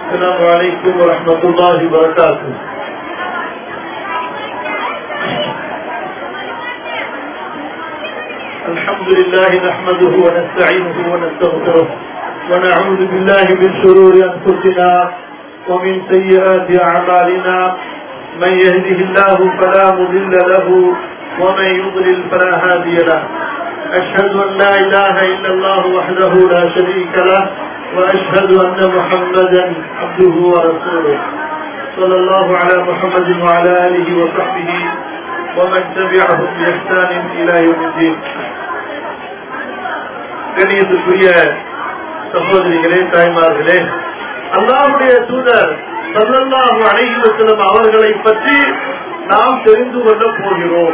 السلام عليكم ورحمة الله وبركاته الحمد لله نحمده ونستعينه ونستغفره ونعوذ بالله من شرور أنفسنا ومن سيئات أعمالنا من يهده الله فلا مضل له ومن يضلل فلا هادي له أشهد أن لا إله إلا الله وحده لا شريك له وأشهد أن محمدا عبده ورسوله صلى الله على محمد وعلى آله وصحبه ومن تبعهم بإحسان إلى يوم الدين கணியத்துக்குரிய சகோதரிகளே தாய்மார்களே அல்லாஹுடைய தூதர் சல்லல்லாஹு அலைஹி வஸல்லம் அவர்களை பற்றி நாம் தெரிந்து கொள்ள போகிறோம்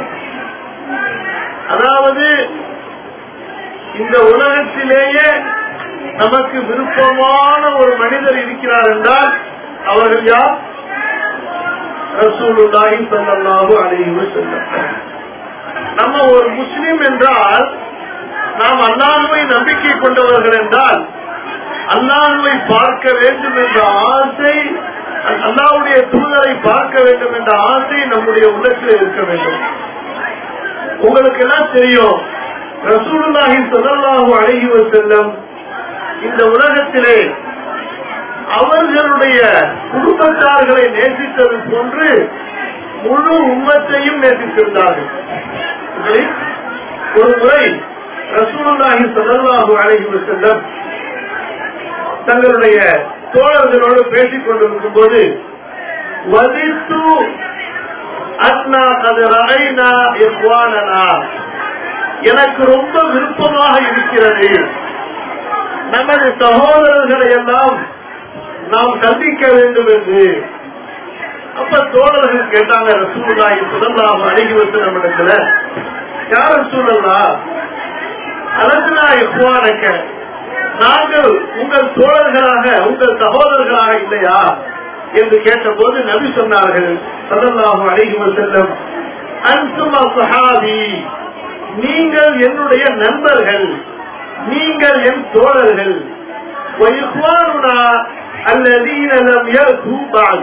அதாவது இந்த உலகத்திலேயே நமக்கு விருப்பமான ஒரு மனிதர் இருக்கிறார் என்றால் அவர்கள் யார் ரசூலுல்லாஹி ஸல்லல்லாஹு அலைஹி வஸல்லம் நம்ம ஒரு முஸ்லிம் என்றால் நாம் அல்லாஹுவை நம்பிக்கை கொண்டவர்கள் என்றால் அல்லாஹுவை பார்க்க வேண்டும் என்ற ஆசை அல்லாஹுடைய தூதரை பார்க்க வேண்டும் என்ற ஆசை நம்முடைய உள்ளத்தில் இருக்க வேண்டும் உங்களுக்கு எல்லாம் தெரியும் ரசூலுல்லாஹி ஸல்லல்லாஹு அலைஹி வஸல்லம் இந்த உலகத்திலே அவர்களுடைய குடும்பத்தார்களை நேசித்தது போன்று முழு உம்மத்தையும் நேசித்திருந்தார்கள் இப்படி ஒரு முறை ரசூலுல்லாஹி ஸல்லல்லாஹு அலைஹி வஸல்லம் தங்களுடைய தோழர்களோடு பேசிக் கொண்டிருக்கும் போது வதித்து அத்னா அது ரகைனா இஹ்வானனா எனக்கு ரொம்ப விருப்பமாக இருக்கிறது நமது சகோதரர்களை எல்லாம் நாம் சந்திக்க வேண்டும் என்று அப்ப தோழர்கள் கேட்டாங்க ரசூலுல்லாஹி ஸல்லல்லாஹு அலைஹி வஸல்லம் இடத்துல யார் ரசூலுல்லா அலசுனா இஹ்வானக்க நாங்கள் உங்கள் தோழர்களாக உங்கள் சகோதரர்களாக இல்லையா என்று கேட்டபோது நபி சொன்னார்கள் ஸல்லல்லாஹு அலைஹி வஸல்லம் அன்தும் அஸ்ஹாபி நீங்கள் என்னுடைய நண்பர்கள் நீங்கள் என் தோழர்கள் وإخواننا الذين لم يأتوا بعد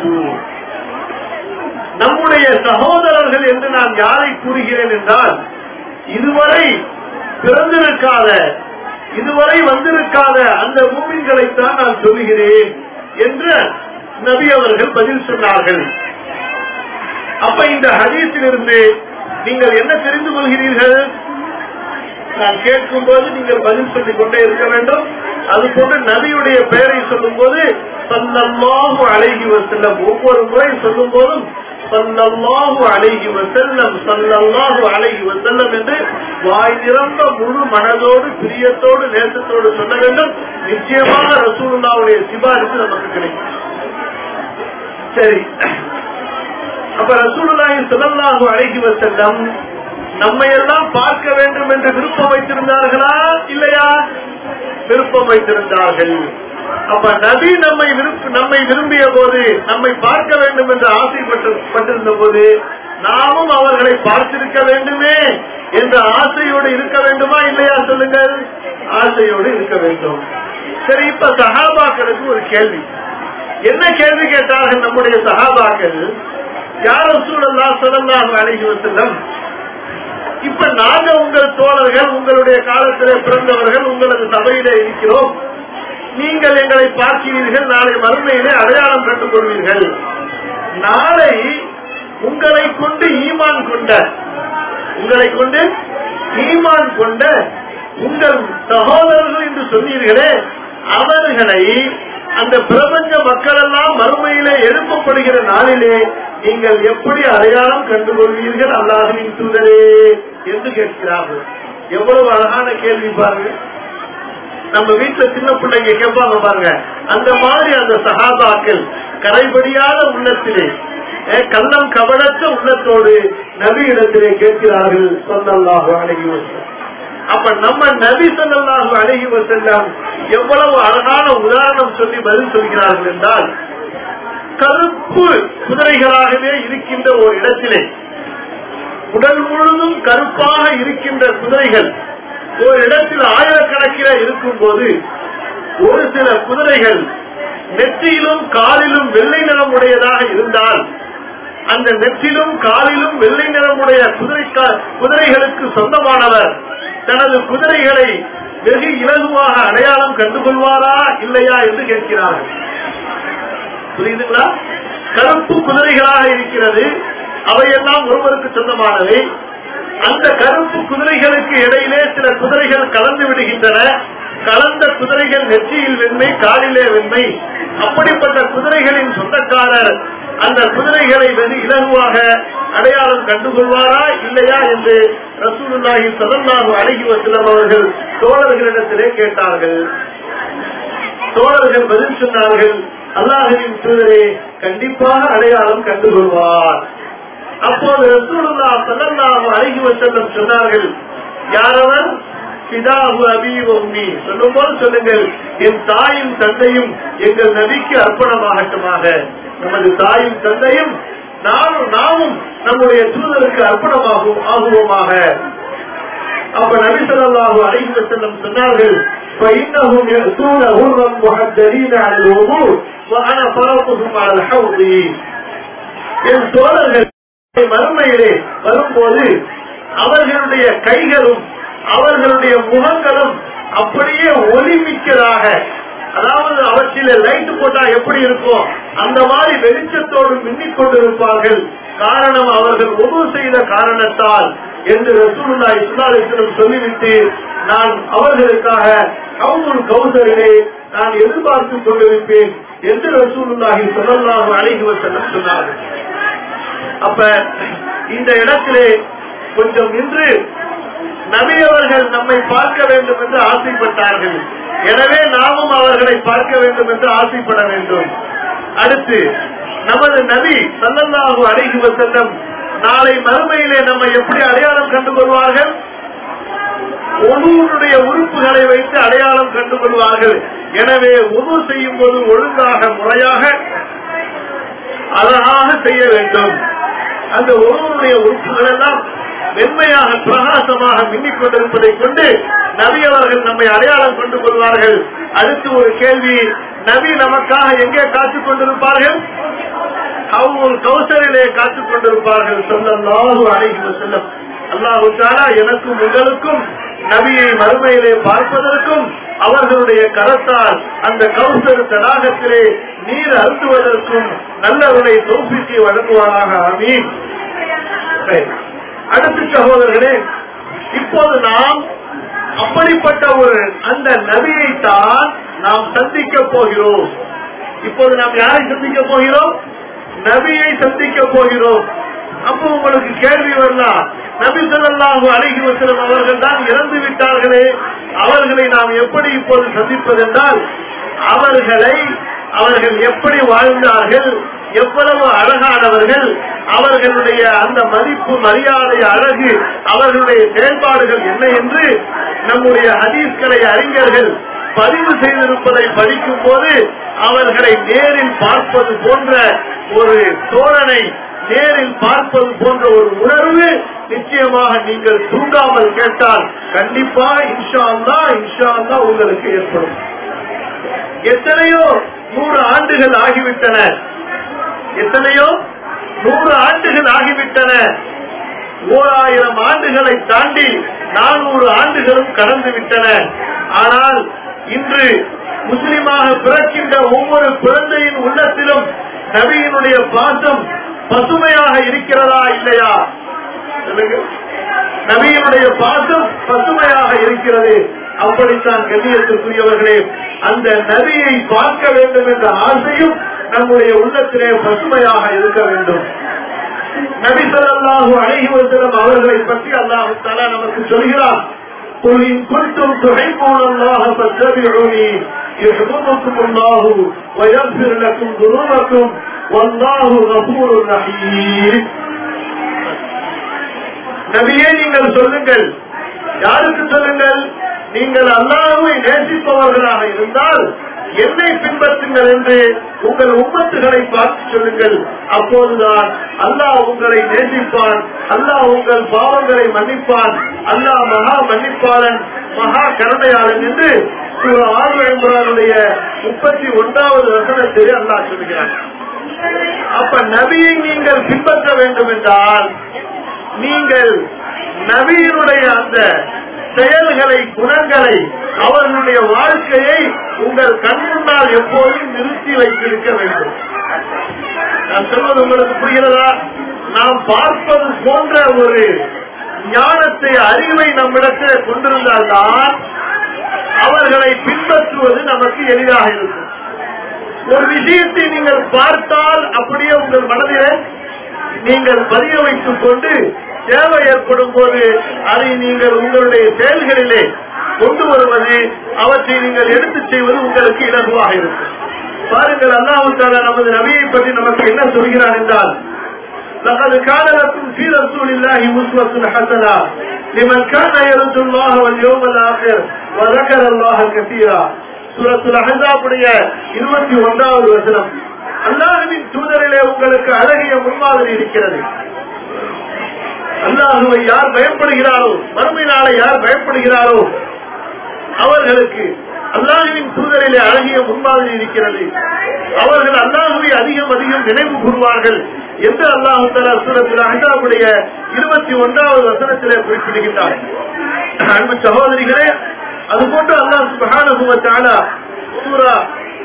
நம்முடைய சகோதரர்கள் என்று நான் யாரை கூறுகிறேன் என்றால் இதுவரை பிறந்திருக்காத இதுவரை வந்திருக்காத அந்த மூமின்களைத்தான் நான் சொல்லுகிறேன் என்று நபி அவர்கள் பதில் சொன்னார்கள் அப்ப இந்த ஹதீஸிலிருந்து நீங்கள் என்ன தெரிந்து கொள்கிறீர்கள் நான் கேட்கும் போது நீங்கள் பதில் சொல்லிக் கொண்டே இருக்க வேண்டும் அது போன்று நபியுடைய பெயரை சொல்லும் போது சல்லல்லாஹு அழகி வசல்லம் ஒவ்வொரு முறை சொல்லும் போதும் சல்லல்லாஹு அழகி வசல்லம் சல்லல்லாஹு அழகி வசல்லம் என்று வாய் நிரம்ப முழு மனதோடு பிரியத்தோடு நேசத்தோடு சொல்ல வேண்டும் நிச்சயமாக ரசூலுல்லாவுடைய சிபாரிசு நமக்கு கிடைக்கும் சரி அப்ப ரசூலுல்லாஹி ஸல்லல்லாஹு அலைஹி வஸல்லம் நம்மை எல்லாம் பார்க்க வேண்டும் என்று விருப்பம் வைத்திருந்தார்களா இல்லையா விருப்பம் வைத்திருந்தார்கள் அப்ப நபி நம்மை நம்மை விரும்பிய போது நம்மை பார்க்க வேண்டும் என்று ஆசைப்பட்டிருந்த போது நாமும் அவர்களை பார்த்திருக்க வேண்டுமே என்ற ஆசையோடு இருக்க வேண்டுமா இல்லையா சொல்லுங்கள் ஆசையோடு இருக்க வேண்டும் சரி இப்ப சகாபாக்களுக்கு ஒரு கேள்வி என்ன கேள்வி கேட்டார்கள் நம்முடைய சகாபாக்கள் யார சூழல்லா சொல்லலாம் அழகி வசல்லம் இப்ப நாங்க உங்கள் தோழர்கள் உங்களுடைய காலத்திலே பிறந்தவர்கள் உங்களது சபையிலே இருக்கிறோம் நீங்கள் எங்களை பார்க்கிறீர்கள் நாளை மறுமையிலே அடையாளம் கண்டுக் கொள்வீர்கள் நாளை உங்களை கொண்டு ஈமான் கொண்ட உங்களை கொண்டு ஈமான் கொண்ட உங்கள் சகோதரர்கள் என்று சொன்னீர்களே அவர்களை அந்த பிரபஞ்ச மக்கள் எல்லாம் மறுமையிலே எழுப்பப்படுகிற நாளிலே நீங்கள் எப்படி அடையாளம் கண்டுகொள்வீர்கள் அல்லாஹின் தூதரே என்று கேட்கிறார்கள் எவ்வளவு அழகான கேள்வி பாருங்க நம்ம வீட்டுல சின்ன பிள்ளைங்க கேட்பாங்க பாருங்க அந்த மாதிரி அந்த சகாபாக்கள் கரைபடியாத உள்ளத்திலே கள்ளம் கவலத்த உள்ளத்தோடு நபி இடத்திலே கேட்கிறார்கள் சொல்லல்லாஹு அழகி வசல்லம் அப்ப நம்ம நபி சொல்லல்லாஹு அழகி வசல்லம் எவ்வளவு அழகான உதாரணம் சொல்லி பதில் சொல்கிறார்கள் என்றால் கருப்பு குதிரைகளாகவே இருக்கின்ற ஒரு இடத்திலே உடல் முழுதும் கருப்பாக இருக்கின்ற குதிரைகள் ஒரு இடத்தில் ஆயிரக்கணக்கில் இருக்கும் போது ஒரு சில குதிரைகள் நெற்றியிலும் காலிலும் வெள்ளை நிறம் உடையதாக இருந்தால் அந்த நெற்றிலும் காலிலும் வெள்ளை நிறமுடைய குதிரை குதிரைகளுக்கு சொந்தமானவர் தனது குதிரைகளை வெகு இலகுவாக அடையாளம் கண்டுகொள்வாரா இல்லையா என்று கேட்கிறார்கள் புரியுதுங்களா கருப்பு குதிரைகளாக இருக்கிறது அவையெல்லாம் ஒருவருக்கு சொந்தமானவை அந்த கருப்பு குதிரைகளுக்கு இடையிலே சில குதிரைகள் கலந்து விடுகின்றன கலந்த குதிரைகள் நெற்றியில் வெண்மை காலிலே வெண்மை அப்படிப்பட்ட குதிரைகளின் சொந்தக்காரர் அந்த குதிரைகளை வெகு இலகுவாக அடையாளம் கண்டுகொள்வாரா இல்லையா என்று ரசூலுல்லாஹி சதல்லாஹு அழகி வசலம் அவர்கள் தோழர்களிடத்திலே கேட்டார்கள் தோழர்கள் பதில் சொன்னார்கள் அல்லாஹின் தூதரே கண்டிப்பாக அடையாளம் கண்டுகொள்வார் அப்போது ரசூலுல்லா சதல்லாஹு அழகி வசல்லம் சொன்னார்கள் யாரவர் பிதாவு அபீவ உம்மி சொல்லும் போது சொல்லுங்கள் என் தாயும் தந்தையும் எங்கள் நபிக்கு அர்ப்பணமாகட்டுமாக நமது தாயும் தந்தையும் நானும் நாமும் நம்முடைய தூதருக்கு அர்ப்பணமாகும் ஆகுவோமாக அப்ப நபி ஸல்லல்லாஹு அலைஹி வஸல்லம் சொன்னார்கள் فإنهم يأتون غرا محجلين على الوضوء وأنا فرطهم على الحوض என் தோழர்கள் மறுமையிலே வரும்போது அவர்களுடைய கைகளும் அவர்களுடைய முகங்களும் அப்படியே ஒளிமிக்கதாக அதாவது அவற்றில லைட் போட்டா எப்படி இருக்கும் அந்த மாதிரி வெளிச்சத்தோடு மின்னிக் கொண்டிருப்பார்கள் காரணம் அவர்கள் உதவு செய்த காரணத்தால் என்று ரசூலுல்லா இஸ்லாலிஸ்லம் சொல்லிவிட்டு நான் அவர்களுக்காக கவுமுல் கௌசரிலே நான் எதிர்பார்த்துக் கொண்டிருப்பேன் என்று ரசூலுல்லாஹி சொல்லலாம் அழகி வசனம் சொன்னார்கள் அப்ப இந்த இடத்திலே கொஞ்சம் நின்று நபி அவர்கள் நம்மை பார்க்க வேண்டும் என்று ஆசைப்பட்டார்கள் எனவே நாமும் அவர்களை பார்க்க வேண்டும் என்று ஆசைப்பட வேண்டும் அடுத்து நமது நபி சல்லல்லாஹு அலைஹி வஸல்லம் நாளை மறுமையிலே நம்ம எப்படி அடையாளம் கண்டு கொள்வார்கள் ஒருவருடைய உறுப்புகளை வைத்து அடையாளம் கண்டு கொள்வார்கள் எனவே உணவு செய்யும் போது ஒழுங்காக முறையாக அழகாக செய்ய வேண்டும் அந்த ஒருவருடைய உறுப்புகள் எல்லாம் வெண்மையாக பிரகாசமாக மின்னிக் கொண்டிருப்பதை கொண்டு நபி அவர்கள் நம்மை அடையாளம் கொண்டு கொள்வார்கள் அடுத்து ஒரு கேள்வி நபி நமக்காக எங்கே காத்துக் கொண்டிருப்பார்கள் அவங்க கௌசரிலே காத்துக் கொண்டிருப்பார்கள் சொல்லல்லாஹு அலைஹி வஸல்லம் அல்லாஹு தாலா எனக்கும் உங்களுக்கும் நபியை மறுமையிலே பார்ப்பதற்கும் அவர்களுடைய கரத்தால் அந்த கௌசர் தடாகத்திலே நீர் அருந்துவதற்கும் நல்லவரை தோப்பிக்கு வழங்குவாராக அமீன் சரி. அடுத்த சகோதரர்களே இப்போது நாம் அப்படிப்பட்ட ஒரு அந்த நபியை தான் நாம் சந்திக்க போகிறோம் இப்போது நாம் யாரை சந்திக்க போகிறோம் நபியை சந்திக்க போகிறோம் அப்போ உங்களுக்கு கேள்வி வரலாம் நபி ஸல்லல்லாஹு அலைஹி வஸல்லம் அவர்கள் தான் இறந்து விட்டார்களே அவர்களை நாம் எப்படி இப்போது சந்திப்பதென்றால் அவர்களை அவர்கள் எப்படி வாழ்ந்தார்கள் எவ்வளவு அழகானவர்கள் அவர்களுடைய அந்த மதிப்பு மரியாதை அழகு அவர்களுடைய செயல்பாடுகள் என்ன என்று நம்முடைய ஹதீஸ்களை அறிஞர்கள் பதிவு செய்திருப்பதை படிக்கும் போது அவர்களை நேரில் பார்ப்பது போன்ற ஒரு தோழனை நேரில் பார்ப்பது போன்ற ஒரு உணர்வு நிச்சயமாக நீங்கள் தூங்காமல் கேட்டால் கண்டிப்பா இன்ஷா அல்லா இன்ஷா அல்லா உங்களுக்கு ஏற்படும் எத்தனையோ நூறு ஆண்டுகள் ஆகிவிட்டன எத்தனையோ நூறு ஆண்டுகள் ஆகிவிட்டன ஓராயிரம் ஆண்டுகளை தாண்டி நானூறு ஆண்டுகளும் கடந்து விட்டன ஆனால் இன்று முஸ்லிமாக பிறக்கின்ற ஒவ்வொரு குழந்தையின் உள்ளத்திலும் நபியினுடைய பாசம் பசுமையாக இருக்கிறதா இல்லையா சொல்லுங்க. நபியினுடைய பாசம் பசுமையாக இருக்கிறது அப்படித்தான் கண்ணியத்திற்குரியவர்களே அந்த நபியை பார்க்க வேண்டும் என்ற ஆசையும் நம்முடைய உள்ளத்திலே பசுமையாக இருக்க வேண்டும் நபி ஸல்லல்லாஹு அலைஹி வஸல்லம் அவர்களை பற்றி அல்லாஹ் தஆலா நமக்கு சொல்கிறார் قل إن كنتم تحبون الله فاتبعوني يحببكم الله ويغفر لكم ذنوبكم والله غفور رحيم நபியே நீங்கள் சொல்லுங்கள் யாருக்கு சொல்லுங்கள் நீங்கள் அல்லாஹுவை நேசிப்பவர்களாக இருந்தால் என்னை பின்பற்றுங்கள் என்று உங்கள் உம்மத்துகளை பார்த்து சொல்லுங்கள் அப்போதுதான் அல்லாஹ் உங்களை நேசிப்பான் அல்லாஹ் உங்கள் பாவங்களை மன்னிப்பான் அல்லாஹ் மகா மன்னிப்பாளன் மகா கருணையாளன் என்று ஆளுடைய முப்பத்தி ஒன்றாவது வசனத்தில் அல்லாஹ் சொல்கிறான் அப்ப நபியை நீங்கள் பின்பற்ற வேண்டும் என்றால் நீங்கள் நபியினுடைய அந்த செயல்களை குணங்களை அவர்களுடைய வாழ்க்கையை உங்கள் கண் முன்னால் எப்போதும் நிறுத்தி வைத்திருக்க வேண்டும் நான் சொல்வது உங்களுக்கு புரிகிறதா நாம் பார்ப்பது போன்ற ஒரு ஞானத்தை அறிவை நம்மிடத்தில் கொண்டிருந்தால்தான் அவர்களை பின்பற்றுவது நமக்கு எளிதாக இருக்கும் ஒரு விஷயத்தை நீங்கள் பார்த்தால் அப்படியே உங்கள் மனதிலே நீங்கள் பதிய வைத்துக் கொண்டு தேவை ஏற்படும் போது அதை நீங்கள் உங்களுடைய செயல்களிலே கொண்டு வருவது அவற்றை நீங்கள் எடுத்து செய்வது உங்களுக்கு இலகுவாக இருக்கும் பாருங்கள் அல்லாவுக்காக நமது நபியை பற்றி நமக்கு என்ன சொல்கிறார் என்றால் لقد كان لكم في رسول الله أسوة حسنة لمن كان يرجو الله واليوم الآخر وذكر الله كثيرا சூரத்துல் அஹஸாபுடைய இருபத்தி ஒன்றாவது வசனம் அல்லாஹுவின் தூதரிலே உங்களுக்கு அழகிய முன்மாதிரி இருக்கிறது அல்லாஹுவை யார் பயப்படுகிறாரோ மறுமை நாளை யார் பயப்படுகிறாரோ அவர்களுக்கு அல்லாஹுவின் தூதரிலே அழகிய முன்மாதிரி இருக்கிறது அவர்கள் அல்லாஹுவை அதிகம் அதிகம் நினைவு கூறுவார்கள் என்று அல்லாஹு தலா சூரத்தில் அஹாவுடைய இருபத்தி ஒன்றாவது வசனத்திலே குறிப்பிடுகின்றார் அன்பு சகோதரிகளே அதுபோன்று அல்லாஹ் சுபஹானுவத்தால சூரா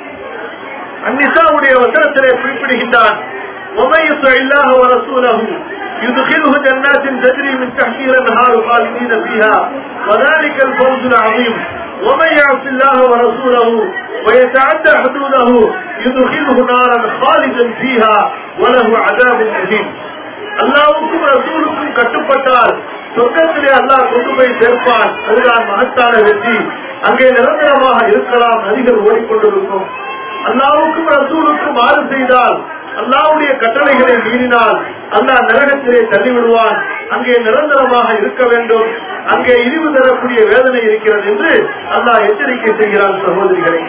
அந்நிசாவுடைய வசனத்திலே குறிப்பிடுகின்றான் ومن يطع الله ورسوله يدخله جنات تجري من تحتها الانهار خالدين فيها وذلك الفوز العظيم ومن يعص الله ورسوله ويتعدى حدوده يدخله نارا خالدا فيها وله عذاب أليم அல்லாவுக்கும் ரசூலுக்கும் கட்டுப்பட்டால் சொர்க்கத்திலே அல்லாஹ் கொண்டு போய் சேர்ப்பான் அதுதான் மகத்தான வெற்றி அங்கே நிரந்தரமாக இருக்கலாம் நதிகள் ஓடிக்கொண்டிருக்கும் அல்லாவுக்கும் ரசூலுக்கும் மாறு செய்தால் அல்லாவுடைய கட்டளைகளை மீறினால் அல்லாஹ் நரகத்திலே தள்ளிவிடுவான் அங்கே நிரந்தரமாக இருக்க வேண்டும் அங்கே இழிவு தரக்கூடிய வேதனை இருக்கிறது என்று அல்லாஹ் எச்சரிக்கை செய்கிறான் சகோதரிகளை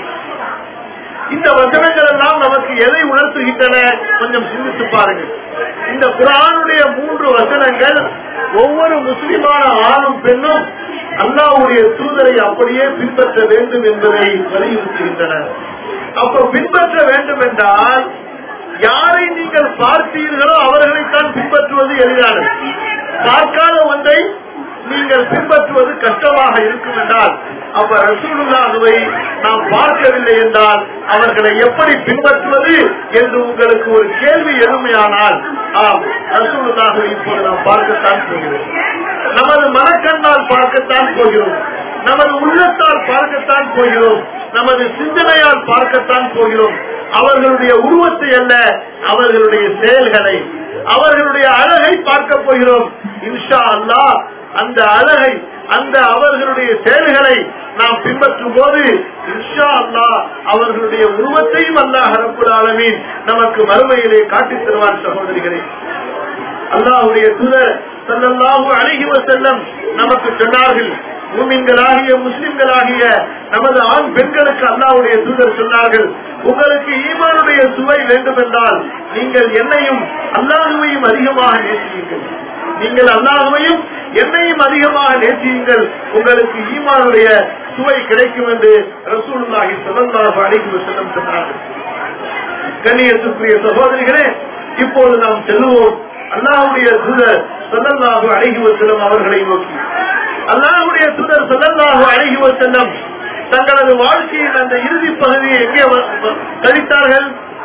இந்த வசனங்கள் எல்லாம் நமக்கு எதை உணர்த்துகின்றன கொஞ்சம் சிந்தித்து பாருங்கள் இந்த குரானுடைய மூன்று வசனங்கள் ஒவ்வொரு முஸ்லிமான ஆணும் பெண்ணும் அல்லாவுடைய தூதரை அப்படியே பின்பற்ற வேண்டும் என்பதை வலியுறுத்துகின்றன அப்ப பின்பற்ற வேண்டும் என்றால் யாரை நீங்கள் பார்த்தீர்களோ அவர்களைத்தான் பின்பற்றுவது எளிதானது பார்க்காத ஒன்றை நீங்கள் பின்பற்றுவது கஷ்டமாக இருக்கும் என்றால் அப்ப ரசூலுல்லாஹுவை நாம் பார்க்கவில்லை என்றால் அவர்களை எப்படி பின்பற்றுவது என்று உங்களுக்கு ஒரு கேள்வி எளிமையானால் ஆம் ரசூலுல்லாஹுவை இப்போது நாம் பார்க்கத்தான் போகிறோம் நமது மனக்கண்ணால் பார்க்கத்தான் போகிறோம் நமது உள்ளத்தால் பார்க்கத்தான் போகிறோம் நமது சிந்தனையால் பார்க்கத்தான் போகிறோம் அவர்களுடைய உருவத்தை அல்ல அவர்களுடைய செயல்களை அவர்களுடைய அழகை பார்க்க போகிறோம் இன்ஷா அல்லாஹ் அந்த அழகை அந்த அவர்களுடைய செயல்களை நாம் பின்பற்றும் போது இன்ஷா அல்லாஹ் அவர்களுடைய உருவத்தையும் அல்லாஹ் ரப்புல் ஆலமீன் நமக்கு மறுமையிலே காட்டித் தருவார் சகோதரிகளே அல்லாஹுடைய தூதர் ஸல்லல்லாஹு அலைஹி வஸல்லம் நமக்கு சொன்னார்கள் மூமின்களாகிய முஸ்லிம்களாகிய நமது ஆண் பெண்களுக்கு அல்லாஹ்வுடைய தூதர் சொன்னார்கள் உங்களுக்கு ஈமானுடைய சுவை வேண்டும் என்றால் நீங்கள் என்னையும் அல்லாஹுவையும் அதிகமாக நேசியுங்கள் நீங்கள் அல்லாஹுவையும் என்னையும் அதிகமாக நேசியுங்கள் உங்களுக்கு ஈமானுடைய சுவை கிடைக்கும் என்று ரசூலுல்லாஹி ஸல்லல்லாஹு அலைஹி வஸல்லம் சொன்னார்கள் கண்ணியத்துக்குரிய சகோதரிகளே இப்போது நாம் செல்லுவோம் அல்லாஹுடைய தூதர் ஸல்லல்லாஹு அலைஹி வஸல்லம் அவர்களை நோக்கி அல்லாஹுடைய தூதர் ஸல்லல்லாஹு அலைஹி வஸல்லம் தங்களது வாழ்க்கையின் அந்த இறுதி பகுதியை எங்கே வ- வ- கழித்தார்கள்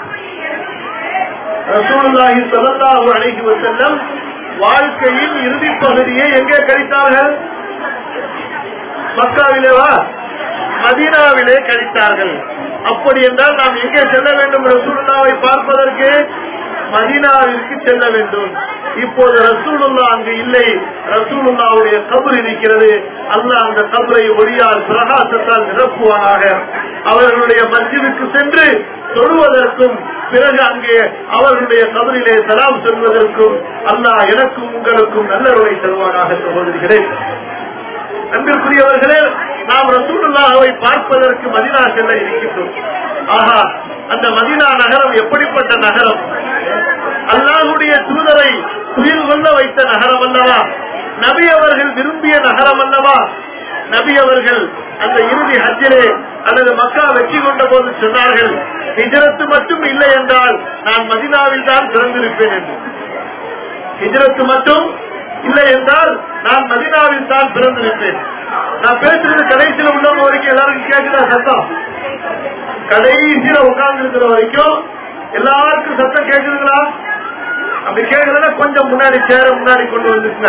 ரசூலுல்லாஹி ஸல்லல்லாஹு அலைஹி வஸல்லம் வாழ்க்கையின் இறுதி பகுதியை எங்கே கழித்தார்கள் மக்காவிலேவா மதீனாவிலே கழித்தார்கள் அப்படி என்றால் நாம் எங்கே செல்ல வேண்டும் ரசூலுல்லாவை பார்ப்பதற்கு மதீனாவிற்கு செல்ல வேண்டும் இப்போது ரசூலுல்லா அங்கு இல்லை ரசூலுல்லாவுடைய கபர் இருக்கிறது அல்லாஹ் அந்த கபரை ஒளியால் பிரகாசத்தால் நிரப்புவானாக அவர்களுடைய மஸ்ஜிதுக்கு சென்று தொழுவதற்கும் பிறகு அங்கே அவர்களுடைய கபரிலே சலாம் சொல்வதற்கும் அல்லாஹ் எனக்கும் உங்களுக்கும் நல்லவரை தருவானாக சகோதரிகளே அன்பிற்குரியவர்களே நாம் ரசூலுல்லாஹை பார்ப்பதற்கு மதினா செல்ல இருக்கின்றோம் ஆஹா அந்த மதினா நகரம் எப்படிப்பட்ட நகரம் அல்லாஹுடைய தூதரை துயில் கொள்ள வைத்த நகரம் அல்லவா நபி அவர்கள் விரும்பிய நகரம் அல்லவா நபி அவர்கள் அந்த இறுதி ஹஜ்ஜிலே அல்லது மக்கா வெற்றி கொண்ட போது சொன்னார்கள் ஹிஜரத்து மட்டும் இல்லை என்றால் நான் மதினாவில் தான் பிறந்திருப்பேன் என்று ஹிஜரத்து மட்டும் இல்லை என்றால் நான் மதினாவில் தான் பிறந்திருப்பேன் நான் பேசுறது கடைசியில உள்ளவங்க வரைக்கும் எல்லாருக்கும் கேட்குதா சத்தம் கடைசியில உட்கார்ந்து இருக்கிற வரைக்கும் எல்லாருக்கும் சத்தம் கேட்குதுங்களா அப்படி கேட்கலன்னா கொஞ்சம் முன்னாடி சேர முன்னாடி கொண்டு வந்துருங்க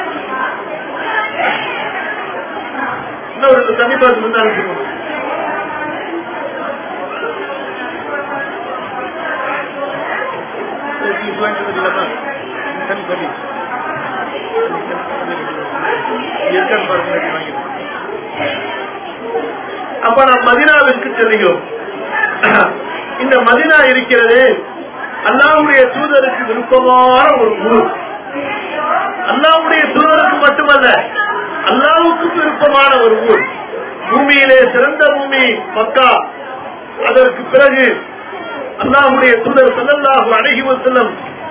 இன்னும் ஒரு தண்ணி பாத்து முன்னாடி வச்சுக்கோங்க. அப்ப நாம் மதினாவிற்கு செல்கிறோம் இந்த மதினா இருக்கிறது அல்லாவுடைய தூதருக்கு விருப்பமான ஒரு ஊர் அல்லாவுடைய தூதருக்கு மட்டுமல்ல அல்லாவுக்கும் விருப்பமான ஒரு ஊர் பூமியிலே சிறந்த பூமி மக்கா அதற்கு பிறகு அல்லாஹுடைய தூதர் சல்லல்லாஹு அழகி செல்லும்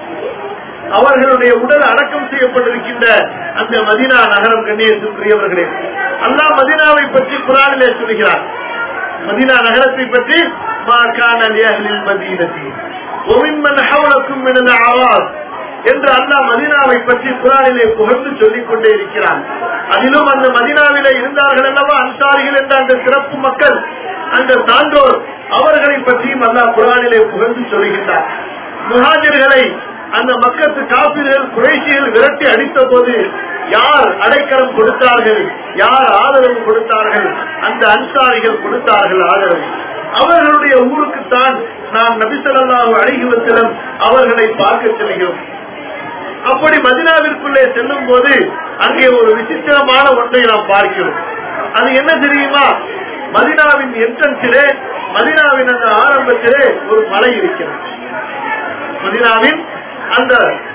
அவர்களுடைய உடல் அடக்கம் செய்யப்பட்டிருக்கின்ற அந்த மதினா நகரம் கண்ணியத்திற்குரியவர்களே அல்லாஹ் மதினாவை பற்றி குரானிலே சொல்கிறார் மதினா நகரத்தை பற்றி மா கான லியஹ்லில் மதீனத்தி وممن حولكم من الاعراب என்று அல்லாஹ் மதினாவை பற்றி குரானிலே புகழ்ந்து சொல்லிக் கொண்டே இருக்கிறான் அதிலும் அந்த மதினாவிலே இருந்தார்கள் அல்லவா அன்சாரிகள் என்ற அந்த சிறப்பு மக்கள் அந்த சான்றோர் அவர்களை பற்றியும் அல்லாஹ் குரானிலே புகழ்ந்து சொல்லுகின்றார் முஹாஜர்களை அந்த மக்கத்து காப்பீர்கள் குறைசிகள் விரட்டி அடித்த போது யார் அடைக்கலம் கொடுத்தார்கள் யார் ஆதரவு கொடுத்தார்கள் அந்த அன்சாரிகள் கொடுத்தார்கள் ஆதரவு அவர்களுடைய ஊருக்குத்தான் நாம் நபிசல்லாஹு அழகிவத்திலும் அவர்களை பார்க்க செல்கிறோம் அப்படி மதினாவிற்குள்ளே செல்லும் போது அங்கே ஒரு விசித்திரமான ஒன்றை நாம் பார்க்கிறோம் அது என்ன தெரியுமா மதினாவின் என்ட்ரன்ஸிலே மதினாவின் அந்த ஆரம்பத்திலே ஒரு மலை இருக்கிறது மதினாவின் அந்த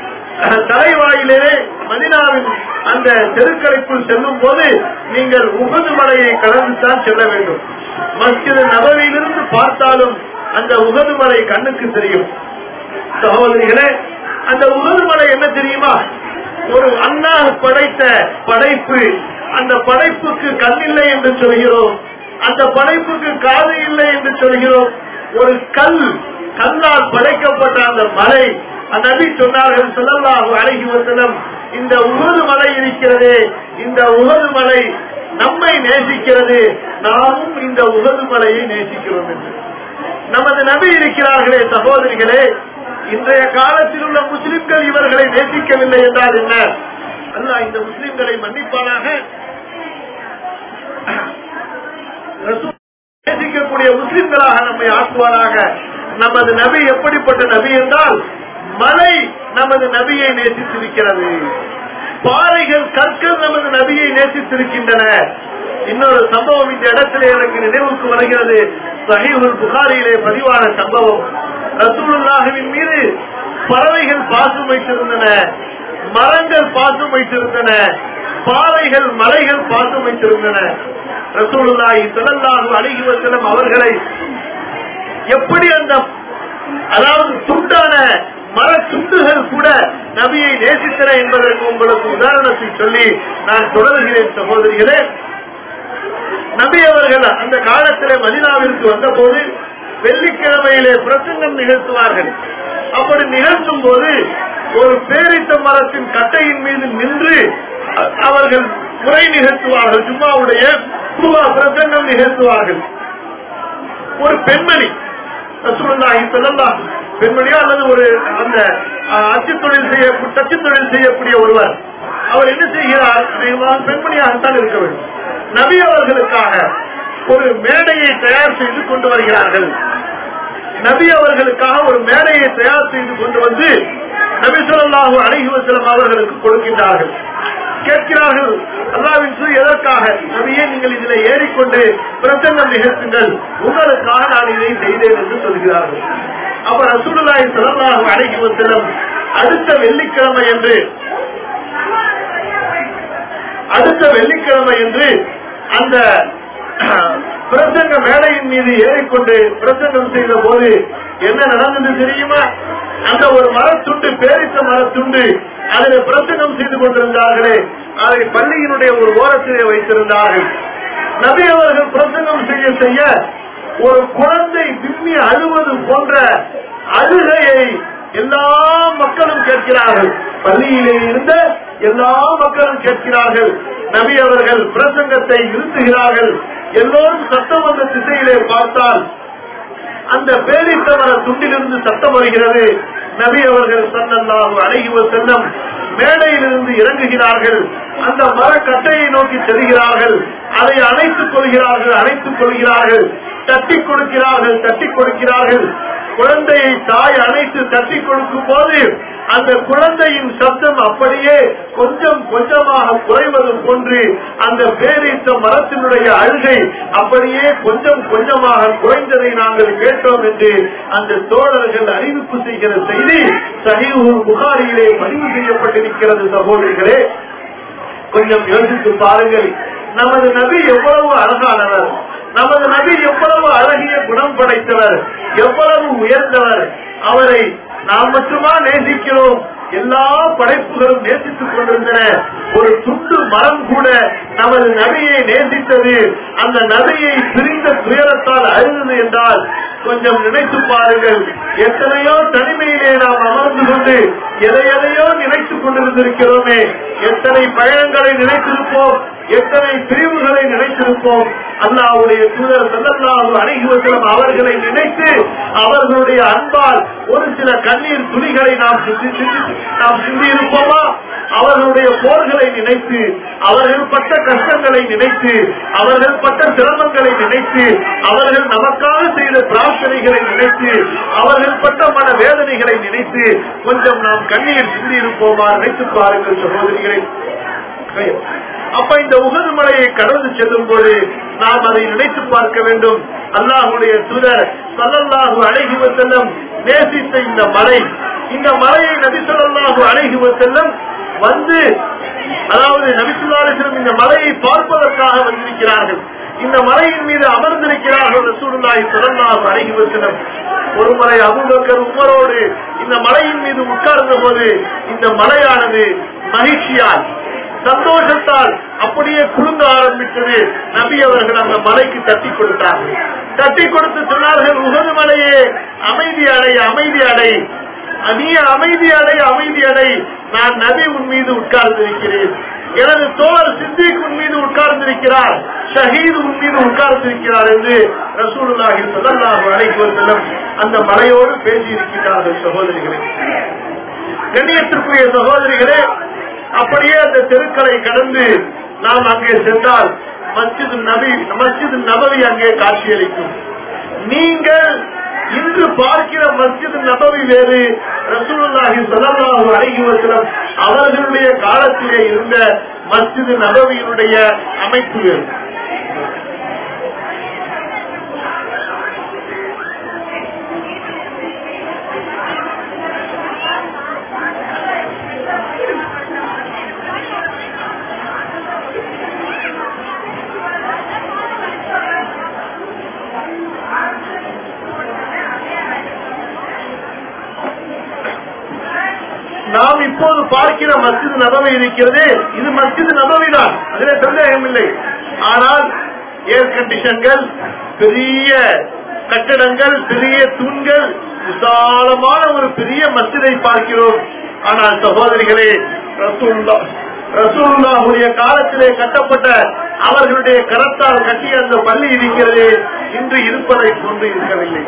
தலைவாயிலே மதினாவின் அந்த தெருக்களுக்குள் செல்லும் போது நீங்கள் உகது மலையை கடந்துதான் செல்ல வேண்டும் மஸ்ஜித் நபவியிலிருந்து பார்த்தாலும் அந்த உகது மலை கண்ணுக்கு தெரியும் சகோதரிகளே அந்த உகது மலை என்ன தெரியுமா ஒரு அண்ணாஹ் படைத்த படைப்பு அந்த படைப்புக்கு கண் இல்லை என்று சொல்கிறோம் அந்த படைப்புக்கு காது இல்லை என்று சொல்கிறோம் ஒரு கல் கல்லால் படைக்கப்பட்ட அந்த மலை நபி சொன்னார்கள் சொல்லலாக அழகி வசனம் இந்த உகது மலை இருக்கிறதே இந்த உகது மலை நம்மை நேசிக்கிறது நாமும் இந்த உகது மலையை நேசிக்கிறோம் என்று நமது நபி இருக்கிறார்களே சகோதரிகளே இன்றைய காலத்தில் உள்ள முஸ்லிம்கள் இவர்களை நேசிக்கவில்லை என்றால் என்ன அல்ல இந்த முஸ்லிம்களை மன்னிப்பானாக ரசூல் நேசிக்கக்கூடிய முஸ்லிம்களாக நம்மை ஆக்குவாராக நமது நபி எப்படிப்பட்ட நபி என்றால் மலை நமது நபியை நேசித்திருக்கிறது பாறைகள் கற்கள் நமது நபியை நேசித்திருக்கின்றன இன்னொரு சம்பவம் இந்த இடத்திலே எனக்கு நினைவுக்கு வருகிறது சஹீஹுல் புகாரியிலே பதிவான சம்பவம் ரசூலுல்லாஹுவின் மீது பறவைகள் பாசம் வைத்திருந்தன மரங்கள் பாசம் வைத்திருந்தன பாறைகள் மலைகள் பாசம் வைத்திருந்தன ரசூலுல்லாஹி ஸல்லல்லாஹு அலைஹி வஸல்லம் அவர்களை எப்படி அந்த அதாவது துண்டான மர துண்டுகள் கூட நபியை நேசித்தன என்பதற்கு உங்களுக்கு உதாரணத்தை சொல்லி நான் தொடர்கிறேன் சகோதரிகளே நபி அவர்கள் அந்த காலத்திலே மதினாவிற்கு வந்த போது வெள்ளிக்கிழமையிலே பிரசங்கம் நிகழ்த்துவார்கள் அப்படி நிகழ்த்தும் போது ஒரு பேரித்த மரத்தின் கட்டையின் மீது நின்று அவர்கள் முறை நிகழ்த்துவார்கள் ஜும்மாவுடைய சும்மா பிரசங்கம் நிகழ்த்துவார்கள் ஒரு பெண்மணி ரசூலுல்லாஹி ஸல்லல்லாஹு பெண்மணியா அல்லது ஒரு அந்த அச்சு தொழில் செய்ய தச்சு தொழில் செய்யக்கூடிய ஒருவர் அவர் என்ன செய்கிறார் பெண்மணியாகத்தான் இருக்க வேண்டும் நபி அவர்களுக்காக ஒரு மேடையை தயார் செய்து கொண்டு வருகிறார்கள் நபி அவர்களுக்காக ஒரு மேடையை தயார் செய்து கொண்டு வந்து நபி சொல்லாஹு அழகி வசலம் அவர்களுக்கு கொடுக்கின்றார்கள் கேட்கிறார்கள் அல்லாவின் சூழ் எதற்காக நபியே நீங்கள் இதில் ஏறிக்கொண்டு பிரசங்கம் நிகழ்த்துங்கள் உங்களுக்காக நான் இதை செய்தேன் என்று சொல்கிறார்கள் அப்ப ரசூலுல்லாஹி ஸல்லல்லாஹு அலைஹி வஸல்லம் அடுத்த வெள்ளிக்கிழமை என்று அடுத்த வெள்ளிக்கிழமை என்று அந்த பிரசங்க மேடையின் மீது ஏறிக்கொண்டு பிரசங்கம் செய்த போது என்ன நடந்தது தெரியுமா அந்த ஒரு மரத்துண்டு பேரித்த மரத்துண்டு அதில் பிரசங்கம் செய்து கொண்டிருந்தார்களே அதை பள்ளியினுடைய ஒரு ஓரத்திலே வைத்திருந்தார்கள் நபி அவர்கள் பிரசங்கம் செய்ய செய்ய ஒரு குழந்தை விம்மி அழுவது போன்ற அழுகையை எல்லா மக்களும் கேட்கிறார்கள் பள்ளியிலே இருந்த எல்லா மக்களும் கேட்கிறார்கள் நபி அவர்கள் பிரசங்கத்தை நிறுத்துகிறார்கள் எல்லோரும் சத்தம் வந்த திசையிலே பார்த்தால் அந்த பேரித்தவர துண்டிலிருந்து சத்தம் வருகிறது நபி அவர்கள் சன்னல்லாஹு அழகி செல்லம் மேடையிலிருந்து இறங்குகிறார்கள் அந்த மரக்கட்டையை நோக்கி செல்கிறார்கள் அதை அணைத்துக் கொள்கிறார்கள் அணைத்துக் கொள்கிறார்கள் தட்டி கொடுக்கிறார்கள் தட்டி கொடுக்கிறார்கள் குழந்தையை தாய் அணைத்து தட்டி கொடுக்கும் போது அந்த குழந்தையின் சத்தம் அப்படியே கொஞ்சம் கொஞ்சமாக குறைவது போன்று அந்த பேரீத்த மரத்தினுடைய அழுகை அப்படியே கொஞ்சம் கொஞ்சமாக குறைந்ததை நாங்கள் கேட்டோம் என்று அந்த தோழர்கள் அறிவிப்பு செய்கிற செய்தி சஹீஹுல் புகாரியிலே பதிவு செய்யப்பட்டிருக்கிறது சகோதரிகளே கொஞ்சம் யோசித்து பாருங்கள் நமது நபி எவ்வளவு அழகானவர் நமது நபி எவ்வளவு அழகிய குணம் படைத்தவர் எவ்வளவு உயர்ந்தவர் அவரை நாம் மட்டுமா நேசிக்கிறோம் எல்லா படைப்புகளும் நேசித்துக் கொண்டிருந்தன ஒரு துண்டு மரம் கூட நமது நபியை நேசித்தது அந்த நபியை பிரிந்த துயரத்தால் அழுது என்றால் கொஞ்சம் நினைத்து பாருங்கள் எத்தனையோ தனிமையிலே நாம் அமர்ந்து கொண்டு எதை எதையோ நினைத்துக் கொண்டிருந்திருக்கிறோமே எத்தனை பயணங்களை நினைத்திருப்போம் எத்தனை பிரிவுகளை நினைத்திருப்போம் அல்லாவுடைய தூதர் செல்லல்லாஹு அணுகுவதிலும் அவர்களை நினைத்து அவர்களுடைய அன்பால் ஒரு சில கண்ணீர் துளிகளை நாம் சிந்தி- சிந்தி- நாம் சிந்தியிருப்போமா அவர்களுடைய போர்களை நினைத்து அவர்கள் பட்ட கஷ்டங்களை நினைத்து அவர்கள் பட்ட சிரமங்களை நினைத்து அவர்கள் நமக்காக செய்த பிரார்த்தனைகளை நினைத்து அவர்கள் பட்ட மன வேதனைகளை நினைத்து கொஞ்சம் நாம் கண்ணீர் சிந்தியிருப்போமா நினைத்து பாருங்கள் சகோதரிகளை அப்ப இந்த உகது மலையை கடந்து செல்லும் போது நாம் அதை நினைத்து பார்க்க வேண்டும் அல்லாஹுடைய தூதர் சல்லல்லாஹு அழகி செல்லம் நேசித்த இந்த மலை இந்த மலையை நபி ஸல்லல்லாஹு அலைஹி வஸல்லம் வந்து அதாவது நபிசுல்லாலிஸ்லம் இந்த மலையை பார்ப்பதற்காக வந்திருக்கிறார்கள் இந்த மலையின் மீது அமர்ந்திருக்கிறார்கள் ரசூலுல்லாஹி ஸல்லல்லாஹு அலைஹி வஸல்லம் ஒரு முறை அபூபக்கர் உமரோடு இந்த மலையின் மீது உட்கார்ந்த போது இந்த மலையானது மகிழ்ச்சியால் சந்தோஷத்தால் அப்படியே குலுங்க ஆரம்பித்தது நபி அவர்கள் அந்த மலைக்கு தட்டி கொடுத்தார்கள் தட்டி கொடுத்து சொன்னார்கள் உகது மலையே அமைதி அடை அமைதி அடை நீ அமைதி அடை அமைதி அடை நான் நபி உன் மீது உட்கார்ந்திருக்கிறேன் எனது தோழர் சித்திக் உன் மீது உட்கார்ந்திருக்கிறார் ஷஹீத் உன் மீது உட்கார்ந்திருக்கிறார் என்று ரசூலுல்லாஹி ஸல்லல்லாஹு அலைஹி வஸல்லம் அந்த மலையோடு பேசியிருக்கிறார்கள் சகோதரிகளே கண்ணியத்திற்குரிய சகோதரிகளே அப்படியே அந்த தெருக்களை கடந்து நாம் அங்கே சென்றால் மஸ்ஜித் நபி மஸ்ஜித் நபவி அங்கே காட்சியளிக்கும் நீங்கள் இன்று பார்க்கிற மஸ்ஜித் நபவி வேறு ரசூலுல்லாஹி ஸல்லல்லாஹு அலைஹி வஸல்லம் அவர்களுடைய காலத்திலே இருந்த மஸ்ஜித் நபவியினுடைய அமைப்பு வேறு நாம் இப்போது பார்க்கிற மஸ்ஜித் நபவி இருக்கிறது இது மஸ்ஜித் நபவி தான் அதிலே சந்தேகம் இல்லை ஆனால் ஏர் கண்டிஷன்கள் பெரிய கட்டடங்கள் பெரிய தூண்கள் விசாலமான ஒரு பெரிய மஸ்ஜிதை பார்க்கிறோம் ஆனால் சகோதரிகளே ரசூல்லா ரசூலுல்லாஹுடைய காலத்திலே கட்டப்பட்ட அவர்களுடைய கரத்தால் கட்டிய அந்த பள்ளி இருக்கிறது இன்று இருப்பதை போன்று இருக்கவில்லை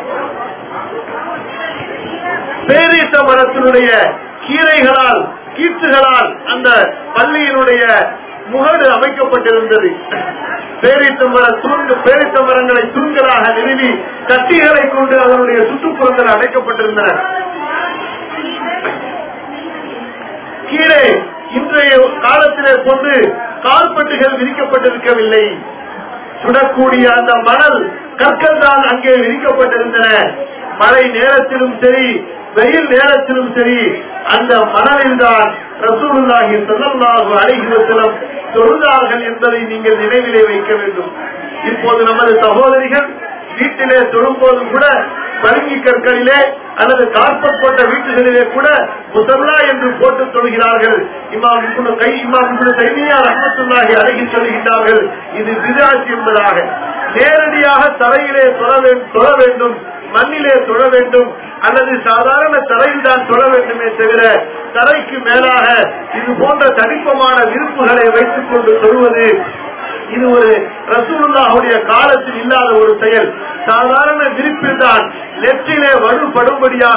பேரீச மரத்தினுடைய கீரைகளால் கீற்றுகளால் அந்த பள்ளியினுடைய முகடு அமைக்கப்பட்டிருந்தது பேரீத்த மர தூண்டு பேரித்த மரங்களை தூண்களாக நிறுவி கட்டிகளை கொண்டு அதனுடைய சுற்றுப்புறங்கள் அடைக்கப்பட்டிருந்தன கீழே இன்றைய காலத்திலே போன்று கார்பெட்டுகள் விரிக்கப்பட்டிருக்கவில்லை சுடக்கூடிய அந்த மணல் கற்கள் தான் அங்கே விரிக்கப்பட்டிருந்தன மழை நேரத்திலும் சரி வெயில் நேரத்திலும் சரி அந்த மணலில் தான் ரசூலுல்லாஹி ஸல்லல்லாஹு அலைஹி வஸல்லம் தொழுதார்கள் என்பதை நீங்கள் நினைவிலே வைக்க வேண்டும் இப்போது நமது சகோதரிகள் வீட்டிலே தொழும்போது கூட பருங்கி கற்களிலே அல்லது கார்பட் போட்ட வீட்டுகளிலே கூட முசல்லா என்று போட்டு தொழுகிறார்கள் இமாம் இப்னு கை இமாம் இப்னு தைமியா ரஹ்மத்துல்லாஹி அழகி சொல்கின்றார்கள் இது விதாசி என்பதாக நேரடியாக தரையிலே தொழ வே- தொழ வேண்டும் மண்ணிலே தொழ வேண்டும் அல்லது சாதாரண தரையில் தான் தொழ வேண்டுமே தவிர தரைக்கு மேலாக இது போன்ற தனிப்பமான விருப்புகளை வைத்துக் கொண்டு தொழுவது இது ஒரு ரசூலுல்லாஹுடைய காலத்தில் இல்லாத ஒரு செயல் சாதாரண விரிப்பில் தான் நெற்றிலே வலுப்படும்படியாக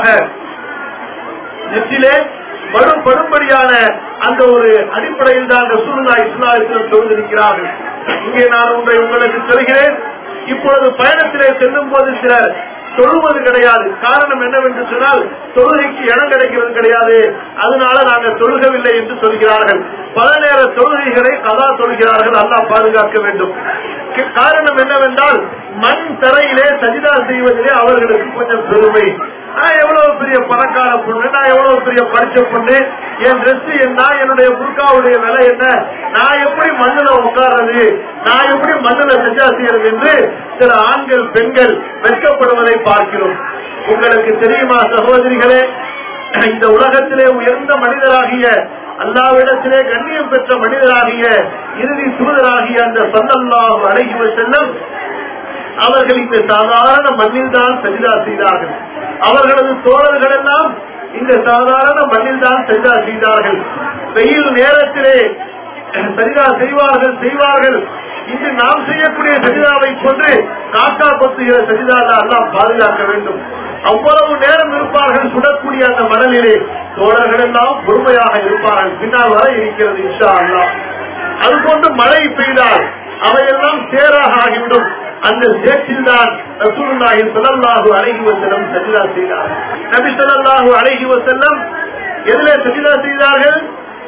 நெற்றிலே வலுப்படும்படியான அந்த ஒரு அடிப்படையில் தான் ரசூலுல்லா இஸ்லாத்தில் தொழுதிருக்கிறார்கள் இங்கே நான் ஒன்றை உங்களுக்கு சொல்கிறேன் இப்பொழுது பயணத்திலே செல்லும் போது சிலர் தொழுவது கிடையாது காரணம் என்னவென்று சொன்னால் தொழுகைக்கு இடம் கிடைக்கிறது கிடையாது அதனால நாங்கள் தொழுகவில்லை என்று சொல்கிறார்கள் பல நேர தொழுகைகளை கதா சொல்கிறார்கள் அல்லாஹ் பாதுகாக்க வேண்டும் கி- காரணம் என்னவென்றால் மண் தரையிலே சஜிதா செய்வதிலே அவர்களுக்கு கொஞ்சம் பெருமை நான் எவ்வளவு பெரிய பணக்கார பொண்ணு நான் எவ்வளவு பெரிய படிச்ச பொண்ணு என் ட்ரெஸ் என்ன என்னுடைய புர்காவுடைய விலை என்ன நான் எப்படி மண்ணுல உட்கார்றது நான் எப்படி மண்ணுல சஜா செய்யறது என்று சில ஆண்கள் பெண்கள் வெட்கப்படுவதை பார்க்கிறோம் உங்களுக்கு தெரியுமா சகோதரிகளே இந்த உலகத்திலே உயர்ந்த மனிதராகிய அல்லாவிடத்திலே கண்ணியம் பெற்ற மனிதராகிய இறுதி தூதராகிய அந்த சல்லல்லாஹு அலைஹி வஸல்லம் அவர்கள் இந்த சாதாரண மண்ணில் தான் சஜிதா செய்தார்கள் அவர்களது தோழர்கள் எல்லாம் இந்த சாதாரண மண்ணில் தான் சஜிதா செய்தார்கள் வெயில் நேரத்திலே சஜிதா செய்வார்கள் செய்வார்கள் இன்று நாம் செய்யக்கூடிய சஜிதாவை கொண்டு காக்கா கொத்துகிற சஜிதா எல்லாம் பாதுகாக்க வேண்டும் அவ்வளவு நேரம் இருப்பார்கள் சுடக்கூடிய அந்த மணலிலே தோழர்கள் எல்லாம் பொறுமையாக இருப்பார்கள் பின்னால் வர இருக்கிறது இன்ஷா அல்லாஹ் அதுபோன்று மழை பெய்தால் அவையெல்லாம் சேராக ஆகிவிடும் அந்த சேற்றில் தான் ரசூலுல்லாஹி ஸல்லல்லாஹு அலைஹி வஸல்லம் சஜிதா செய்தார் நபி ஸல்லல்லாஹு அலைஹி வஸல்லம் எதிலே சஜிதா செய்தார்கள்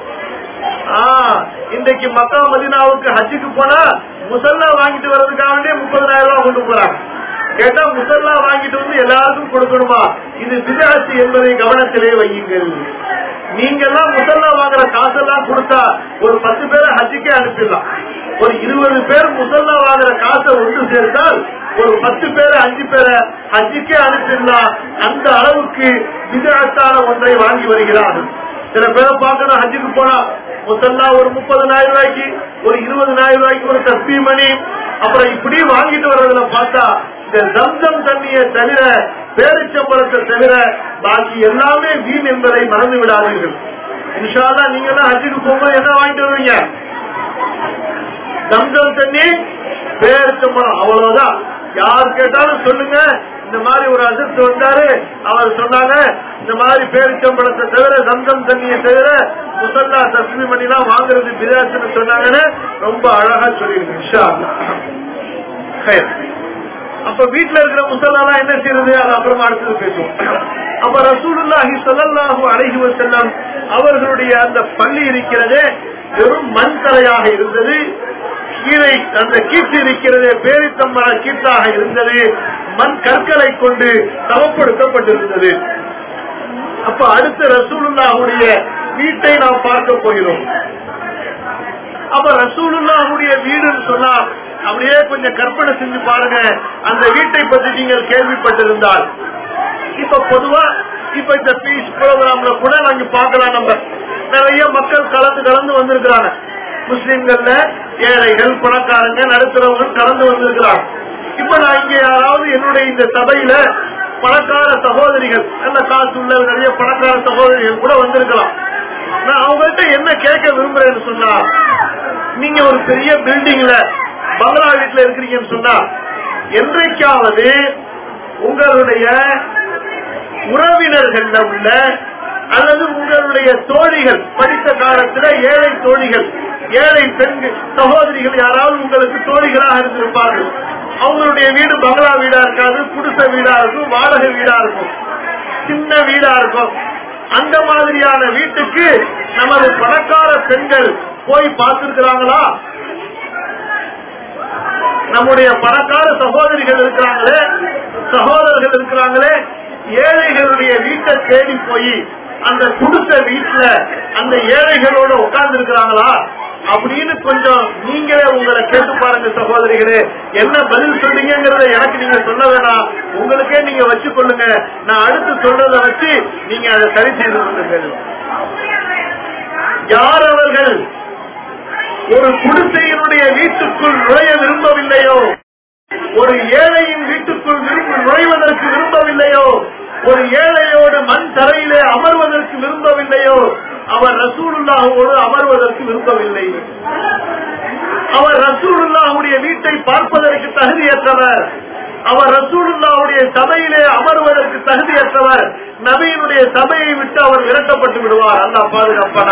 ஆ, இன்றைக்கு மக்கா மதினாவுக்கு ஹஜ்ஜுக்கு போனா முசல்லா வாங்கிட்டு வர்றதுக்காக வேண்டிய முப்பதாயிரம் ரூபாய் கொண்டு போறாங்க கேட்டா முசல்லா வாங்கிட்டு வந்து எல்லாருக்கும் கொடுக்கணுமா இது விதாசி என்பதை கவனத்திலே வையுங்கள் நீங்க எல்லாம் முசல்லா வாங்குற காசெல்லாம் கொடுத்தா ஒரு பத்து பேரை ஹஜ்ஜுக்கே அனுப்பிடலாம் ஒரு இருபது பேர் முசல்லா வாங்குற காசை ஒன்று சேர்த்தால் ஒரு பத்து பேரை அஞ்சு பேரை ஹஜ்ஜுக்கே அனுப்பிடலாம் அந்த அளவுக்கு விதத்தான ஒன்றை வாங்கி வருகிறார்கள் சில பேரை பார்க்கணும் ஹஜ்ஜுக்கு போனா முசல்லா ஒரு முப்பதனாயிரம் ரூபாய்க்கு ஒரு இருபதனாயிரம் ரூபாய்க்கு ஒரு தஸ்பி மணி அப்புறம் இப்படி வாங்கிட்டு வர்றதுல பார்த்தா இந்த தம்சம் தண்ணியை தவிர பேரிச்சம்பழத்தை தவிர பாக்கி எல்லாமே வீண் என்பதை மறந்து விடாதீர்கள் இன்ஷால்லா நீங்க எல்லாம் ஹஜ்ஜுக்கு போகும்போது என்ன வாங்கிட்டு வருவீங்க தம்சம் தண்ணி பேரிச்சம்பழம் அவ்வளவுதான் யார் கேட்டாலும் சொல்லுங்க இந்த மாதிரி ஒரு அசத்து வந்தாரு அவர் சொன்னாங்க இந்த மாதிரி பேரிச்சம்பழத்தை தவிர தம்சம் தண்ணியை தவிர முசல்லா தஸ்மி மணிலாம் வாங்குறது பிதாசுன்னு சொன்னாங்கன்னு ரொம்ப அழகா சொல்லிருக்கு இன்ஷா அல்லாஹ். ஹைர். அப்ப வீட்டுல இருக்கிற முசல்லாம் என்ன செய்யறது அது அப்புறமா அடுத்தது பேசுவோம் அப்ப ரசூலுல்லாஹி ஸல்லல்லாஹு அலைஹி வஸல்லம் அவர்களுடைய அந்த பள்ளி இருக்கிறதே வெறும் மண் தரையாக இருந்தது கீழே அந்த கீற்று இருக்கிறது பேரித்தம்பர கீற்றாக இருந்தது மண் கற்களை கொண்டு சமப்படுத்தப்பட்டிருந்தது அப்ப அடுத்த ரசூலுல்லாஹுடைய வீட்டை நாம் பார்க்க போகிறோம் அப்ப ரசூலுல்லாஹுடைய வீடுன்னு சொன்னா அப்படியே கொஞ்சம் கற்பனை செஞ்சு பாருங்க அந்த வீட்டை பற்றி நீங்கள் கேள்விப்பட்டிருந்தால் இப்ப பொதுவா இப்ப இந்த பீஸ் ப்ரோக்ராம்ல கூட நாங்க பார்க்கலாம் நம்ம நிறைய மக்கள் கலந்து கலந்து வந்திருக்கிறாங்க முஸ்லிம்கள்ல ஏழைகள் பணக்காரங்க நடுத்தரவங்க கலந்து வந்திருக்கிறாங்க இப்ப நான் இங்க யாராவது என்னுடைய இந்த சபையில பணக்கார சகோதரிகள் நல்ல காசு உள்ள நிறைய பணக்கார சகோதரிகள் கூட வந்திருக்கலாம் நான் அவங்கள்ட்ட என்ன கேட்க விரும்புறேன்னு சொன்னா நீங்க ஒரு பெரிய பில்டிங்ல பங்களா வீட்டுல இருக்கிறீங்கன்னு சொன்னா என்றைக்காவது உங்களுடைய உறவினர்கள்ல உள்ள அல்லது உங்களுடைய தோழிகள் படித்த காலத்துல ஏழை தோழிகள் ஏழை பெண்கள் சகோதரிகள் யாராவது உங்களுக்கு தோழிகளாக இருந்திருப்பார்கள் அவங்களுடைய வீடு பங்களா வீடா இருக்காது குடிசை வீடா இருக்கும் வாடகை வீடா இருக்கும் சின்ன வீடா இருக்கும் அந்த மாதிரியான வீட்டுக்கு நமது பணக்கார பெண்கள் போய் பார்த்திருக்கிறாங்களா நம்முடைய பணக்கார சகோதரிகள் இருக்கிறாங்களே சகோதரர்கள் இருக்கிறாங்களே ஏழைகளுடைய வீட்டை தேடி போய் அந்த குடிசை வீட்டுல அந்த ஏழைகளோட உட்கார்ந்து இருக்கிறாங்களா அப்படின்னு கொஞ்சம் நீங்களே உங்களை கேட்டு பாருங்க சகோதரிகளே என்ன பதில் சொல்றீங்கிறத எனக்கு நீங்க சொல்ல வேணாம் உங்களுக்கே நீங்க வச்சுக்கொள்ளுங்க நான் அடுத்து சொல்றத வச்சு நீங்க அதை சரி செய்து கொள்ளுங்கள் யார் அவர்கள் ஒரு குடிசையினுடைய வீட்டுக்குள் நுழைய விரும்பவில்லையோ ஒரு ஏழையின் வீட்டுக்குள் விரும்ப- நுழைவதற்கு விரும்பவில்லையோ ஒரு ஏழையோடு மண் தரையிலே அமர்வதற்கு விரும்பவில்லையோ அவர் ரசூலுல்லாஹோடு அமர்வதற்கு விரும்பவில்லை அவர் ரசூலுல்லாஹுடைய வீட்டை பார்ப்பதற்கு தகுதியற்றவர் அவர் ரசூலுல்லாஹுடைய சபையிலே அமர்வதற்கு தகுதியற்றவர் நபியினுடைய சபையை விட்டு அவர் விரட்டப்பட்டு விடுவார் அல்லாஹ் பாதுகாப்பானா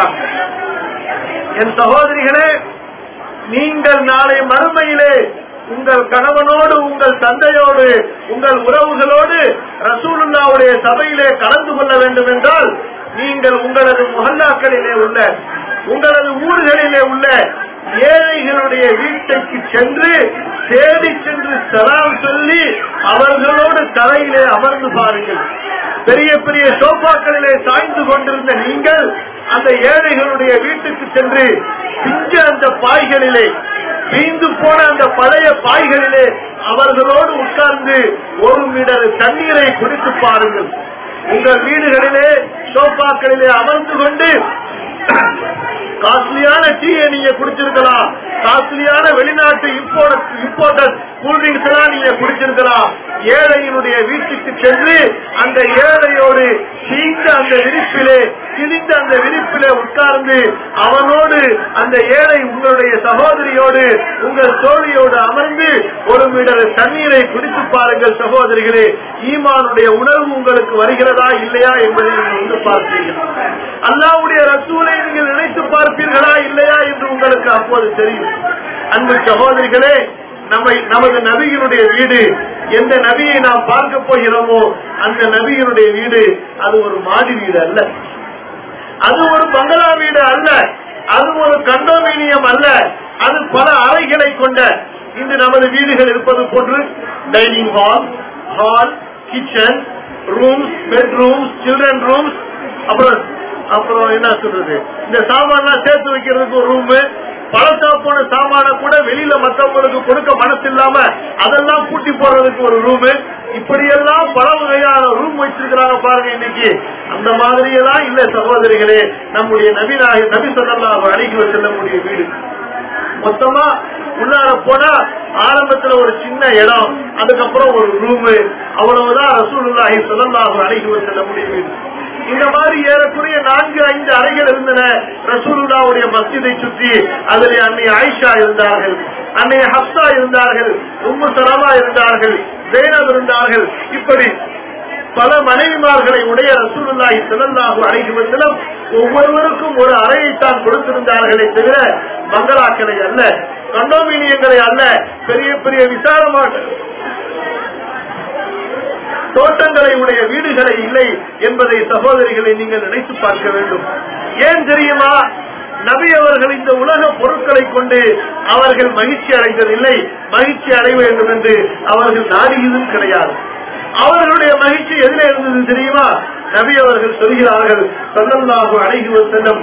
என் சகோதரிகளே நீங்கள் நாளை மறுமையிலே உங்கள் கணவனோடு உங்கள் தந்தையோடு உங்கள் உறவுகளோடு ரசூலுல்லாவுடைய சபையிலே கலந்து கொள்ள வேண்டும் என்றால் நீங்கள் உங்களது முகல்லாக்களிலே உள்ள உங்களது ஊர்களிலே உள்ள ஏழைகளுடைய வீட்டுக்கு சென்று தேடி சென்று சலாம் சொல்லி அவர்களோடு தலையிலே அமர்ந்து பாருங்கள் பெரிய பெரிய சோஃபாக்களிலே சாய்ந்து கொண்டிருந்த நீங்கள் அந்த ஏழைகளுடைய வீட்டுக்கு சென்று பிஞ்ச அந்த பாய்களிலே வீந்து போன அந்த பழைய பாய்களிலே அவர்களோடு உட்கார்ந்து ஒரு மீடர் தண்ணீரை குடித்து பாருங்கள் உங்கள் வீடுகளிலே சோஃபாக்களிலே அமர்ந்து கொண்டு காஸ்ட்லியான டீயை நீங்க குடிச்சிருக்கலாம் காஸ்ட்லியான வெளிநாட்டு இம்போர்ட் இம்போர்ட்டட் கூல்ட்ரிங்க்ஸ் எல்லாம் நீங்க குடிச்சிருக்கலாம் ஏழையினுடைய வீட்டுக்கு சென்று அந்த ஏழையோடு தீந்த அந்த விரிப்பிலே திணிந்த அந்த விரிப்பிலே உட்கார்ந்து அவனோடு அந்த ஏழை உங்களுடைய சகோதரியோடு உங்கள் தோழியோடு அமர்ந்து ஒரு மீடர் தண்ணீரை குடித்து பாருங்கள் சகோதரிகளே ஈமானுடைய உணர்வு உங்களுக்கு வருகிறதா இல்லையா என்பதை நீங்கள் வந்து பார்ப்பீர்கள் அல்லாவுடைய ரசூலை நீங்கள் நினைத்து பார்ப்பீர்களா இல்லையா என்று உங்களுக்கு அப்போது தெரியும் அன்பு சகோதரிகளே நம்மை நமது நபியினுடைய வீடு எந்த நபியை நாம் பார்க்க போகிறோமோ அந்த நபியினுடைய வீடு அது ஒரு மாடி வீடு அல்ல அது ஒரு பங்களா வீடு அல்ல அது ஒரு கண்டோமினியம் அல்ல அது பல அறைகளை கொண்ட இன்று நமது வீடுகள் இருப்பது போன்று dining hall hall kitchen rooms bedrooms children rooms அப்புறம் அப்புறம் என்ன சொல்றது இந்த சாமான்லாம் சேர்த்து வைக்கிறதுக்கு ஒரு ரூமு பழத்தா போன சாமான கூட வெளியில மத்தவங்களுக்கு கொடுக்க மனசு இல்லாம அதெல்லாம் பூட்டி போடுறதுக்கு ஒரு ரூமு இப்படியெல்லாம் பல வகையான ரூம் வச்சிருக்கிறாங்க பாருங்க இன்னைக்கு அந்த மாதிரியெல்லாம் இல்ல சகோதரிகளே நம்முடைய நபிநாய நபி சொல்லலாம் அணுகி செல்லக்கூடிய வீடு மொத்தமா உள்ளார போனா ஆரம்பத்துல ஒரு சின்ன இடம் அதுக்கப்புறம் ஒரு ரூமு அவ்வளவுதான் ரசூலுல்லாஹி சொல்லலாம் அணுகி செல்லக்கூடிய வீடு இந்த மாதிரி ஏறக்குறைய நான்கு ஐந்து அறைகள் இருந்தன ரசூலுல்லாவுடைய மஸ்ஜிதை சுற்றி அதில் அன்னை ஆயிஷா இருந்தார்கள் அன்னை ஹப்சா இருந்தார்கள் உம்மு சலமா இருந்தார்கள் ஜெயனப் இருந்தார்கள் இப்படி பல மனைவிமார்களை உடைய ரசூலுல்லாஹி ஸல்லல்லாஹு அலைஹி வஸல்லம் ஒவ்வொருவருக்கும் ஒரு அறையைத்தான் கொடுத்திருந்தார்களே தவிர பங்களாக்களை அல்ல கண்டோமினியங்களை அல்ல பெரிய பெரிய விசாலமான தோட்டங்களை உடைய வீடுகளை இல்லை என்பதை சகோதரிகளை நீங்கள் நினைத்து பார்க்க வேண்டும் ஏன் தெரியுமா நபி அவர்கள் இந்த உலக பொருட்களை கொண்டு அவர்கள் மகிழ்ச்சி அடைந்ததில்லை மகிழ்ச்சி அடைய வேண்டும் என்று அவர்கள் நாடியதும் கிடையாது அவர்களுடைய மகிழ்ச்சி எதிலே இருந்தது தெரியுமா நபி அவர்கள் சொல்கிறார்கள் சொல்லல்லாஹு அழகி செல்லும்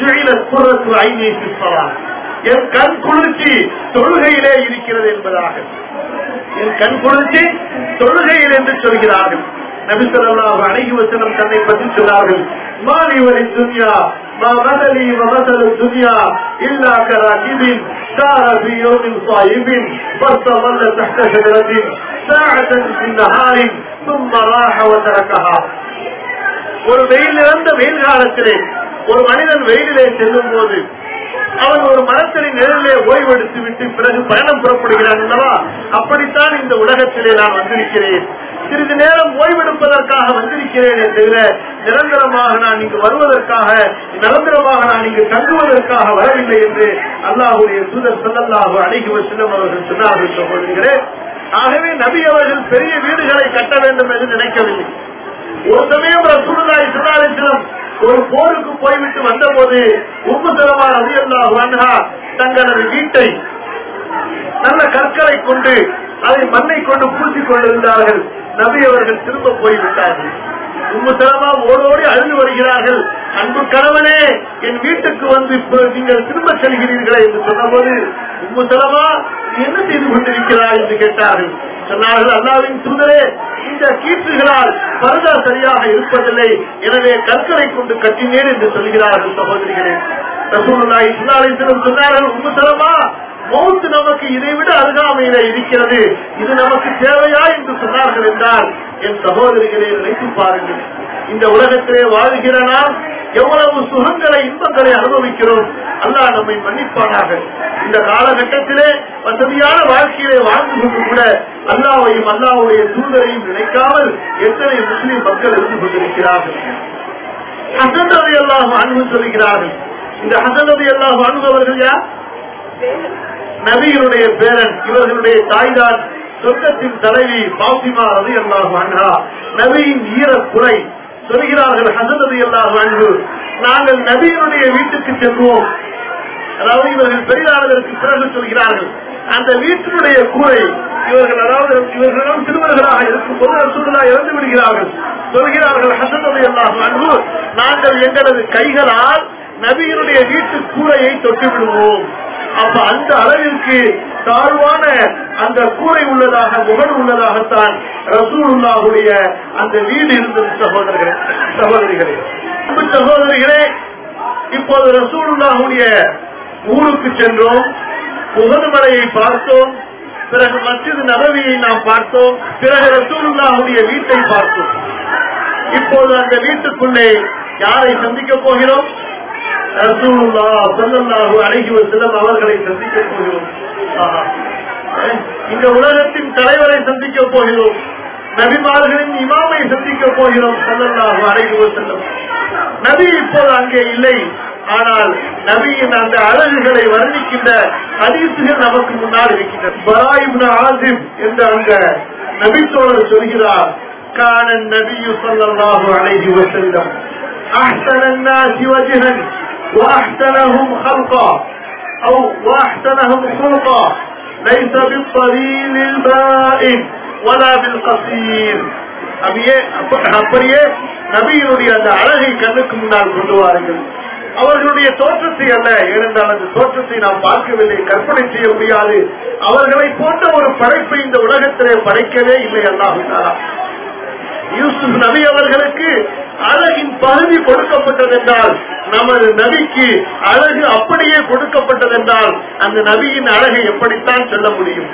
என் கண் குளிர்ச்சி தொழுகையிலே இருக்கிறது என்பதாக என் கண் குளிர்ச்சி தொழுகையில் என்று சொல்கிறார்கள் நபி சொல்லாஹு அழகி வசனம் தன்னை பற்றி சொன்னார்கள் மாலிவரி துன்யா ما مثلي ومثل الدنيا إلا كراكب سار في يوم صائب فاستظل تحت شجرة ساعة في النهار ثم راح وتركها ஒரு வெயில் இறந்த வெயில் காலத்திலே ஒரு மனிதன் வெயிலிலே செல்லும் போது அவன் ஒரு மரத்தடி நிழலிலே ஓய்வெடுத்து விட்டு பிறகு பயணம் புறப்படுகிறான் அல்லவா அப்படித்தான் இந்த உலகத்திலே நான் வந்திருக்கிறேன் சிறிது நேரம் ஓய்வெடுப்பதற்காக வந்திருக்கிறேனே தவிர நிரந்தரமாக நான் இங்கு வருவதற்காக நிரந்தரமாக நான் இங்கு தங்குவதற்காக வரவில்லை என்று அல்லாஹுடைய தூதர் சொல்லல்லாஹு அழகி செல்லும் அவர்கள் சொன்னார்கள் சகோதரிகளே ஆகவே நபி அவர்கள் பெரிய வீடுகளை கட்ட வேண்டும் என்று நினைக்கவில்லை ஒரு சமயம் ரசூலுல்லாஹி ஸல்லல்லாஹு அலைஹி வஸல்லம் ஒரு போருக்கு போய்விட்டு வந்தபோது உம்மு சலமா ரலியல்லாஹு அன்ஹா தங்களது வீட்டை நல்ல கற்களை கொண்டு அதை மண்ணை கொண்டு பூசிக் கொண்டிருந்தார்கள் நபி அவர்கள் திரும்ப போய்விட்டார்கள் உம்மு சலமா ஓடோடி அழுது வருகிறார்கள் அன்பு கணவனே என் வீட்டுக்கு வந்து இப்ப நீங்கள் திரும்ப செல்கிறீர்களே என்று சொன்னபோது உம்மு சலமா நீ என்ன செய்து கொண்டிருக்கிறாய் என்று கேட்டார்கள் சொன்னார்கள் அல்லாவின் தூதரே இந்த கீற்றுகளால் பரதா சரியாக இருப்பதில்லை எனவே கற்களை கொண்டு கட்டினேன் என்று சொல்கிறார்கள் சகோதரிகளே ரசூலுல்லாஹி ஸல்லல்லாஹு அலைஹி வஸல்லம் சொன்னார்கள் உம்மு சலமா மௌத்து நமக்கு இதை விட அருகாமையில இருக்கிறது இது நமக்கு தேவையா என்று சொன்னார்கள் என்றால் என் சகோதரிகளை நினைத்து பாருங்கள் இந்த உலகத்திலே வாழ்கிற நாம் எவ்வளவு சுகங்களை இன்பங்களை அனுபவிக்கிறோம் அல்லாஹ் நம்மை மன்னிப்பானாக இந்த காலகட்டத்திலே வசதியான வாழ்க்கையிலே வாழ்ந்து கொண்டு கூட அல்லாவையும் அல்லாவுடைய தூதரையும் நினைக்காமல் எத்தனை முஸ்லிம் மக்கள் இருந்து கொண்டிருக்கிறார்கள் ஹசன் ரவி அல்லாஹ் அன்பு சொல்கிறார்கள் இந்த ஹசன் ரவி அல்லாஹ் அன்பவர்கள் யார் நபியினுடைய பேரன் இவர்களுடைய தாய்தான் சொர்க்கத்தின் தலைவி பாத்திமா ரதி அல்லாஹ் அன்ஹா நபியின் ஈரக்குறை சொல்கிறார்கள் ஹசன் ரதி அல்லாஹ் அன்பு நாங்கள் நபியினுடைய வீட்டுக்கு செல்வோம் அதாவது இவர்கள் பெரிதானதற்கு பிறகு சொல்கிறார்கள் அந்த வீட்டினுடைய கூரை இவர்கள் அதாவது இவர்களிடம் சிறுவர்களாக இருக்கும் போது ரசூலுல்லா இறந்து விடுகிறார்கள் சொல்கிறார்கள் ஹசன் ரதி அல்லாஹ் அன்பு நாங்கள் எங்களது கைகளால் நபியினுடைய வீட்டு கூரையை தொட்டு விடுவோம் அப்ப அந்த அளவிற்கு தாழ்வான அந்த கூரை உள்ளதாக முகடு உள்ளதாகத்தான் ரசூலுல்லாவுடைய அந்த வீடு இருந்தது சகோதரர்களே சகோதரிகளே அன்பு சகோதரிகளே இப்போது ரசூலுல்லாவுடைய ஊருக்கு சென்றோம் முகது மலையை பார்த்தோம் பிறகு மற்றொரு நபவியை நாம் பார்த்தோம் பிறகு ரசூலுல்லாவுடைய வீட்டை பார்த்தோம் இப்போது அந்த வீட்டுக்குள்ளே யாரை சந்திக்க போகிறோம் ரசூலுல்லா ஸல்லல்லாஹு அலைஹி வஸல்லம் அவர்களை சந்திக்க போகிறோம் ஆஹா. இந்த உலகத்தின் தலைவரை சந்திக்க போகிறோம் நபிமார்களின் இமாமை சந்திக்க போகிறோம் ஸல்லல்லாஹு அலைஹி வஸல்லம் நபி இப்போது அங்கே இல்லை ஆனால் நபியின் அந்த அழகுகளை வர்ணிக்கின்ற ஹதீசுகள் நமக்கு முன்னால் இருக்கின்றன பராயிப்னு ஆசிப் என்ற அந்த நபித்தோழர் சொல்கிறார் கான நபியு ஸல்லல்லாஹு அலைஹி வஸல்லம் أحسن الناس وجها وأحسنهم خلقا أو وأحسنهم خلقا ليس بالطويل البائن ولا بالقصير அப்படியே அப்ப- அப்படியே நபியினுடைய அந்த அழகை கண்ணுக்கு முன்னால் கொண்டு வாருங்கள் அவர்களுடைய தோற்றத்தை அல்ல ஏனென்றால் அந்த தோற்றத்தை நாம் பார்க்கவில்லை கற்பனை செய்ய முடியாது அவர்களை போன்ற ஒரு படைப்பை இந்த உலகத்திலே படைக்கவே இல்லை அல்லாஹ் யூசுப் நபி அவர்களுக்கு அழகின் பகுதி கொடுக்கப்பட்டதென்றால் நமது நபிக்கு அழகு அப்படியே கொடுக்கப்பட்டதென்றால் அந்த நபியின் அழகை எப்படித்தான் சொல்ல முடியும்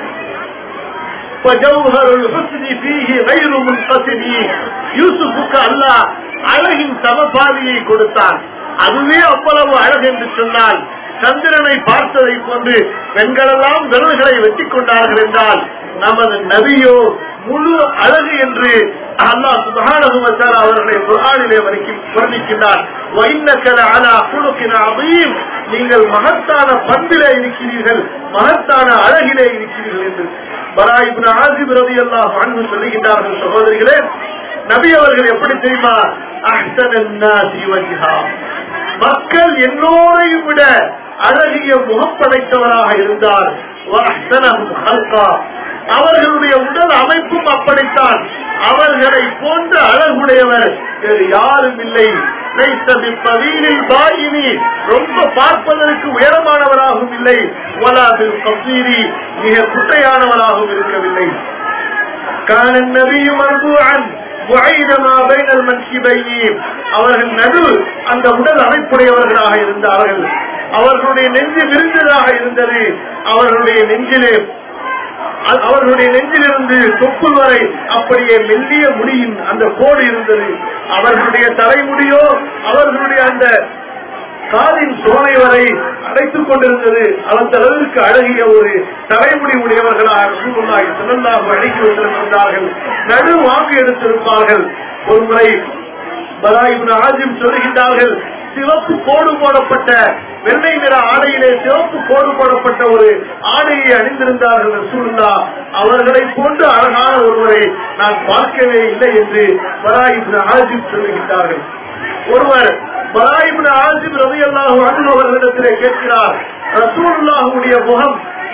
فجوهر الحسن فيه غير منقسم யூசுஃபுக்கு அல்லாஹ் அழகின் சமபாதியை கொடுத்தான் அதுவே அவ்வளவு அழகு என்று சொன்னால் சந்திரனை பார்த்ததை போன்று பெண்களெல்லாம் விரல்களை வெட்டிக் கொண்டார்கள் என்றால் நமது நபியோ முழு அழகு என்று அல்லாஹ் சுபஹானஹு வ தஆலா அவர்களை குர்ஆனிலே வரைக்கும் வர்ணிக்கின்றார் وَإِنَّكَ لَعَلَى خُلُقٍ عَظِيمٍ நீங்கள் மகத்தான பண்பிலே இருக்கிறீர்கள் மகத்தான அழகிலே இருக்கிறீர்கள் என்று பரா இப்னு ஆசிப் ரலியல்லாஹு அன்ஹு சொல்லுகின்றார்கள் சகோதரிகளே நபி அவர்கள் எப்படி தெரியுமா அஹ்சனன் நாசி வஜ்ஹா மக்கள் எல்லோரையும் விட அழகிய முகம் படைத்தவராக இருந்தார் வஅஹ்சனஹும் ஹல்கா அவர்களுடைய உடல் அமைப்பும் அப்படித்தான் அவர்களை போன்ற அழகுடையவர் வேறு யாரும் இல்லை லைஸ பித்தவீலில் பாயினி ரொம்ப பார்ப்பதற்கு உயரமானவராகவும் இல்லை வலாபில் கசீரி மிக குட்டையானவராகவும் இருக்கவில்லை كان النبي مرفوعا وعيد ما بين المنكبين அவர்கள் நடு அந்த உடல் அமைப்புடையவர்களாக இருந்தார்கள் அவர்களுடைய நெஞ்சு விரிந்ததாக இருந்தது அவர்களுடைய நெஞ்சிலே அ- அவர்களுடைய நெஞ்சிலிருந்து தொப்புள் வரை அப்படியே மெல்லிய முடியின் அந்த கோடு இருந்தது அவர்களுடைய தலைமுடியோ அவர்களுடைய அந்த காலின் சோலை வரை அடைத்துக் கொண்டிருந்தது அந்த அளவிற்கு அழகிய ஒரு தலைமுடி உடையவர்களாக ரசூலுல்லாஹி ஸல்லல்லாஹு அலைஹி வஸல்லம் இருந்தார்கள் நடு வாக்கு எடுத்திருப்பார்கள் ஒரு முறை பலாயிபின் ஆஜிம் சொல்லுகின்றார்கள் சிவப்பு கோடு போடப்பட்ட வெள்ளை நிற ஆடையிலே சிவப்பு கோடு போடப்பட்ட ஒரு ஆடையை அணிந்திருந்தார்கள் ரசூலுல்லா அவர்களை போன்று அழகான ஒருவரை நான் பார்க்கவே இல்லை என்று பலாயிபின் ஆஜிம் சொல்லுகின்றார்கள் ஒருவர் பராயிபின் ஆசிப் ரவி அல்லாஹு அவர்களிடத்திலே கேட்கிறார் ரசூலுல்லாஹுடைய முகம்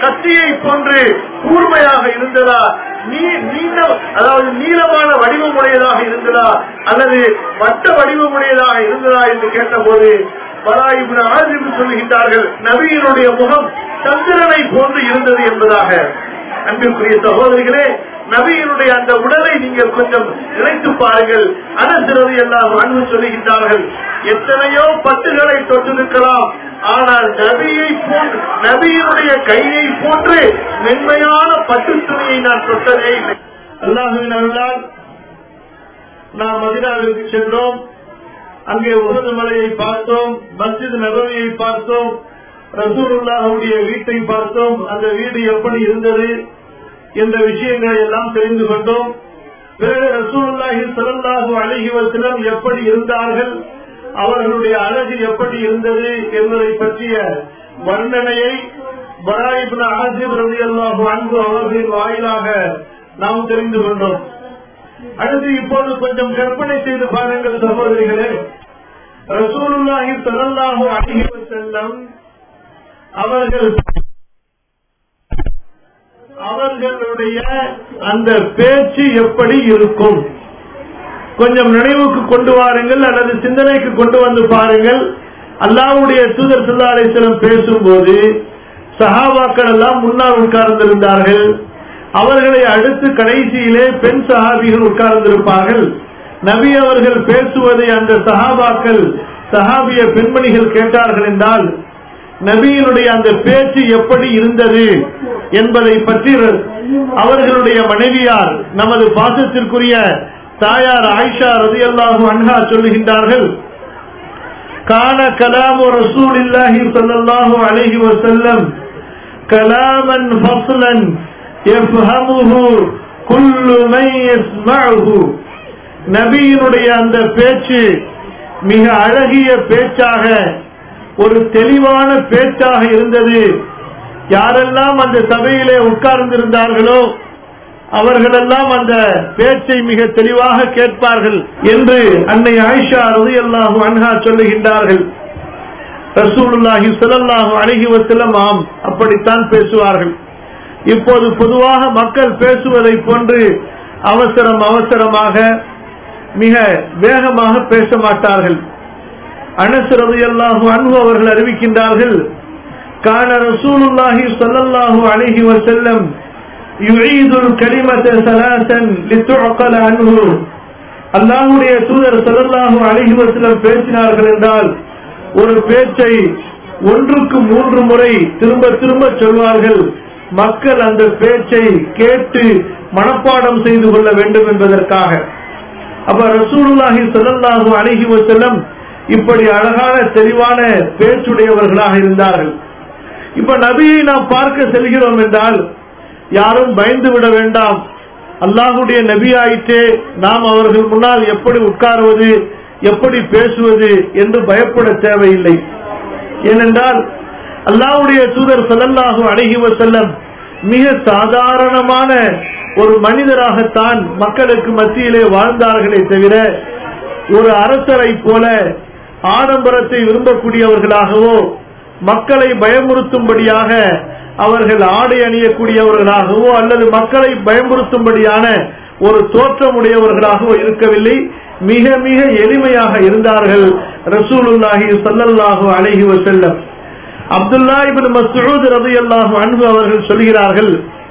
கத்தியை போன்று கூர்மையாக இருந்ததா நீ- நீண்ட அதாவது நீளமான வடிவமுடையதாக இருந்ததா அல்லது வட்ட வடிவமுடையதாக இருந்ததா என்று கேட்டபோது பலாயிபின் ஆசிபு சொல்லுகின்றார்கள் நபியினுடைய முகம் சந்திரனை போன்று இருந்தது என்பதாக அன்பிற்குரிய சகோதரிகளே நபியினுடைய அந்த உடலை நீங்கள் கொஞ்சம் நினைத்து பாருங்கள் அனசிறது எல்லாம் அன்பு சொல்லுகின்றார்கள் எத்தனையோ பட்டுகளை தொட்டிருக்கலாம் ஆனால் நபியை போன்று நபியினுடைய கையை போன்று மென்மையான பட்டு துணியை நான் தொட்டதே இல்லை அல்லாஹுவின் அருளால் நாம் மதினாவிற்கு சென்றோம் அங்கே உகது மலையை பார்த்தோம் மஸ்ஜித் நபவியை பார்த்தோம் ரசூலுல்லாஹுடைய வீட்டை பார்த்தோம் அந்த வீடு எப்படி இருந்தது என்ற விஷயங்களை எல்லாம் தெரிந்து கொண்டோம் பிறகு ரசூலுல்லாஹி ஸல்லல்லாஹு அலைஹி வஸல்லம் எப்படி இருந்தார்கள் அவர்களுடைய அழகு எப்படி இருந்தது என்பதை பற்றிய வர்ணனையை பராயிபின் ஆசிப் ரலியல்லாஹு அன்ஹு அவர்களின் வாயிலாக நாம் தெரிந்து கொண்டோம் அடுத்து இப்போது கொஞ்சம் கற்பனை செய்து பாருங்கள் சகோதரிகளே ரசூலுல்லாஹி ஸல்லல்லாஹு அலைஹி வஸல்லம் அவர்கள் அவர்களுடைய அந்த பேச்சு எப்படி இருக்கும் கொஞ்சம் நினைவுக்கு கொண்டு வாருங்கள் அல்லது சிந்தனைக்கு கொண்டு வந்து பாருங்கள் அல்லாவுடைய தூதர் சுல்லா அலிஸ்லம் பேசும்போது சஹாபாக்கள் எல்லாம் முன்னால் உட்கார்ந்திருந்தார்கள் அவர்களை அடுத்து கடைசியிலே பெண் சஹாபிகள் உட்கார்ந்திருப்பார்கள் நபி அவர்கள் பேசுவதை அந்த சஹாபாக்கள் சஹாபிய பெண்மணிகள் கேட்டார்கள் என்றால் நபியினுடைய அந்த பேச்சு எப்படி இருந்தது என்பதை பற்றி அவர்களுடைய மனைவியார் நமது பாசத்திற்குரிய தாயார் ஆயிஷா ரதியல்லாஹு அன்ஹா சொல்லுகின்றார்கள் கான கலாமு ரசூலில்லாஹி ஸல்லல்லாஹு அலைஹி வஸல்லம் கலாமன் ஃபஸ்லன் யஃப்ஹமுஹு குல்லு மன் யஸ்மஉஹு நபியினுடைய அந்த பேச்சு மிக அழகிய பேச்சாக ஒரு தெளிவான பேச்சாக இருந்தது யாரெல்லாம் அந்த சபையிலே உட்கார்ந்திருந்தார்களோ அவர்களெல்லாம் அந்த பேச்சை மிக தெளிவாக கேட்பார்கள் என்று அன்னை ஆயிஷா ரலியல்லாஹு அன்ஹா சொல்லுகின்றார்கள் ரசூலுல்லாஹி ஸல்லல்லாஹு அலைஹி வஸல்லம் ஆம் அப்படித்தான் பேசுவார்கள் இப்போது பொதுவாக மக்கள் பேசுவதை போன்று அவசரம் அவசரமாக மிக வேகமாக பேச மாட்டார்கள் அனஸ் ரலியல்லாஹு அன்ஹு அவர்கள் அறிவிக்கின்றார்கள் கான ரசூலுல்லாஹி ஸல்லல்லாஹு அலைஹி வஸல்லம் يعيد الكلمة ثلاثا لتعقل عنه அல்லாஹுடைய தூதர் ஸல்லல்லாஹு அலைஹி வஸல்லம் பேசினார்கள் என்றால் ஒரு பேச்சை ஒன்றுக்கு மூன்று முறை திரும்ப திரும்ப சொல்வார்கள் மக்கள் அந்த பேச்சை கேட்டு மனப்பாடம் செய்து கொள்ள வேண்டும் என்பதற்காக அப்ப ரசூலுல்லாஹி ஸல்லல்லாஹு அலைஹி வஸல்லம் இப்படி அழகான தெளிவான பேச்சுடையவர்களாக இருந்தார்கள் இப்ப நபியை நாம் பார்க்க செல்கிறோம் என்றால் யாரும் பயந்து விட வேண்டாம் அல்லாஹுடைய நபி ஆயிற்றே நாம் அவர்கள் முன்னால் எப்படி உட்காருவது எப்படி பேசுவது என்று பயப்பட தேவையில்லை ஏனென்றால் அல்லாஹுடைய தூதர் ஸல்லல்லாஹு அலைஹி வஸல்லம் மிக சாதாரணமான ஒரு மனிதராகத்தான் மக்களுக்கு மத்தியிலே வாழ்ந்தார்களே தவிர ஒரு அரசரை போல ஆடம்பரத்தை விரும்பக்கூடியவர்களாகவோ மக்களை பயமுறுத்தும்படியாக அவர்கள் ஆடை அணியக்கூடியவர்களாகவோ அல்லது மக்களை பயமுறுத்தும்படியான ஒரு தோற்றமுடையவர்களாகவோ இருக்கவில்லை மிக மிக எளிமையாக இருந்தார்கள் ரசூலுல்லாஹி ஸல்லல்லாஹு அலைஹி வஸல்லம் அப்துல்லா இப்னு மஸ்ஊத் ரலியல்லாஹு அன்ஹு அவர்கள் சொல்கிறார்கள்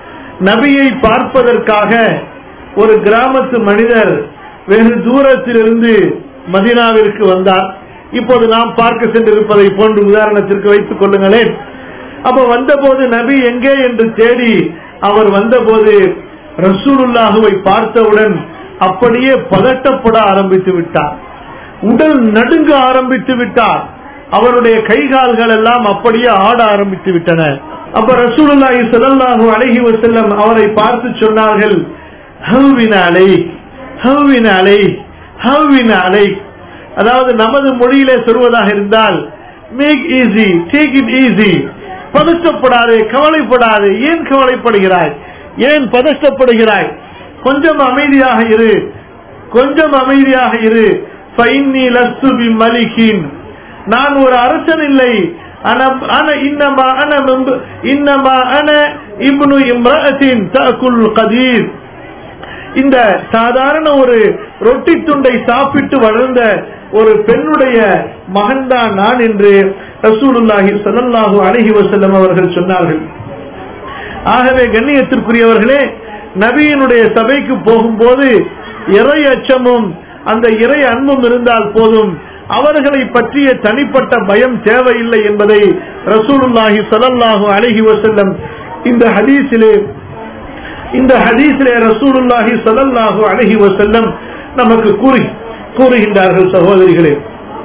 நபியை பார்ப்பதற்காக ஒரு கிராமத்து மனிதர் வெகு தூரத்திலிருந்து மதீனாவிற்கு வந்தார் இப்போது நாம் பார்க்க சென்றிருப்பதை போன்று உதாரணத்திற்கு வைத்துக் கொள்ளுங்களேன் அப்ப வந்தபோது நபி எங்கே என்று தேடி அவர் வந்தபோது ரசூலுல்லாஹுவை பார்த்தவுடன் அப்படியே பதட்டப்பட ஆரம்பித்து விட்டார் உடல் நடுங்க ஆரம்பித்து விட்டார் அவருடைய கைகால்கள் எல்லாம் அப்படியே ஆட ஆரம்பித்து விட்டன அப்ப ரசூலுல்லாஹி ஸல்லல்லாஹு அலைஹி வஸல்லம் அவரை பார்த்து சொன்னார்கள் ஹவ்வின அலை ஹவ்வின அலை ஹவ்வின அலை அதாவது நமது மொழியிலே சொல்வதாக இருந்தால் make easy take it easy பதஷ்டப்படாதே கவலைப்படாதே ஏன் கவலைப்படுகிறாய் ஏன் பதஷ்டப்படுகிறாய் கொஞ்சம் அமைதியாக இரு கொஞ்சம் அமைதியாக இரு ஃபைன்னி லஸ்து பி மலிகின் நான் ஒரு அரசன் இல்லை أنا أنا إنما أنا من إنما أنا ابن امرأة تأكل القدير இந்த சாதாரண ஒரு ரொட்டி துண்டை சாப்பிட்டு வளர்ந்த ஒரு பெண்ணுடைய மகன்தான் நான் என்று ரசூலுல்லாஹி ஸல்லல்லாஹு அலைஹி வஸல்லம் அவர்கள் சொன்னார்கள் ஆகவே கண்ணியத்திற்குரியவர்களே நபியினுடைய சபைக்கு போகும்போது இறை அச்சமும் அந்த இறை அன்பும் இருந்தால் போதும் அவர்களை பற்றிய தனிப்பட்ட பயம் தேவையில்லை என்பதை ரசூலுல்லாஹி ஸல்லல்லாஹு அலைஹி வஸல்லம் இந்த ஹதீஸிலே இந்த ஹதீஸிலே ரசூலுல்லாஹி ஸல்லல்லாஹு அலைஹி வஸல்லம் நமக்கு கூறி கூறுகின்றார்கள் சகோதரிகளே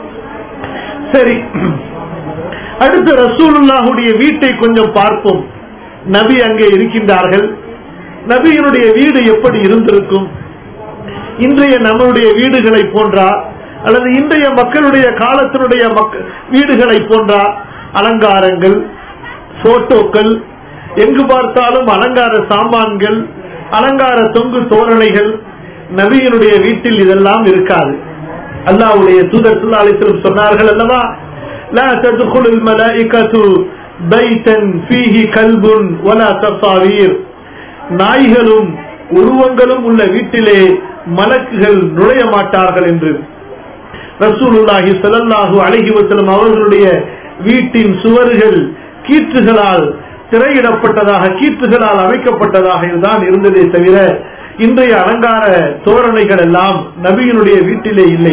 சரி அடுத்து ரசூலுல்லாஹுடைய வீட்டை கொஞ்சம் பார்ப்போம் நபி அங்கே இருக்கின்றார்கள் நபியினுடைய வீடு எப்படி இருந்திருக்கும் இன்றைய நம்மளுடைய வீடுகளை போன்றா அல்லது இன்றைய மக்களுடைய காலத்தினுடைய மக்க- வீடுகளை போன்றா அலங்காரங்கள் போட்டோக்கள் எங்கு பார்த்தாலும் அலங்கார சாமான்கள் அலங்கார தொங்கு தோரணைகள் நபியினுடைய வீட்டில் இதெல்லாம் இருக்காது அல்லாஹ்வுடைய தூதர் ஸல்லல்லாஹு அலைஹி வஸல்லம் சொன்னார்கள் அல்லவா லா ததுகுலுல் மலாயிகத்து பைத்தன் ஃபீஹி கல்புன் வலா தசாவீர் நாய்களும் உருவங்களும் உள்ள வீட்டிலே மலக்குகள் நுழைய மாட்டார்கள் என்று ரசூலுல்லாஹி ஸல்லல்லாஹு அலைஹி வஸல்லம் அவர்களுடைய வீட்டின் சுவர்கள் கீற்றுகளால் திரையிடப்பட்டதாக கீற்றுகளால் அமைக்கப்பட்டதாக தான் இருந்ததே தவிர இன்றைய அலங்கார தோரணைகள் எல்லாம் நபியினுடைய வீட்டிலே இல்லை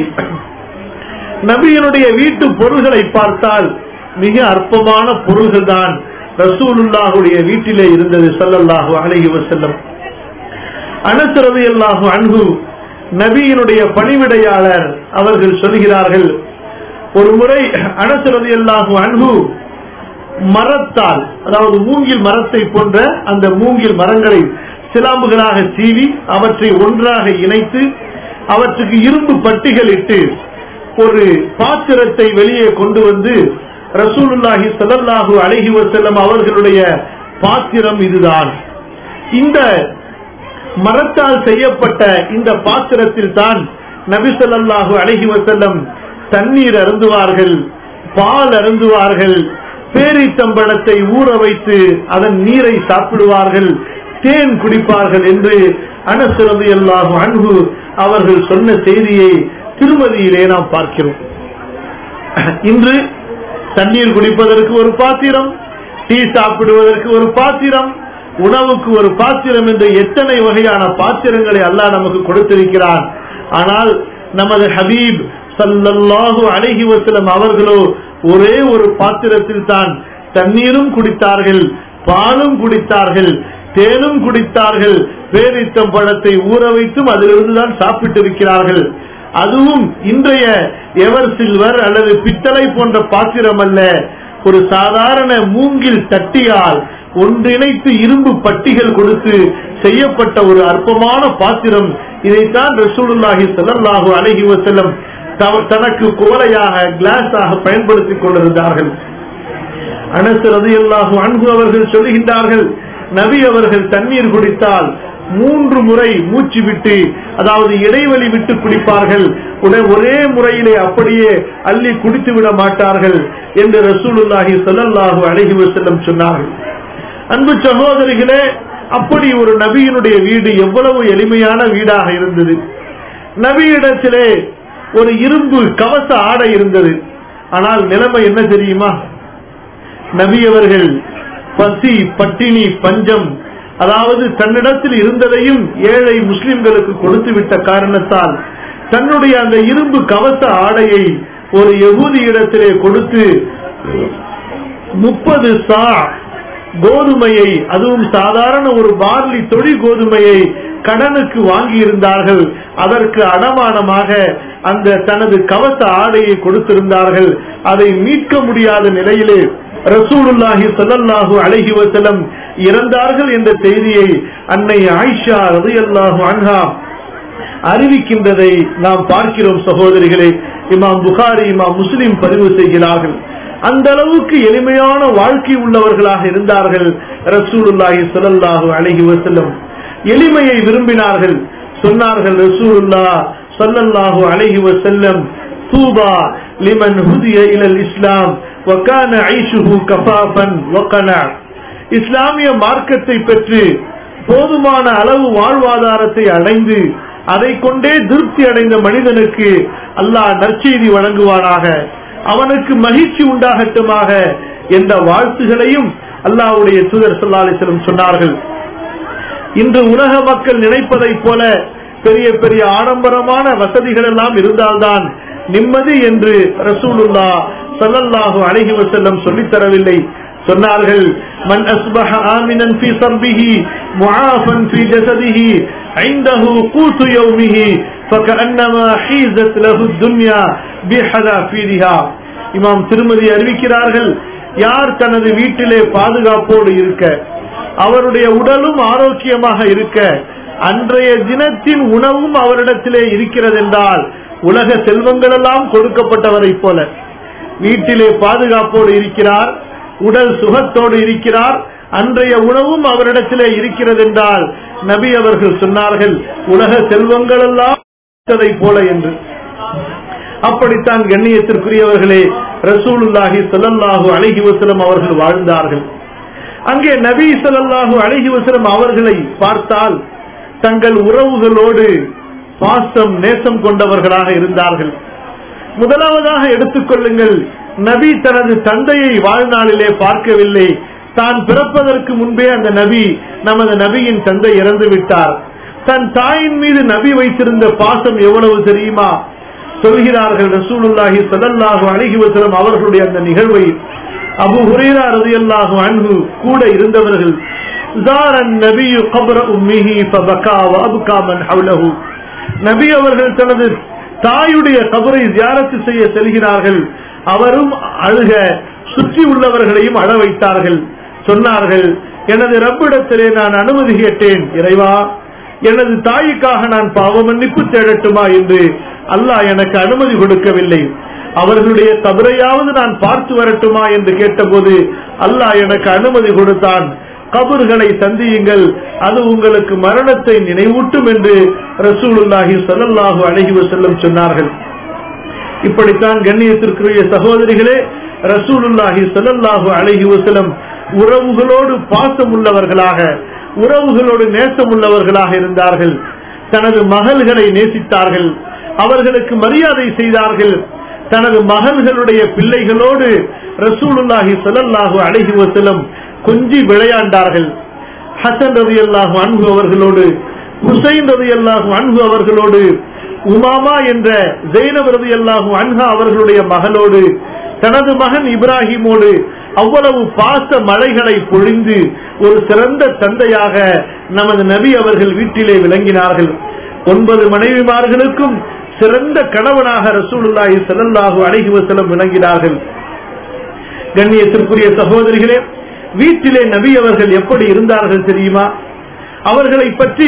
நபியினுடைய வீட்டு பொருள்களை பார்த்தால் மிக அற்பமான பொருள்கள் தான் ரசூலுல்லாஹுடைய வீட்டிலே இருந்தது ஸல்லல்லாஹு அலைஹி வஸல்லம் அனஸ் ரலியல்லாஹு அன்ஹு நபியினுடைய பணிவிடையாளர் அவர்கள் சொல்கிறார்கள் ஒரு முறை அனஸ் ரலியல்லாஹு அன்ஹு மரத்தால் அதாவது மூங்கில் மரத்தை போன்ற அந்த மூங்கில் மரங்களை சிலாம்புகளாக சீவி அவற்றை ஒன்றாக இணைத்து அவற்றுக்கு இரும்பு பட்டிகள் இட்டு ஒரு பாத்திரத்தை வெளியே கொண்டு வந்து ரசூலுல்லாஹி ஸல்லல்லாஹு அலைஹி வஸல்லம் அவர்களுடைய பாத்திரம் இதுதான் இந்த மரத்தால் செய்யப்பட்ட இந்த பாத்திரத்தில் தான் நபி ஸல்லல்லாஹு அலைஹி வஸல்லம் தண்ணீர் அருந்துவார்கள் பால் அருந்துவார்கள் பேரித்தம்பழத்தை ஊற வைத்து அதன் நீரை சாப்பிடுவார்கள் தேன் குடிப்பார்கள் என்று அனசரது எல்லாகும் அன்பு அவர்கள் சொன்ன செய்தியை திருமதியிலே நாம் பார்க்கிறோம் இன்று தண்ணீர் குடிப்பதற்கு ஒரு பாத்திரம் டீ சாப்பிடுவதற்கு ஒரு பாத்திரம் உணவுக்கு ஒரு பாத்திரம் என்று எத்தனை வகையான பாத்திரங்களை அல்லாஹ் நமக்கு கொடுத்திருக்கிறான் ஆனால் நமது ஹபீப் ஸல்லல்லாஹு அலைஹி வஸல்லம் அவர்களோ ஒரே ஒரு பாத்திரத்தில் தான் தண்ணீரும் குடித்தார்கள் பாலும் குடித்தார்கள் தேனும் குடித்தார்கள் பேரித்தம் பழத்தை ஊற வைத்தும் அதிலிருந்து தான் சாப்பிட்டிருக்கிறார்கள் அதுவும் இன்றைய எவர் சில்வர் அல்லது பித்தளை போன்ற பாத்திரம் அல்ல ஒரு சாதாரண மூங்கில் தட்டியால் ஒன்றிணைத்து இரும்பு பட்டிகள் கொடுத்து செய்யப்பட்ட ஒரு அற்பமான பாத்திரம் இதைத்தான் ரசூலுல்லாஹி ஸல்லல்லாஹு அலைஹி வஸல்லம் தவ- தனக்கு குவளையாக கிளாஸாக பயன்படுத்திக் கொண்டிருந்தார்கள் அனஸ் ரலியல்லாஹு அன்ஹு அவர்கள் சொல்லுகின்றார்கள் நபி அவர்கள் தண்ணீர் குடித்தால் மூன்று முறை மூச்சு விட்டு அதாவது இடைவெளி விட்டு குடிப்பார்கள் உடனே ஒரே முறையிலே அப்படியே அள்ளி குடித்து விட மாட்டார்கள் என்று ரசூலுல்லாஹி ஸல்லல்லாஹு அலைஹி வஸல்லம் சொன்னார்கள் அன்பு சகோதரிகளே அப்படி ஒரு நபியினுடைய வீடு எவ்வளவு எளிமையான வீடாக இருந்தது நபியிடத்திலே ஒரு இரும்பு கவச ஆடை இருந்தது ஆனால் நிலைமை என்ன தெரியுமா நபி அவர்கள் பசி பட்டினி பஞ்சம் அதாவது தன்னிடத்தில் இருந்ததையும் ஏழை முஸ்லிம்களுக்கு கொடுத்து விட்ட காரணத்தால் தன்னுடைய அந்த இரும்பு கவச ஆடையை ஒரு யகூதி இடத்திலே கொடுத்து முப்பது சா கோதுமையை அதுவும் சாதாரண ஒரு பார்லி தொழி கோதுமையை கடனுக்கு வாங்கி இருந்தார்கள் அதற்கு அடமானமாக அந்த தனது கவச ஆடையை கொடுத்திருந்தார்கள் அதை மீட்க முடியாத நிலையிலே ரசூலுல்லாஹி ஸல்லல்லாஹு அலைஹி வஸல்லம் இறந்தார்கள் என்ற செய்தியை அன்னை ஆயிஷா ரலியல்லாஹு அன்ஹா அறிவிக்கின்றதை நாம் பார்க்கிறோம் சகோதரிகளே இமாம் புகாரி இமாம் முஸ்லிம் பதிவு செய்கிறார்கள் அந்த அளவுக்கு எளிமையான வாழ்க்கை உள்ளவர்களாக இருந்தார்கள் ரசூலுல்லாஹி ஸல்லல்லாஹு அலைஹி வஸல்லம் எளிமையை விரும்பினார்கள் சொன்னார்கள் ரசூலுல்லாஹ் ஸல்லல்லாஹு அலைஹி வஸல்லம் தூபா لمن هدي إلى الإسلام وكان عيشه كفافا وقنع இஸ்லாமிய மார்க்கத்தை பெற்று போதுமான அளவு வாழ்வாதாரத்தை அடைந்து அதை கொண்டே திருப்தி அடைந்த மனிதனுக்கு அல்லாஹ் நற்செய்தி வழங்குவானாக அவனுக்கு மகிழ்ச்சி உண்டாகட்டுமாக என்ற வாழ்த்துகளையும் அல்லாஹ்வுடைய தூதர் ஸல்லல்லாஹு அலைஹி வஸல்லம் சொன்னார்கள் இன்று உலக மக்கள் நினைப்பதைப் போல பெரிய பெரிய ஆடம்பரமான வசதிகள் எல்லாம் இருந்தால்தான் நிம்மதி என்று ரசூலுல்லா ஸல்லல்லாஹு அலைஹி வஸல்லம் சொல்லித் தரவில்லை சொன்னார்கள் மன் அஸ்பஹ ஆமினன் ஃபீ சர்பிஹி முஆஃபன் ஃபீ ஜஸதிஹி عنده قوت يومه فكأنما حيزت له الدنيا بحذافيرها இமாம் திருமதி அறிவிக்கிறார்கள் யார் தனது வீட்டிலே பாதுகாப்போடு இருக்க அவருடைய உடலும் ஆரோக்கியமாக இருக்க அன்றைய தினத்தின் உணவும் அவரிடத்திலே இருக்கிறது என்றால் உலக செல்வங்கள் எல்லாம் கொடுக்கப்பட்டவரை போல வீட்டிலே பாதுகாப்போடு இருக்கிறார் உடல் சுகத்தோடு இருக்கிறார் அன்றைய உணவும் அவரிடத்திலே இருக்கிறது என்றால் நபி அவர்கள் சொன்னார்கள் உலக செல்வங்கள் எல்லாம் கொடுத்ததை போல என்று அப்படித்தான் கண்ணியத்திற்குரியவர்களே ரசூலுல்லாஹி ஸல்லல்லாஹு அலைஹி வஸல்லம் அவர்கள் வாழ்ந்தார்கள் அங்கே நபி ஸல்லல்லாஹு அலைஹி வஸல்லம் அவர்களை பார்த்தால் தங்கள் உறவுகளோடு பாசம் நேசம் கொண்டவர்களாக இருந்தார்கள் முதலாவதாக எடுத்துக்கொள்ளுங்கள் நபி தனது தந்தையை வாழ்நாளிலே பார்க்கவில்லை தான் பிறப்பதற்கு முன்பே அந்த நபி நமது நபியின் தந்தை இறந்து விட்டார் தன் தாயின் மீது நபி வைத்திருந்த பாசம் எவ்வளவு தெரியுமா சொல்கிறார்கள் ரசூலுல்லாஹி ஸல்லல்லாஹு அலைஹி வஸல்லம் அவர்களுடைய அந்த நிகழ்வை அபு ஹுரைரா ரலியல்லாஹு அன்ஹு கூட இருந்தவர்கள் زار النبي قبر امه فبكى وابكى من حوله நபி அவர்கள் தனது தாயுடைய கபரை ஜியாரத்து செய்ய செல்கிறார்கள் அவரும் அழுக சுற்றி உள்ளவர்களையும் அழ வைத்தார்கள் சொன்னார்கள் எனது ரப்பிடத்திலே நான் அனுமதி கேட்டேன் இறைவா எனது தாய்க்காக நான் பாவ மன்னிப்பு தேடட்டுமா என்று அல்லாஹ் எனக்கு அனுமதி கொடுக்கவில்லை அவர்களுடைய கபரையாவது நான் பார்த்து வரட்டுமா என்று கேட்டபோது அல்லாஹ் எனக்கு அனுமதி கொடுத்தான் கபர்களை சந்தியுங்கள் அது உங்களுக்கு மரணத்தை நினைவூட்டும் என்று ரசூலுல்லாஹி ஸல்லல்லாஹு அலைஹி வஸல்லம் சொன்னார்கள் இப்படித்தான் கண்ணியத்திற்குரிய சகோதரிகளே ரசூலுல்லாஹி ஸல்லல்லாஹு அலைஹி வஸல்லம் உறவுகளோடு பாசம் உள்ளவர்களாக உறவுகளோடு நேசம் உள்ளவர்களாக இருந்தார்கள் தனது மகள்களை நேசித்தார்கள் அவர்களுக்கு மரியாதை செய்தார்கள் தனது மகள்களுடைய பிள்ளைகளோடு ரசூலுல்லாஹி ஸல்லல்லாஹு அலைஹி வஸல்லம் கொஞ்சி விளையாண்டார்கள் ஹசன் ரலியல்லாஹு அன்ஹு அவர்களோடு ஹுசைன் ரலியல்லாஹு அன்ஹு அவர்களோடு உமாமா என்ற ஜெயினப் ரலியல்லாஹு அன்ஹா அவர்களுடைய மகளோடு தனது மகன் இப்ராஹிமோடு அவ்வளவு பாச மழைகளை பொழிந்து ஒரு சிறந்த தந்தையாக நமது நபி அவர்கள் வீட்டிலே விளங்கினார்கள் ஒன்பது மனைவிமார்களுக்கும் சிறந்த கணவனாக ரசூலுல்லாஹி ஸல்லல்லாஹு அலைஹி வஸல்லம் விளங்கினார்கள் கண்ணியத்திற்குரிய சகோதரிகளே வீட்டிலே நபி அவர்கள் எப்படி இருந்தார்கள் தெரியுமா அவர்களை பற்றி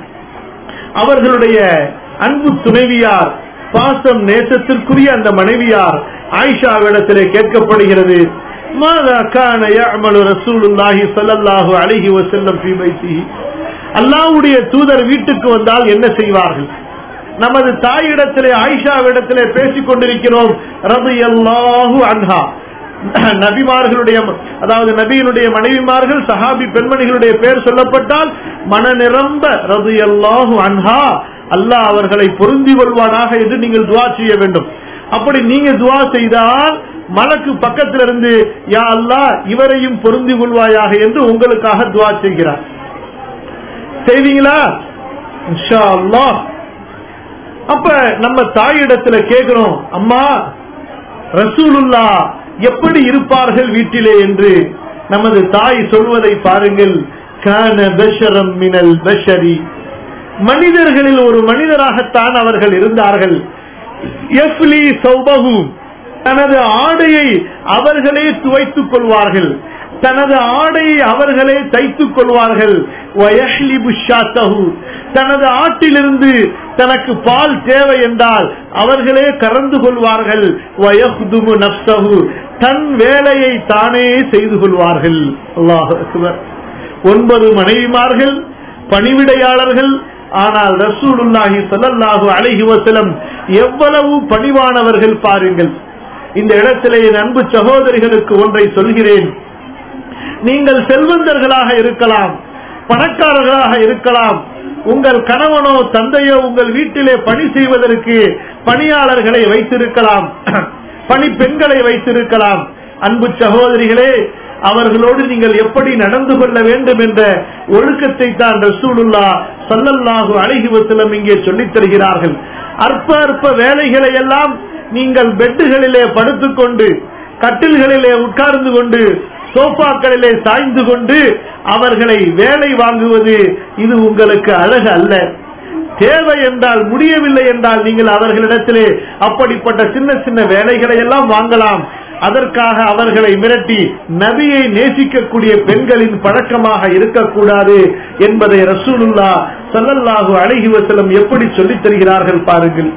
அவர்களுடைய அன்பு துணைவியார் பாசம் நேசத்திற்குரிய அந்த மனைவியார் ஆயிஷாவிடத்திலே கேட்கப்படுகிறது ماذا كان يعمل رسول الله صلى الله عليه وسلم في بيته அல்லாஹ்வுடைய தூதர் வீட்டுக்கு வந்தால் என்ன செய்வார்கள் நமது தாயிடத்திலே ஆயிஷாவிடத்திலே பேசிக் கொண்டிருக்கிறோம் ரலியல்லாஹு அன்ஹா நபிமார்களுடைய அதாவது நபியினுடைய மனைவிமார்கள் சஹாபி பெண்மணிகளுடைய பெயர் சொல்லப்பட்டால் மன நிரம்ப ரலியல்லாஹு அன்ஹா அல்லாஹ் அவர்களை பொருந்தி கொள்வானாக என்று நீங்கள் துவா செய்ய வேண்டும் அப்படி நீங்க துவா செய்தால் மலக்கு பக்கத்தில் இருந்து யா அல்லாஹ் இவரையும் பொருந்தி கொள்வாயாக என்று உங்களுக்காக துவா செய்கிறார் செய்வீங்களா இன்ஷா அல்லாஹ் அப்ப நம்ம தாயிடத்துல கேட்கிறோம் அம்மா ரசூலுல்லா எப்படி இருப்பார்கள் வீட்டிலே என்று நமது தாய் சொல்வதை பாருங்கள் கான பஷரம் மினல் பஷரி மனிதர்களில் ஒரு மனிதராகத்தான் அவர்கள் இருந்தார்கள் எஃப்லி சௌபகு தனது ஆடையை அவர்களே துவைத்துக் கொள்வார்கள் தனது ஆடையை அவர்களே தைத்துக் கொள்வார்கள் வயஹ்லிபு ஷாத்தஹு. தனது ஆட்டிலிருந்து தனக்கு பால் தேவை என்றால் அவர்களே கறந்து கொள்வார்கள் வயஹ்துமு நப்சஹு. தன் வேலையை தானே செய்து கொள்வார்கள் அல்லாஹ் அக்பர். ஒன்பது மனைவிமார்கள் பணிவிடையாளர்கள் ஆனால் ரசூலுல்லாஹி ஸல்லல்லாஹு அலைஹி வஸல்லம் எவ்வளவு பணிவானவர்கள் பாருங்கள் இந்த இடத்திலே என் அன்பு சகோதரிகளுக்கு ஒன்றை சொல்கிறேன் நீங்கள் செல்வந்தர்களாக இருக்கலாம் பணக்காரர்களாக இருக்கலாம் உங்கள் கணவனோ தந்தையோ உங்கள் வீட்டிலே பணி செய்வதற்கு பணியாளர்களை வைத்திருக்கலாம் பணி பெண்களை வைத்திருக்கலாம் அன்பு சகோதரிகளே அவர்களோடு நீங்கள் எப்படி நடந்து கொள்ள வேண்டும் என்ற ஒழுக்கத்தை தான் ரசூலுல்லா சல்லல்லாஹு அழகி வசலம் இங்கே சொல்லித் தருகிறார்கள் அற்ப அற்ப வேலைகளை எல்லாம் நீங்கள் பெட்டுகளிலே படுத்துக்கொண்டு கட்டில்களிலே உட்கார்ந்து கொண்டு சோஃபாக்களிலே சாய்ந்து கொண்டு அவர்களை வேலை வாங்குவது இது உங்களுக்கு அழகு அல்ல தேவை என்றால் முடியவில்லை என்றால் நீங்கள் அவர்களிடத்திலே அப்படிப்பட்ட சின்ன சின்ன வேலைகளை எல்லாம் வாங்கலாம் அதற்காக அவர்களை மிரட்டி நபியை நேசிக்கக்கூடிய பெண்களின் பழக்கமாக இருக்கக்கூடாது என்பதை ரசூலுல்லா சல்லல்லாஹு அழகி வசலம் எப்படி சொல்லித் தருகிறார்கள் பாருங்கள்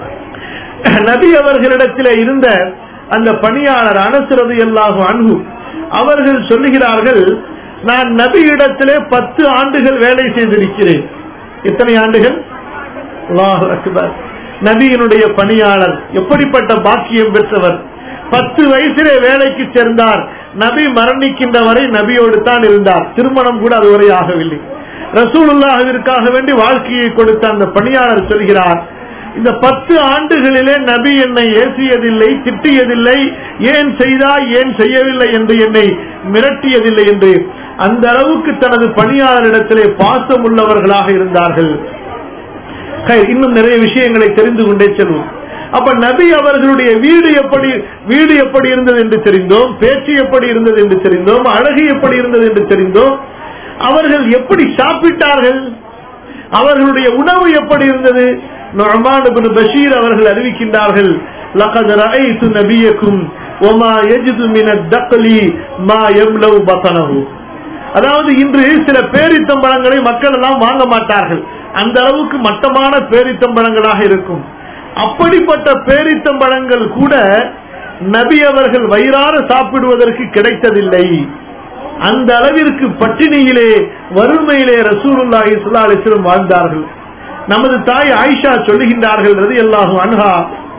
நபி அவர்களிடத்திலே இருந்த அந்த பணியாளர் அனசுரது எல்லாகும் அன்பு அவர்கள் சொல்லுகிறார்கள் நான் நபியிடத்திலே பத்து ஆண்டுகள் வேலை செய்திருக்கிறேன் எத்தனை ஆண்டுகள் அல்லாஹு அக்பர் நபியினுடைய பணியாளர் எப்படிப்பட்ட பாக்கியம் பெற்றவர் பத்து வயசிலே வேலைக்கு சேர்ந்தார் நபி மரணிக்கின்ற வரை நபியோடு தான் இருந்தார் திருமணம் கூட அதுவரை ஆகவில்லை ரசூலுல்லாஹிற்காக வேண்டி வாழ்க்கையை கொடுத்த அந்த பணியாளர் சொல்கிறார் இந்த பத்து ஆண்டுகளிலே நபி என்னை ஏசியதில்லை திட்டியதில்லை ஏன் செய்தாய் ஏன் செய்யவில்லை என்று என்னை மிரட்டியதில்லை என்று அந்த அளவுக்கு தனது பணியாளரிடத்திலே பாசம் உள்ளவர்களாக இருந்தார்கள் ஹை, இன்னும் நிறைய விஷயங்களை தெரிந்து கொண்டே செல்வோம் அப்ப நபி அவர்களுடைய வீடு எப்படி வீடு எப்படி இருந்தது என்று தெரிந்தோம் பேச்சு எப்படி இருந்தது என்று தெரிந்தோம் அழகு எப்படி இருந்தது என்று தெரிந்தோம் அவர்கள் எப்படி சாப்பிட்டார்கள் அவர்களுடைய உணவு எப்படி இருந்தது நொமான் இப்னு பஷீர் அவர்கள் அறிவிக்கின்றார்கள் லகத் ரஅய்து நபியக்கும் வமா யஜிது மின தக்லி மா யம்லவு பதனஹு அதாவது இன்று சில பேரித்தம்பழங்களை மக்கள் எல்லாம் வாங்க மாட்டார்கள் அந்த அளவுக்கு மட்டமான பேரித்தம்பழங்களாக இருக்கும் அப்படிப்பட்ட பேரித்தம்பழங்கள் கூட நபி அவர்கள் வயிறார சாப்பிடுவதற்கு கிடைத்ததில்லை அந்த அளவிற்கு பட்டினியிலே வறுமையிலே ரசூலுல்லாஹி ஸல்லல்லாஹு அலைஹி வஸல்லம் வாழ்ந்தார்கள் நமது தாய் ஆயிஷா சொல்லுகின்றார்கள் ரலியல்லாஹு அன்ஹா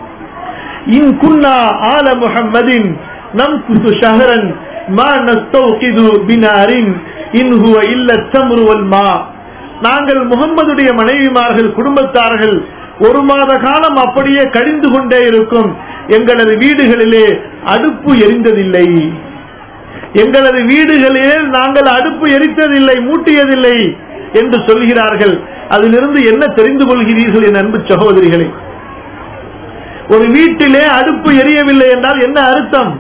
இன் குன்னா ஆல முஹம்மதின் நம்குது ஷஹரன் மா நஸ்தௌகிது பினாரின் இன் ஹுவ இல்ல தம்ரு வல் மா நாங்கள் முகம்மதுடைய மனைவிமார்கள் குடும்பத்தார்கள் ஒரு மாத காலம் அப்படியே கழிந்து கொண்டே இருக்கும் எங்களது வீடுகளிலே அடுப்பு எரிந்ததில்லை எங்களது வீடுகளிலே நாங்கள் அடுப்பு எரித்ததில்லை மூட்டியதில்லை என்று சொல்கிறார்கள் அதிலிருந்து என்ன தெரிந்து கொள்கிறீர்கள் என் அன்பு சகோதரிகளே ஒரு வீட்டிலே அடுப்பு எரியவில்லை என்றால் என்ன அர்த்தம்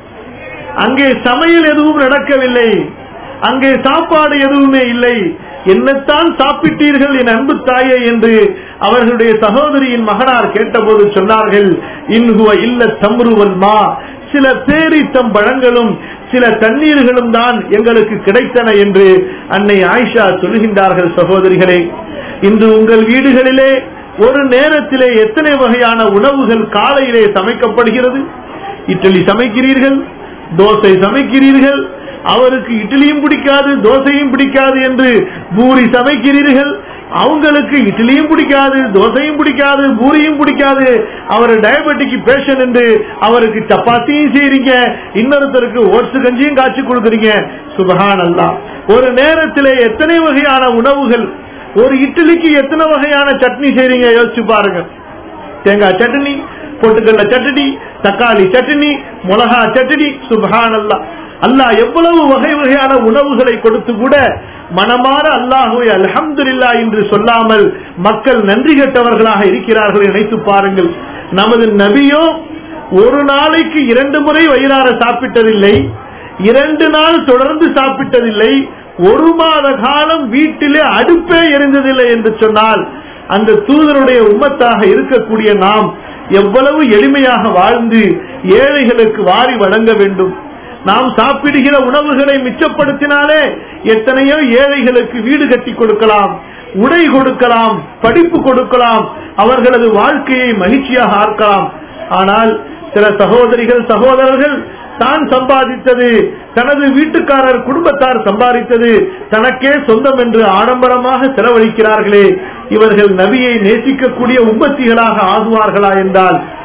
அங்கே சமையல் எதுவும் நடக்கவில்லை அங்கே சாப்பாடு எதுவுமே இல்லை என்னத்தான் சாப்பிட்டீர்கள் என் அன்பு தாயே என்று அவர்களுடைய சகோதரியின் மகனார் கேட்டபோது சொன்னார்கள் இன்ஹுவ இல்ல தம்ருவல் மா சில பேரித்தம் பழங்களும் சில தண்ணீர்களும் தான் எங்களுக்கு கிடைத்தன என்று அன்னை ஆயிஷா சொல்லுகின்றார்கள் சகோதரிகளே இன்று உங்கள் வீடுகளிலே ஒரு நேரத்திலே எத்தனை வகையான உணவுகள் காலையிலே சமைக்கப்படுகிறது இட்லி சமைக்கிறீர்கள் தோசை சமைக்கிறீர்கள் அவருக்கு இட்லியும் பிடிக்காது தோசையும் பிடிக்காது என்று பூரி சமைக்கிறீர்கள் அவங்களுக்கு இட்லியும் பிடிக்காது தோசையும் பிடிக்காது பூரியும் பிடிக்காது அவர் டயபெட்டிக் பேஷன் என்று அவருக்கு சப்பாத்தியும் செய்றீங்க இன்னொருத்தருக்கு ஓட்ஸ் கஞ்சியும் காய்ச்சி கொடுக்குறீங்க சுபஹான் அல்லா ஒரு நேரத்திலே எத்தனை வகையான உணவுகள் ஒரு இட்லிக்கு எத்தனை வகையான சட்னி செய்றீங்க யோசிச்சு பாருங்க தேங்காய் சட்னி பொட்டுக்கடல சட்னி தக்காளி சட்னி மிளகா சட்னி சுபஹான் அல்லா அல்லாஹ் எவ்வளவு வகை வகையான உணவுகளை கொடுத்து கூட மனமாற அல்லாஹுவை அல்ஹம்துலில்லா என்று சொல்லாமல் மக்கள் நன்றி கெட்டவர்களாக இருக்கிறார்கள் நினைத்து பாருங்கள் நமது நபியோ ஒரு நாளைக்கு இரண்டு முறை வயிறார சாப்பிட்டதில்லை இரண்டு நாள் தொடர்ந்து சாப்பிட்டதில்லை ஒரு மாத காலம் வீட்டிலே அடுப்பே எரிந்ததில்லை என்று சொன்னால் அந்த தூதருடைய உம்மத்தாக இருக்கக்கூடிய நாம் எவ்வளவு எளிமையாக வாழ்ந்து ஏழைகளுக்கு வாரி வழங்க வேண்டும் நாம் சாப்பிடுகிற உணவுகளை மிச்சப்படுத்தினாலே எத்தனையோ ஏழைகளுக்கு வீடு கட்டி கொடுக்கலாம் உடை கொடுக்கலாம் படிப்பு கொடுக்கலாம் அவர்களது வாழ்க்கையை மகிழ்ச்சியாக ஆக்கலாம் ஆனால் சில சகோதரிகள் சகோதரர்கள் தான் சம்பாதித்தது தனது வீட்டுக்காரர் குடும்பத்தார் சம்பாதித்தது தனக்கே சொந்தம் என்று ஆடம்பரமாக செலவழிக்கிறார்களே இவர்கள் நபியை நேசிக்கக்கூடிய உம்மத்திகளாக ஆகுவார்களா என்றால்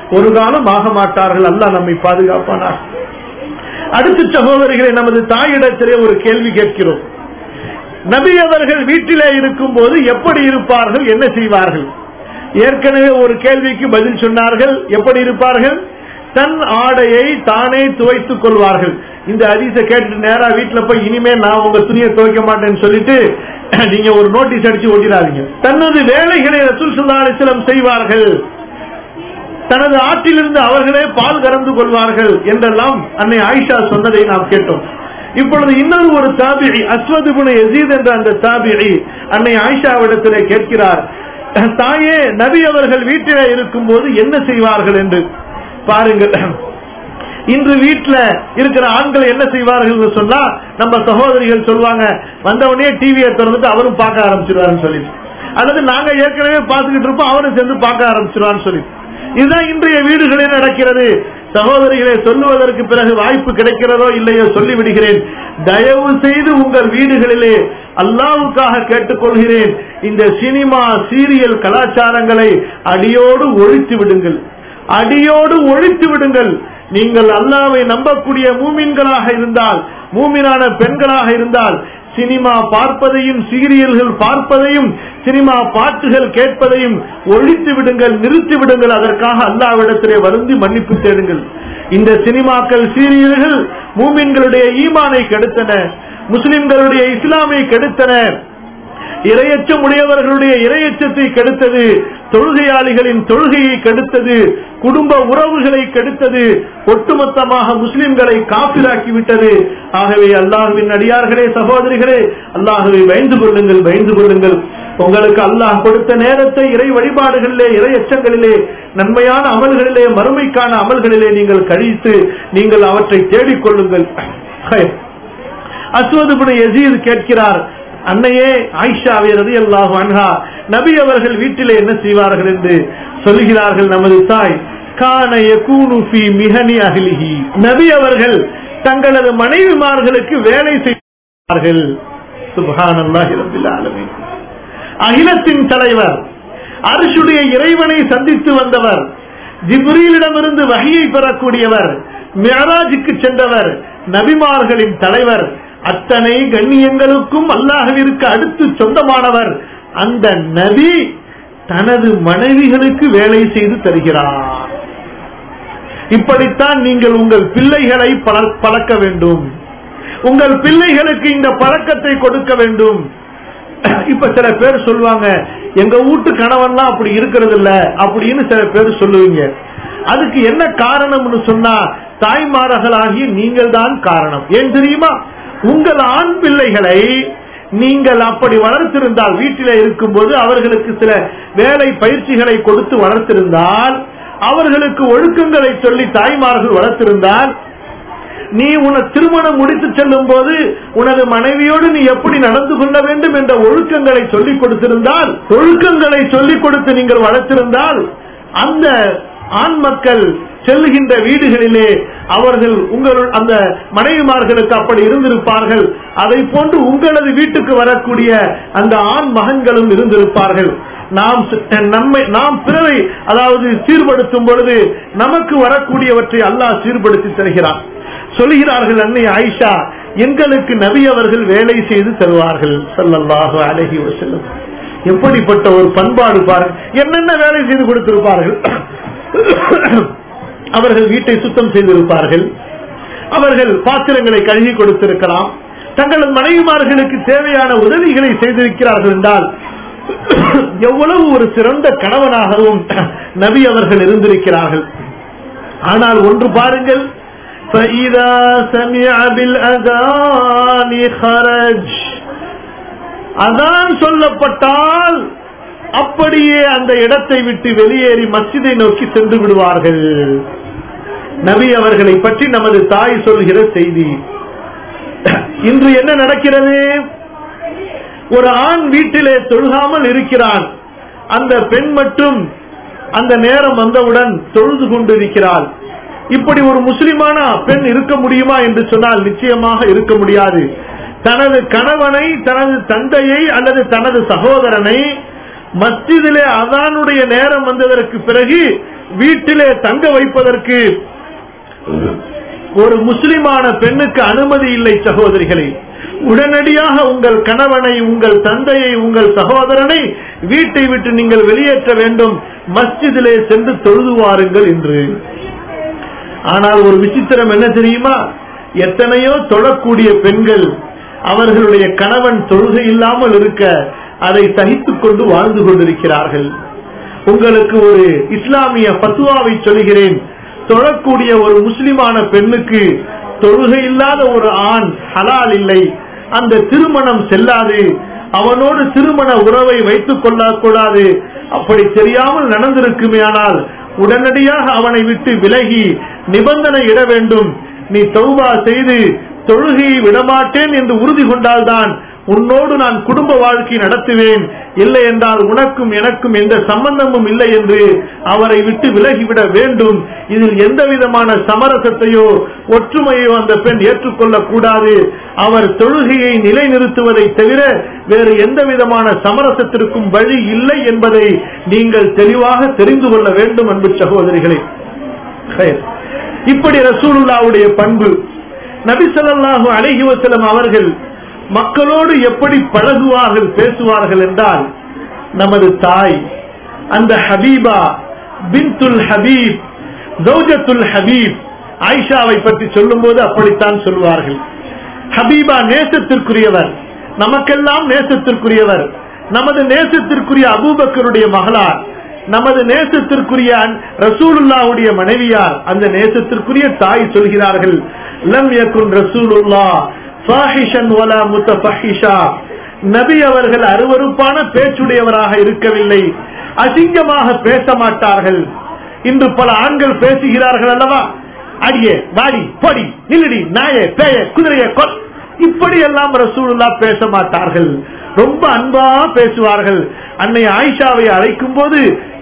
ஒரு காலம் ஆக மாட்டார்கள் அல்லாஹ் நம்மை பாதுகாப்பானார் அடுத்த சகோதரிகளை நமது தாயிடத்திலே ஒரு கேள்வி கேட்கிறோம் நபி அவர்கள் வீட்டிலே இருக்கும் போது எப்படி இருப்பார்கள் என்ன செய்வார்கள் ஏற்கனவே ஒரு கேள்விக்கு பதில் சொன்னார்கள் எப்படி இருப்பார்கள் தன் ஆடையை தானே துவைத்துக் கொள்வார்கள் இந்த அதிச கேட்டு நேரா வீட்டுல போய் இனிமே நான் உங்க துணியை துவைக்க மாட்டேன்னு சொல்லிட்டு நீங்க ஒரு நோட்டீஸ் அடிச்சு ஓட்டிடாதீங்க தனது வேலைகளை ரசூல் சுல்லா அலிஸ்லம் செய்வார்கள் தனது ஆற்றிலிருந்து அவர்களே பால் கறந்து கொள்வார்கள் என்றெல்லாம் அன்னை ஆயிஷா சொன்னதை நாம் கேட்டோம் இப்பொழுது இன்னொரு ஒரு தாபிழி அஸ்வதுபுன எசீத் என்ற அந்த தாபிழி அன்னை ஆயிஷாவிடத்திலே கேட்கிறார் தாயே நபி அவர்கள் வீட்டிலே இருக்கும் போது என்ன செய்வார்கள் என்று பாருங்கள் இன்று வீட்டுல இருக்கிற ஆண்கள் என்ன செய்வார்கள் சொன்னா நம்ம சகோதரிகள் சொல்லுவாங்க வந்தவனே டிவியை திறந்துட்டு அவரும் பார்க்க ஆரம்பிச்சிருவாருன்னு சொல்லி அல்லது நாங்க ஏற்கனவே பார்த்துக்கிட்டு இருப்போம் அவரும் சேர்ந்து பார்க்க ஆரம்பிச்சிருவான்னு சொல்லி இதுதான் இன்றைய வீடுகளில் நடக்கிறது சகோதரிகளை சொல்லுவதற்கு பிறகு வாய்ப்பு கிடைக்கிறதோ இல்லையோ சொல்லிவிடுகிறேன் தயவு செய்து உங்கள் வீடுகளிலே அல்லாவுக்காக கேட்டுக்கொள்கிறேன் இந்த சினிமா சீரியல் கலாச்சாரங்களை அடியோடு ஒழித்து விடுங்கள் அடியோடு ஒழித்து விடுங்கள் நீங்கள் அல்லாவை நம்பக்கூடிய மூமின்களாக இருந்தால் மூமினான பெண்களாக இருந்தால் சினிமா பார்ப்பதையும் சீரியல்கள் பார்ப்பதையும் சினிமா பாட்டுகள் கேட்பதையும் ஒழித்து விடுங்கள் நிறுத்தி விடுங்கள் அதற்காக அல்லாவிடத்திலே வருந்தி மன்னிப்பு தேடுங்கள் இந்த சினிமாக்கள் சீரியல்கள் மூமின்களுடைய ஈமானை கெடுத்தன முஸ்லிம்களுடைய இஸ்லாமை கெடுத்தன இரையச்சம் உடையவர்களுடைய இரையச்சத்தை கெடுத்தது தொழுகையாளிகளின் தொழுகையை கெடுத்தது குடும்ப உறவுகளை கெடுத்தது ஒட்டுமொத்தமாக முஸ்லிம்களை காப்பிராக்கி விட்டது ஆகவே அல்லாஹுவின் அடியார்களே சகோதரிகளே அல்லாஹுவை பயந்து கொள்ளுங்கள் பயந்து கொள்ளுங்கள் உங்களுக்கு அல்லாஹ் கொடுத்த நேரத்தை இறை வழிபாடுகளிலே இறை எச்சங்களிலே நன்மையான அமல்களிலே மறுமைக்கான அமல்களிலே நீங்கள் கழித்து நீங்கள் அவற்றை தேடிக்கொள்ளுங்கள் அஸ்வதுபுன எசீத் கேட்கிறார் அன்னையே ஆயிஷாவை ரதி அல்லாஹு அன்ஹா நபி அவர்கள் வீட்டிலே என்ன செய்வார்கள் என்று சொல்கிறார்கள் நமது தாய் கான யகூனு ஃபீ மிஹனி அஹ்லிஹி நபி அவர்கள் தங்களது மனைவிமார்களுக்கு வேலை செய்வார்கள் சுப்ஹானல்லாஹி ரப்பில் ஆலமீன் அகிலத்தின் தலைவர் அரிசுடைய இறைவனை சந்தித்து வந்தவர் ஜிப்ரீலிடமிருந்து வகையை பெறக்கூடியவர் மியராஜுக்கு சென்றவர் நபிமார்களின் தலைவர் அத்தனை கண்ணியங்களுக்கும் அல்லாஹவிற்கு அடுத்து சொந்தமானவர் அந்த நபி தனது மனைவிகளுக்கு வேலை செய்து தருகிறார் இப்படித்தான் நீங்கள் உங்கள் பிள்ளைகளை பழக்க வேண்டும் உங்கள் பிள்ளைகளுக்கு இந்த பழக்கத்தை கொடுக்க வேண்டும் இப்ப சில பேர் சொல்லுவாங்க எங்க வீட்டு கணவன்லாம் அப்படி இருக்கிறது இல்ல அப்படின்னு சில பேர் சொல்லுவீங்க அதுக்கு என்ன காரணம்னு சொன்னா தாய்மார்களாகி நீங்கள் தான் காரணம் ஏன் தெரியுமா உங்கள் ஆண் பிள்ளைகளை நீங்கள் அப்படி வளர்த்திருந்தால் வீட்டில இருக்கும்போது அவர்களுக்கு சில வேலை பயிற்சிகளை கொடுத்து வளர்த்திருந்தால் அவர்களுக்கு ஒழுக்கங்களை சொல்லி தாய்மார்கள் வளர்த்திருந்தால் நீ உன திருமணம் முடித்து செல்லும் போது உனது மனைவியோடு நீ எப்படி நடந்து கொள்ள வேண்டும் என்ற ஒழுக்கங்களை சொல்லிக் கொடுத்திருந்தால் ஒழுக்கங்களை சொல்லிக் கொடுத்து நீங்கள் வளர்த்திருந்தால் அந்த ஆண் மக்கள் செல்லுகின்ற வீடுகளிலே அவர்கள் உங்கள் அந்த மனைவிமார்களுக்கு அப்படி இருந்திருப்பார்கள் அதை போன்று உங்களது வீட்டுக்கு வரக்கூடிய அந்த ஆண் மகன்களும் இருந்திருப்பார்கள் நாம் நம்மை நாம் பிறரை அதாவது சீர்படுத்தும் பொழுது நமக்கு வரக்கூடியவற்றை அல்லாஹ் சீர்படுத்தி தருகிறான் சொல்கிறார்கள் அன்னை ஆயிஷா எங்களுக்கு நபி அவர்கள் வேலை செய்து தருவார்கள் சல்லல்லாஹு அழகி செல்லும் எப்படிப்பட்ட ஒரு பண்பாடு பாருங்கள் என்னென்ன வேலை செய்து கொடுத்திருப்பார்கள் அவர்கள் வீட்டை சுத்தம் செய்திருப்பார்கள் அவர்கள் பாத்திரங்களை கழுகி கொடுத்திருக்கலாம் தங்களது மனைவிமார்களுக்கு தேவையான உதவிகளை செய்திருக்கிறார்கள் என்றால் எவ்வளவு ஒரு சிறந்த கணவனாகவும் நபி அவர்கள் இருந்திருக்கிறார்கள் ஆனால் ஒன்று பாருங்கள் فإذا سمع بالأذان خرج அதான் சொல்லப்பட்டால் அப்படியே அந்த இடத்தை விட்டு வெளியேறி மஸ்ஜிதை நோக்கி சென்று விடுவார்கள் நபி அவர்களை பற்றி நமது தாய் சொல்கிற செய்தி இன்று என்ன நடக்கிறது ஒரு ஆண் வீட்டிலே தொழுகாமல் இருக்கிறான் அந்த பெண் மட்டும் அந்த நேரம் வந்தவுடன் தொழுது கொண்டிருக்கிறாள் இப்படி ஒரு முஸ்லிமான பெண் இருக்க முடியுமா என்று சொன்னால் நிச்சயமாக இருக்க முடியாது தனது கணவனை தனது தந்தையை அல்லது தனது சகோதரனை மஸ்ஜிதிலே அதானுடைய நேரம் வந்ததற்கு பிறகு வீட்டிலே தங்க வைப்பதற்கு ஒரு முஸ்லிமான பெண்ணுக்கு அனுமதி இல்லை சகோதரிகளே உடனடியாக உங்கள் கணவனை உங்கள் தந்தையை உங்கள் சகோதரனை வீட்டை விட்டு நீங்கள் வெளியேற்ற வேண்டும் மஸ்ஜிதிலே சென்று தொழுது வாருங்கள் என்று ஆனால் ஒரு விசித்திரம் என்ன தெரியுமா எத்தனையோ தொழக்கூடிய பெண்கள் அவர்களுடைய கணவன் தொழுகை இல்லாமல் இருக்க அதை சகித்துக் கொண்டு வாழ்ந்து கொண்டிருக்கிறார்கள் உங்களுக்கு ஒரு இஸ்லாமிய பத்துவாவை சொல்கிறேன் தொழக்கூடிய ஒரு முஸ்லிமான பெண்ணுக்கு தொழுகை இல்லாத ஒரு ஆண் ஹலால் இல்லை அந்த திருமணம் செல்லாது அவனோடு திருமண உறவை வைத்துக் கொள்ளக்கூடாது அப்படி தெரியாமல் நடந்திருக்குமே ஆனால் உடனடியாக அவனை விட்டு விலகி நிபந்தனை இட வேண்டும் நீ தௌபா செய்து தொழுகையை விடமாட்டேன் என்று உறுதி கொண்டால்தான் உன்னோடு நான் குடும்ப வாழ்க்கை நடத்துவேன் இல்லை என்றால் உனக்கும் எனக்கும் எந்த சம்பந்தமும் இல்லை என்று அவரை விட்டு விலகிவிட வேண்டும் இதில் எந்த விதமான சமரசத்தையோ ஒற்றுமையோ அந்த பெண் ஏற்றுக்கொள்ளக் கூடாது அவர் தொழுகையை நிலைநிறுத்துவதை தவிர வேறு எந்த விதமான சமரசத்திற்கும் வழி இல்லை என்பதை நீங்கள் தெளிவாக தெரிந்து கொள்ள வேண்டும் அன்பு சகோதரிகளே ஹைர். இப்படி ரசூலுல்லாவுடைய பண்பு நபி ஸல்லல்லாஹு அலைஹி வஸல்லம் அவர்கள் மக்களோடு எப்படி பழகுவார்கள் பேசுவார்கள் என்றால் நமது தாய் அந்த ஹபீபா பின்துல் ஹபீப் ஜௌஜத்துல் ஹபீப் ஆயிஷாவை பற்றி சொல்லும்போது அப்படித்தான் சொல்வார்கள் ஹபீபா நேசத்திற்குரியவர் நமக்கெல்லாம் நேசத்திற்குரியவர் நமது நேசத்திற்குரிய அபூபக்கருடைய மகளார் நமது நேசத்திற்குரிய அன்- ரசூலுல்லாவுடைய மனைவியார் அந்த நேசத்திற்குரிய தாய் சொல்கிறார்கள் லம் யகுன் ரசூலுல்லா ஃபாஹிஷன் வலா முத்தஃபஹிஷா நபி அவர்கள் அருவருப்பான பேச்சுடையவராக இருக்கவில்லை அசிங்கமாக பேச மாட்டார்கள் இன்று பல ஆண்கள் பேசுகிறார்கள் அல்லவா அடியே வாடி பொடி நில்லடி நாயே பேய குதிரைய கொல் இப்படி எல்லாம் ரசூலுல்லா பேச மாட்டார்கள் ரொம்ப அன்பா பேசுவார்கள் அன்னை ஆயிஷாவை அழைக்கும் போது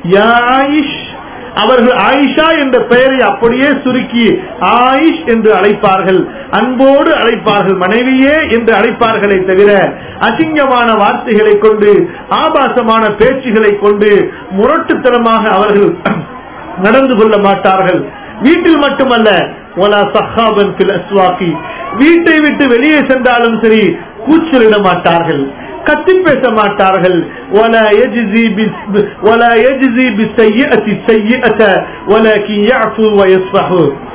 யாயிஷ் அவர்கள் ஆயிஷா என்ற பெயரை அப்படியே சுருக்கி ஆயிஷ் என்று அழைப்பார்கள் அன்போடு அழைப்பார்கள் மனைவியே என்று அழைப்பார்களே தவிர அசிங்கமான வார்த்தைகளை கொண்டு ஆபாசமான பேச்சுகளை கொண்டு முரட்டுத்தனமாக அவர்கள் நடந்து கொள்ள மாட்டார்கள் வீட்டில் மட்டுமல்ல ஒலா சஹாபன் பில் அஸ்வாக்கி வீட்டை விட்டு வெளியே சென்றாலும் சரி கூச்சலிட மாட்டார்கள் கத்தி பேச மாட்டார்கள் ولا يجزي بس- ولا يجزي بالسيئة السيئة ولكن يعفو ويصفح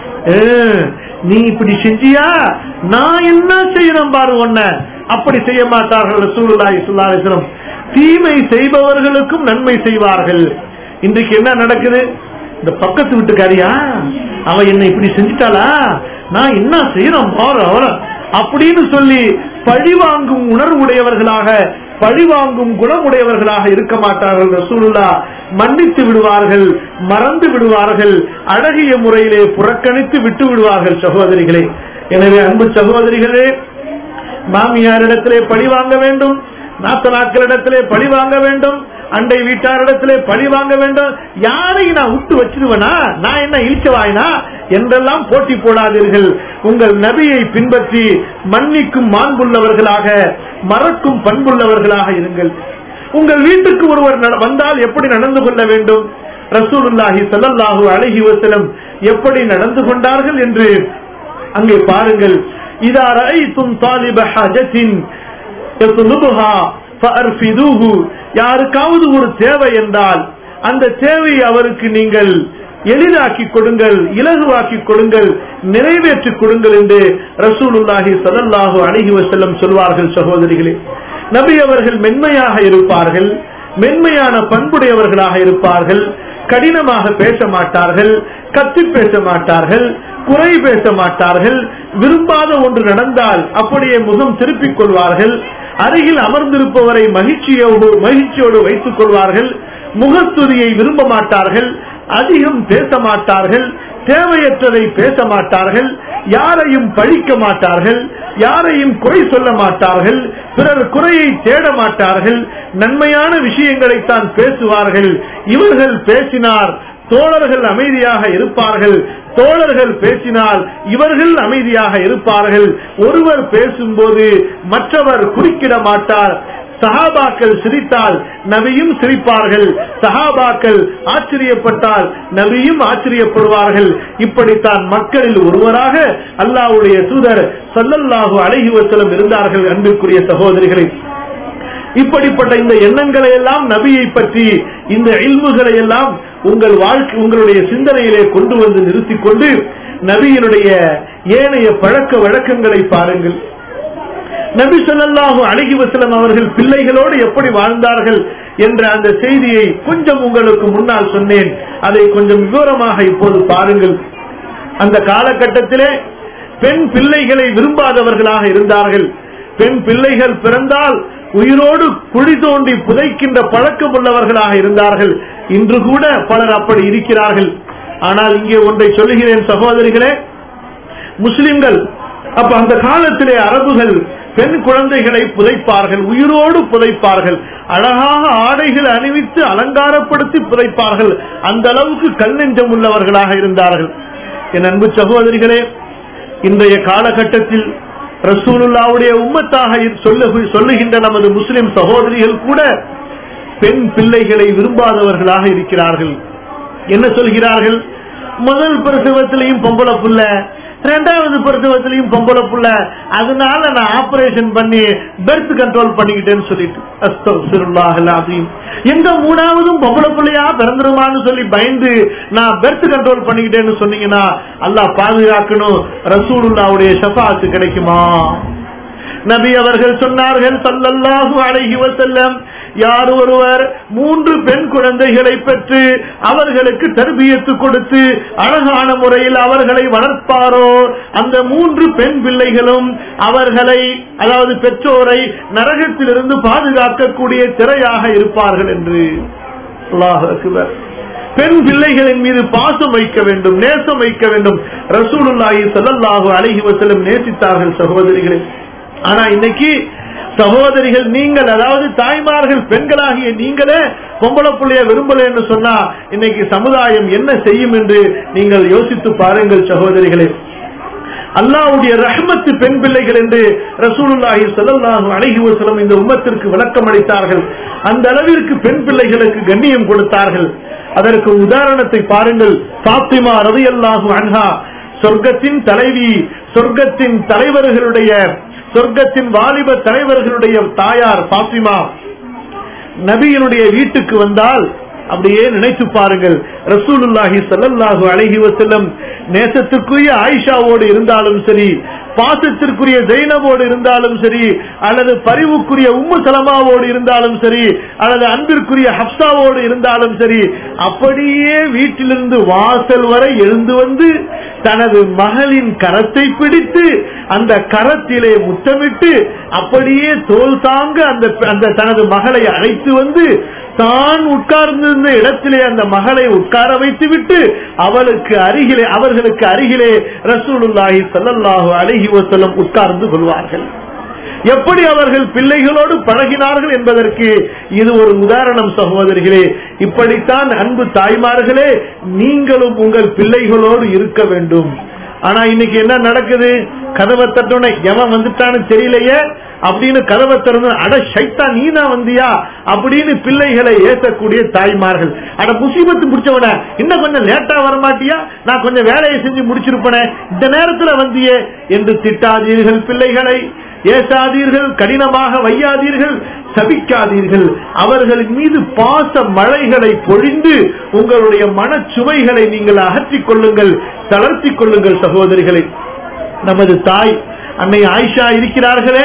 ஆ, நீ இப்படி செஞ்சியா நான் என்ன செய்யணும் பாரு உன்ன அப்படி செய்ய மாட்டார்கள் ரசூலுல்லாஹி ஸல்லல்லாஹு அலைஹி வஸல்லம் தீமை செய்பவர்களுக்கும் நன்மை செய்வார்கள் இன்றைக்கு என்ன நடக்குது இந்த பக்கத்து வீட்டுக்காரியா அவ என்னை இப்படி செஞ்சிட்டாளா நான் என்ன செய்யறோம் பாரு அவர அப்படின்னு சொல்லி பழி வாங்கும் உணர்வுடையவர்களாக பழி வாங்கும் குணமுடையவர்களாக இருக்க மாட்டார்கள் ரசூலுல்லா மன்னித்து விடுவார்கள் மறந்து விடுவார்கள் அழகிய முறையிலே புறக்கணித்து விட்டு விடுவார்கள் சகோதரிகளே எனவே அன்பு சகோதரிகளே மாமியாரிடத்திலே பழி வாங்க வேண்டும் நாத்தனாக்களிடத்திலே பழி வாங்க வேண்டும் அண்டை வீட்டாரிடத்திலே பழி வாங்க வேண்டும் யாரையும் நான் விட்டு வச்சிருவேனா நான் என்ன இழிச்சவாயினா என்றெல்லாம் போட்டி போடாதீர்கள் உங்கள் நபியை பின்பற்றி மன்னிக்கும் மாண்புள்ளவர்களாக மறக்கும் பண்புள்ளவர்களாக இருங்கள் உங்கள் வீட்டுக்கு ஒருவர் நட- வந்தால் எப்படி நடந்து கொள்ள வேண்டும் ரசூலுல்லாஹி ஸல்லல்லாஹு அலைஹி வஸல்லம் எப்படி நடந்து கொண்டார்கள் என்று அங்கே பாருங்கள் இதா ரஐத்தும் தாலிப ஹாஜத்தின் يطلبها فأرفدوه யாருக்காவது ஒரு தேவை என்றால் அந்த தேவையை அவருக்கு நீங்கள் எளிதாக்கி கொடுங்கள் இலகுவாக்கி கொடுங்கள் நிறைவேற்றி கொடுங்கள் என்று ரசூலுல்லாஹி ஸல்லல்லாஹு அலைஹி வஸல்லம் சொல்வார்கள் சகோதரிகளே நபி அவர்கள் மென்மையாக இருப்பார்கள் மென்மையான பண்புடையவர்களாக இருப்பார்கள் கடினமாக பேச மாட்டார்கள் கத்தி பேச மாட்டார்கள் குறை பேச மாட்டார்கள் விரும்பாத ஒன்று நடந்தால் அப்படியே முகம் திருப்பிக் கொள்வார்கள் அருகில் அமர்ந்திருப்பவரை மகிழ்ச்சியோடு மகிழ்ச்சியோடு வைத்துக் கொள்வார்கள் முகஸ்துதியை விரும்ப மாட்டார்கள் அதிகம் பேச மாட்டார்கள் தேவையற்றதை பேச மாட்டார்கள் யாரையும் பழிக்க மாட்டார்கள் யாரையும் குறை சொல்ல மாட்டார்கள் பிறர் குறையை தேட மாட்டார்கள் நன்மையான விஷயங்களைத்தான் பேசுவார்கள் இவர்கள் பேசினார் தோழர்கள் அமைதியாக இருப்பார்கள் தோழர்கள் பேசினால் இவர்கள் அமைதியாக இருப்பார்கள் ஒருவர் பேசும்போது மற்றவர் குறுக்கிட மாட்டார் சஹாபாக்கள் சிரித்தால் நபியும் சிரிப்பார்கள் சஹாபாக்கள் ஆச்சரியப்பட்டால் நபியும் ஆச்சரியப்படுவார்கள் இப்படித்தான் மக்களில் ஒருவராக அல்லாஹ்வுடைய தூதர் ஸல்லல்லாஹு அலைஹி வஸல்லம் இருந்தார்கள் அன்பிற்குரிய சகோதரிகளை இப்படிப்பட்ட இந்த எண்ணங்களை எல்லாம் நபியை பற்றி இந்த இல்முகளை எல்லாம் உங்கள் வாழ்க்கை உங்களுடைய சிந்தனையிலே கொண்டு வந்து நிறுத்திக் கொண்டு நபியினுடைய ஏனைய பழக்க வழக்கங்களை பாருங்கள் நபி ஸல்லல்லாஹு அலைஹி வஸல்லம் அவர்கள் பிள்ளைகளோடு எப்படி வாழ்ந்தார்கள் என்ற அந்த செய்தியை கொஞ்சம் உங்களுக்கு முன்னால் சொன்னேன் அதை கொஞ்சம் விவரமாக இப்போது பாருங்கள் அந்த காலகட்டத்திலே பெண் பிள்ளைகளை விரும்பாதவர்களாக இருந்தார்கள் பெண் பிள்ளைகள் பிறந்தால் உயிரோடு குழி தோண்டி புதைக்கின்ற பழக்கம் உள்ளவர்களாக இருந்தார்கள் இன்று கூட பலர் அப்படி இருக்கிறார்கள் ஆனால் இங்கே ஒன்றை சொல்லுகிறேன் சகோதரிகளே முஸ்லிம்கள் அப்ப அந்த காலத்திலே அரபுகள் பெண் குழந்தைகளை புதைப்பார்கள் உயிரோடு புதைப்பார்கள் அழகாக ஆடைகள் அணிவித்து அலங்காரப்படுத்தி புதைப்பார்கள் அந்த அளவுக்கு கல்நெஞ்சம் உள்ளவர்களாக இருந்தார்கள் என் அன்பு சகோதரிகளே இன்றைய காலகட்டத்தில் ரசூலுல்லாவுடைய உம்மத்தாக சொல்ல சொல்லுகின்ற நமது முஸ்லிம் சகோதரிகள் கூட பெண் பிள்ளைகளை விரும்பாதவர்களாக இருக்கிறார்கள் என்ன சொல்கிறார்கள் முதல் பிரசவத்திலையும் பொம்பளை புள்ள ரெண்டாவது பிரசவத்திலையும் பொம்பளை புள்ள அதனால நான் ஆபரேஷன் பண்ணி பெர்த் கண்ட்ரோல் பண்ணிக்கிட்டேன்னு சொல்லிட்டு அஸ்தகுல்லாஹ் அலீம் எங்க மூணாவதும் பொம்பளை பிள்ளையா பிறந்துருமான்னு சொல்லி பயந்து நான் பெர்த் கண்ட்ரோல் பண்ணிக்கிட்டேன்னு சொன்னீங்கன்னா அல்லாஹ் பாதுகாக்கணும் ரசூலுல்லாவுடைய ஷஃபாத்து கிடைக்குமா நபி அவர்கள் சொன்னார்கள் சல்லல்லாஹு அலைஹி வஸல்லம் யார் ஒருவர் மூன்று பெண் குழந்தைகளை பெற்று அவர்களுக்கு தர்பியத்து கொடுத்து அழகான முறையில் அவர்களை வளர்ப்பாரோ அந்த மூன்று பெண் பிள்ளைகளும் அவர்களை அதாவது பெற்றோரை நரகத்திலிருந்து பாதுகாக்கக்கூடிய திரையாக இருப்பார்கள் என்று அல்லாஹ் அக்பர் பெண் பிள்ளைகளின் மீது பாசம் வைக்க வேண்டும் நேசம் வைக்க வேண்டும் ரசூலுல்லாஹி ஸல்லல்லாஹு அலைஹி வஸல்லம் நேசித்தார்கள் சகோதரிகளே ஆனா இன்னைக்கு சகோதரிகள் நீங்கள் அதாவது தாய்மார்கள் பெண்களாகிய நீங்களே பொம்பளை பிள்ளைய விரும்பல என்று சொன்னா இன்னைக்கு சமுதாயம் என்ன செய்யும் என்று நீங்கள் யோசித்து பாருங்கள் சகோதரிகளே அல்லாவுடைய ரஹ்மத்து பெண் பிள்ளைகள் என்று ரசூலுல்லாஹி ஸல்லல்லாஹு அலைஹி வஸல்லம் இந்த உம்மத்திற்கு விளக்கம் அளித்தார்கள் அந்த அளவிற்கு பெண் பிள்ளைகளுக்கு கண்ணியம் கொடுத்தார்கள் அதற்கு உதாரணத்தை பாருங்கள் பாத்திமா ரலியல்லாஹு அன்ஹா சொர்க்கத்தின் தலைவி சொர்க்கத்தின் தலைவர்களுடைய சொர்க்கத்தின் வாலிப தலைவர்களுடைய தாயார் பாத்திமா நபியினுடைய வீட்டுக்கு வந்தால் அப்படியே நினைத்து பாருங்கள் ரசூலுல்லாஹி ஸல்லல்லாஹு அலைஹி வஸல்லம் நேசத்திற்குரிய ஆயிஷாவோடு இருந்தாலும் சரி பாசத்திற்குரிய ஜெயினபோடு இருந்தாலும் சரி அல்லது பரிவுக்குரிய உம்மு சலமாவோடு இருந்தாலும் சரி அல்லது அன்பிற்குரிய ஹப்சாவோடு இருந்தாலும் சரி அப்படியே வீட்டிலிருந்து வாசல் வரை எழுந்து வந்து தனது மகளின் கரத்தை பிடித்து அந்த கரத்திலே முத்தமிட்டு அப்படியே தோல் தாங்க அந்த அந்த தனது மகளை அழைத்து வந்து தான் உட்கார்ந்திருந்த இடத்திலே அந்த மகளை உட்கார வைத்து விட்டு அவளுக்கு அருகிலே அவர்களுக்கு அருகிலே ரசூலுல்லாஹி ஸல்லல்லாஹு அலைஹி வஸல்லம் உட்கார்ந்து கொள்வார்கள் எப்படி அவர்கள் பிள்ளைகளோடு பழகினார்கள் என்பதற்கு இது ஒரு உதாரணம் சகோதரிகளே இப்படித்தான் அன்பு தாய்மார்களே நீங்களும் உங்கள் பிள்ளைகளோடு இருக்க வேண்டும் ஆனா இன்னைக்கு என்ன நடக்குது கதவை தட்டோட எவன் வந்துட்டான்னு தெரியலையே அப்படின்னு கதவை திறந்து அட சைத்தா நீனா வந்தியா அப்படின்னு பிள்ளைகளை ஏசக்கூடிய தாய்மார்கள் அட முசீபத்து முடிச்சவன இன்னும் கொஞ்சம் லேட்டா வரமாட்டியா நான் கொஞ்சம் வேலையை செஞ்சு முடிச்சிருப்பனே இந்த நேரத்துல வந்தியே என்று திட்டாதீர்கள் பிள்ளைகளை ஏசாதீர்கள் கடினமாக வையாதீர்கள் சபிக்காதீர்கள் அவர்களின் மீது பாச மழைகளை பொழிந்து உங்களுடைய மனச்சுமைகளை நீங்கள் அகற்றிக் கொள்ளுங்கள் தளர்த்திக் கொள்ளுங்கள் சகோதரிகளை நமது தாய் அன்னை ஆயிஷா இருக்கிறார்களே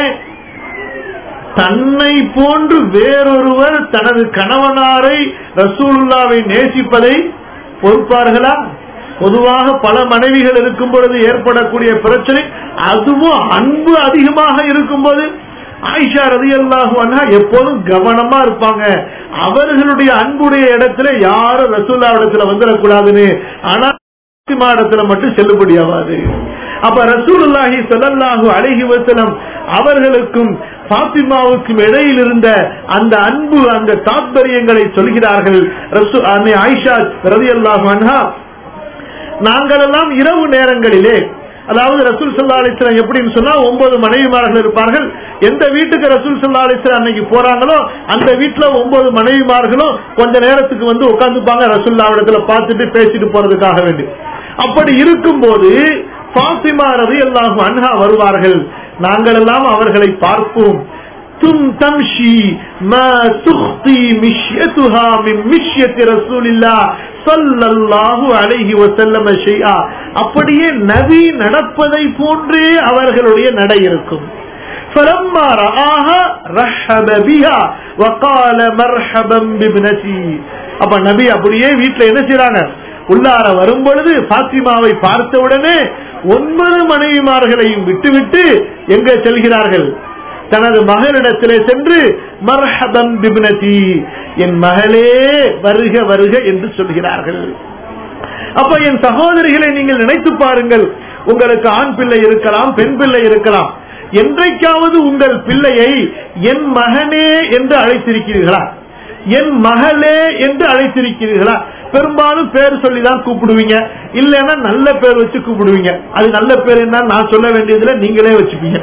தன்னை போன்று வேறொருவர் தனது கணவனாரை ரசூலுல்லாவை நேசிப்பதை பொறுப்பார்களா பொதுவாக பல மனைவிகள் இருக்கும் பொழுது ஏற்படக்கூடிய பிரச்சனை அதுவும் அன்பு அதிகமாக இருக்கும்போது ஆயிஷா ரதி அல்லாஹு எப்போதும் கவனமா இருப்பாங்க அவர்களுடைய அன்புடைய இடத்துல யாரும் ரசூல்லா இடத்துல வந்துடக்கூடாதுன்னு ஆனா இடத்துல மட்டும் செல்லுபடியாவாது அப்ப ரசூலுல்லாஹி ஸல்லல்லாஹு அலைஹி வஸல்லம் அவர்களுக்கும் பாத்திமாவுக்கும் இடையில் இருந்த அந்த அன்பு அந்த தாத்பரியங்களை சொல்கிறார்கள் ரசூ அன்னை ஆயிஷா ரலியல்லாஹு அன்ஹா நாங்களெல்லாம் இரவு நேரங்களிலே அதாவது ரசூல் சல்லா அலிஸ்லாம் எப்படின்னு சொன்னா ஒன்பது மனைவிமார்கள் இருப்பார்கள் எந்த வீட்டுக்கு ரசூல் சல்லா அலிஸ்லாம் அன்னைக்கு போறாங்களோ அந்த வீட்டுல ஒன்பது மனைவிமார்களும் கொஞ்ச நேரத்துக்கு வந்து உட்காந்துப்பாங்க ரசூல்லா இடத்துல பார்த்துட்டு பேசிட்டு போறதுக்காக வேண்டி அப்படி இருக்கும்போது பாத்திமா ரவி அல்லாஹு அன்ஹா வருவார்கள் நாங்கள் எல்லாம் அவர்களை பார்ப்போம் தும் தம்ஷி மா துக்தி மிஷ்யத்துஹா மின் மிஷ்யத்தி ரசூலில்லா ஸல்லல்லாஹு அலைஹி வஸல்லம் ஷைஆ அப்படியே நபி நடப்பதை போன்றே அவர்களுடைய நடை இருக்கும் فلما رآها رحب بها وقال مرحبا بابنتي அப்ப நபி அப்படியே வீட்டுல என்ன செய்றாங்க உள்ளார வரும் பொழுது பாத்திமாவை பார்த்தவுடனே ஒன்பது மனைவிமார்களையும் விட்டுவிட்டு எங்க செல்கிறார்கள் தனது மகளிடத்திலே சென்று மர்ஹபம் பிப்னதி என் மகளே வருக வருக என்று சொல்கிறார்கள் அப்ப என் சகோதரிகளை நீங்கள் நினைத்து பாருங்கள் உங்களுக்கு ஆண் பிள்ளை இருக்கலாம் பெண் பிள்ளை இருக்கலாம் என்றைக்காவது உங்கள் பிள்ளையை என் மகனே என்று அழைத்திருக்கிறீர்களா என் மகளே என்று அழைத்திருக்கிறீர்களா பெரும்பாலும் பேர் சொல்லிதான் கூப்பிடுவீங்க இல்லைன்னா நல்ல பேர் வச்சு கூப்பிடுவீங்க அது நல்ல பேர் என்ன நான் சொல்ல வேண்டியதுல நீங்களே வச்சுப்பீங்க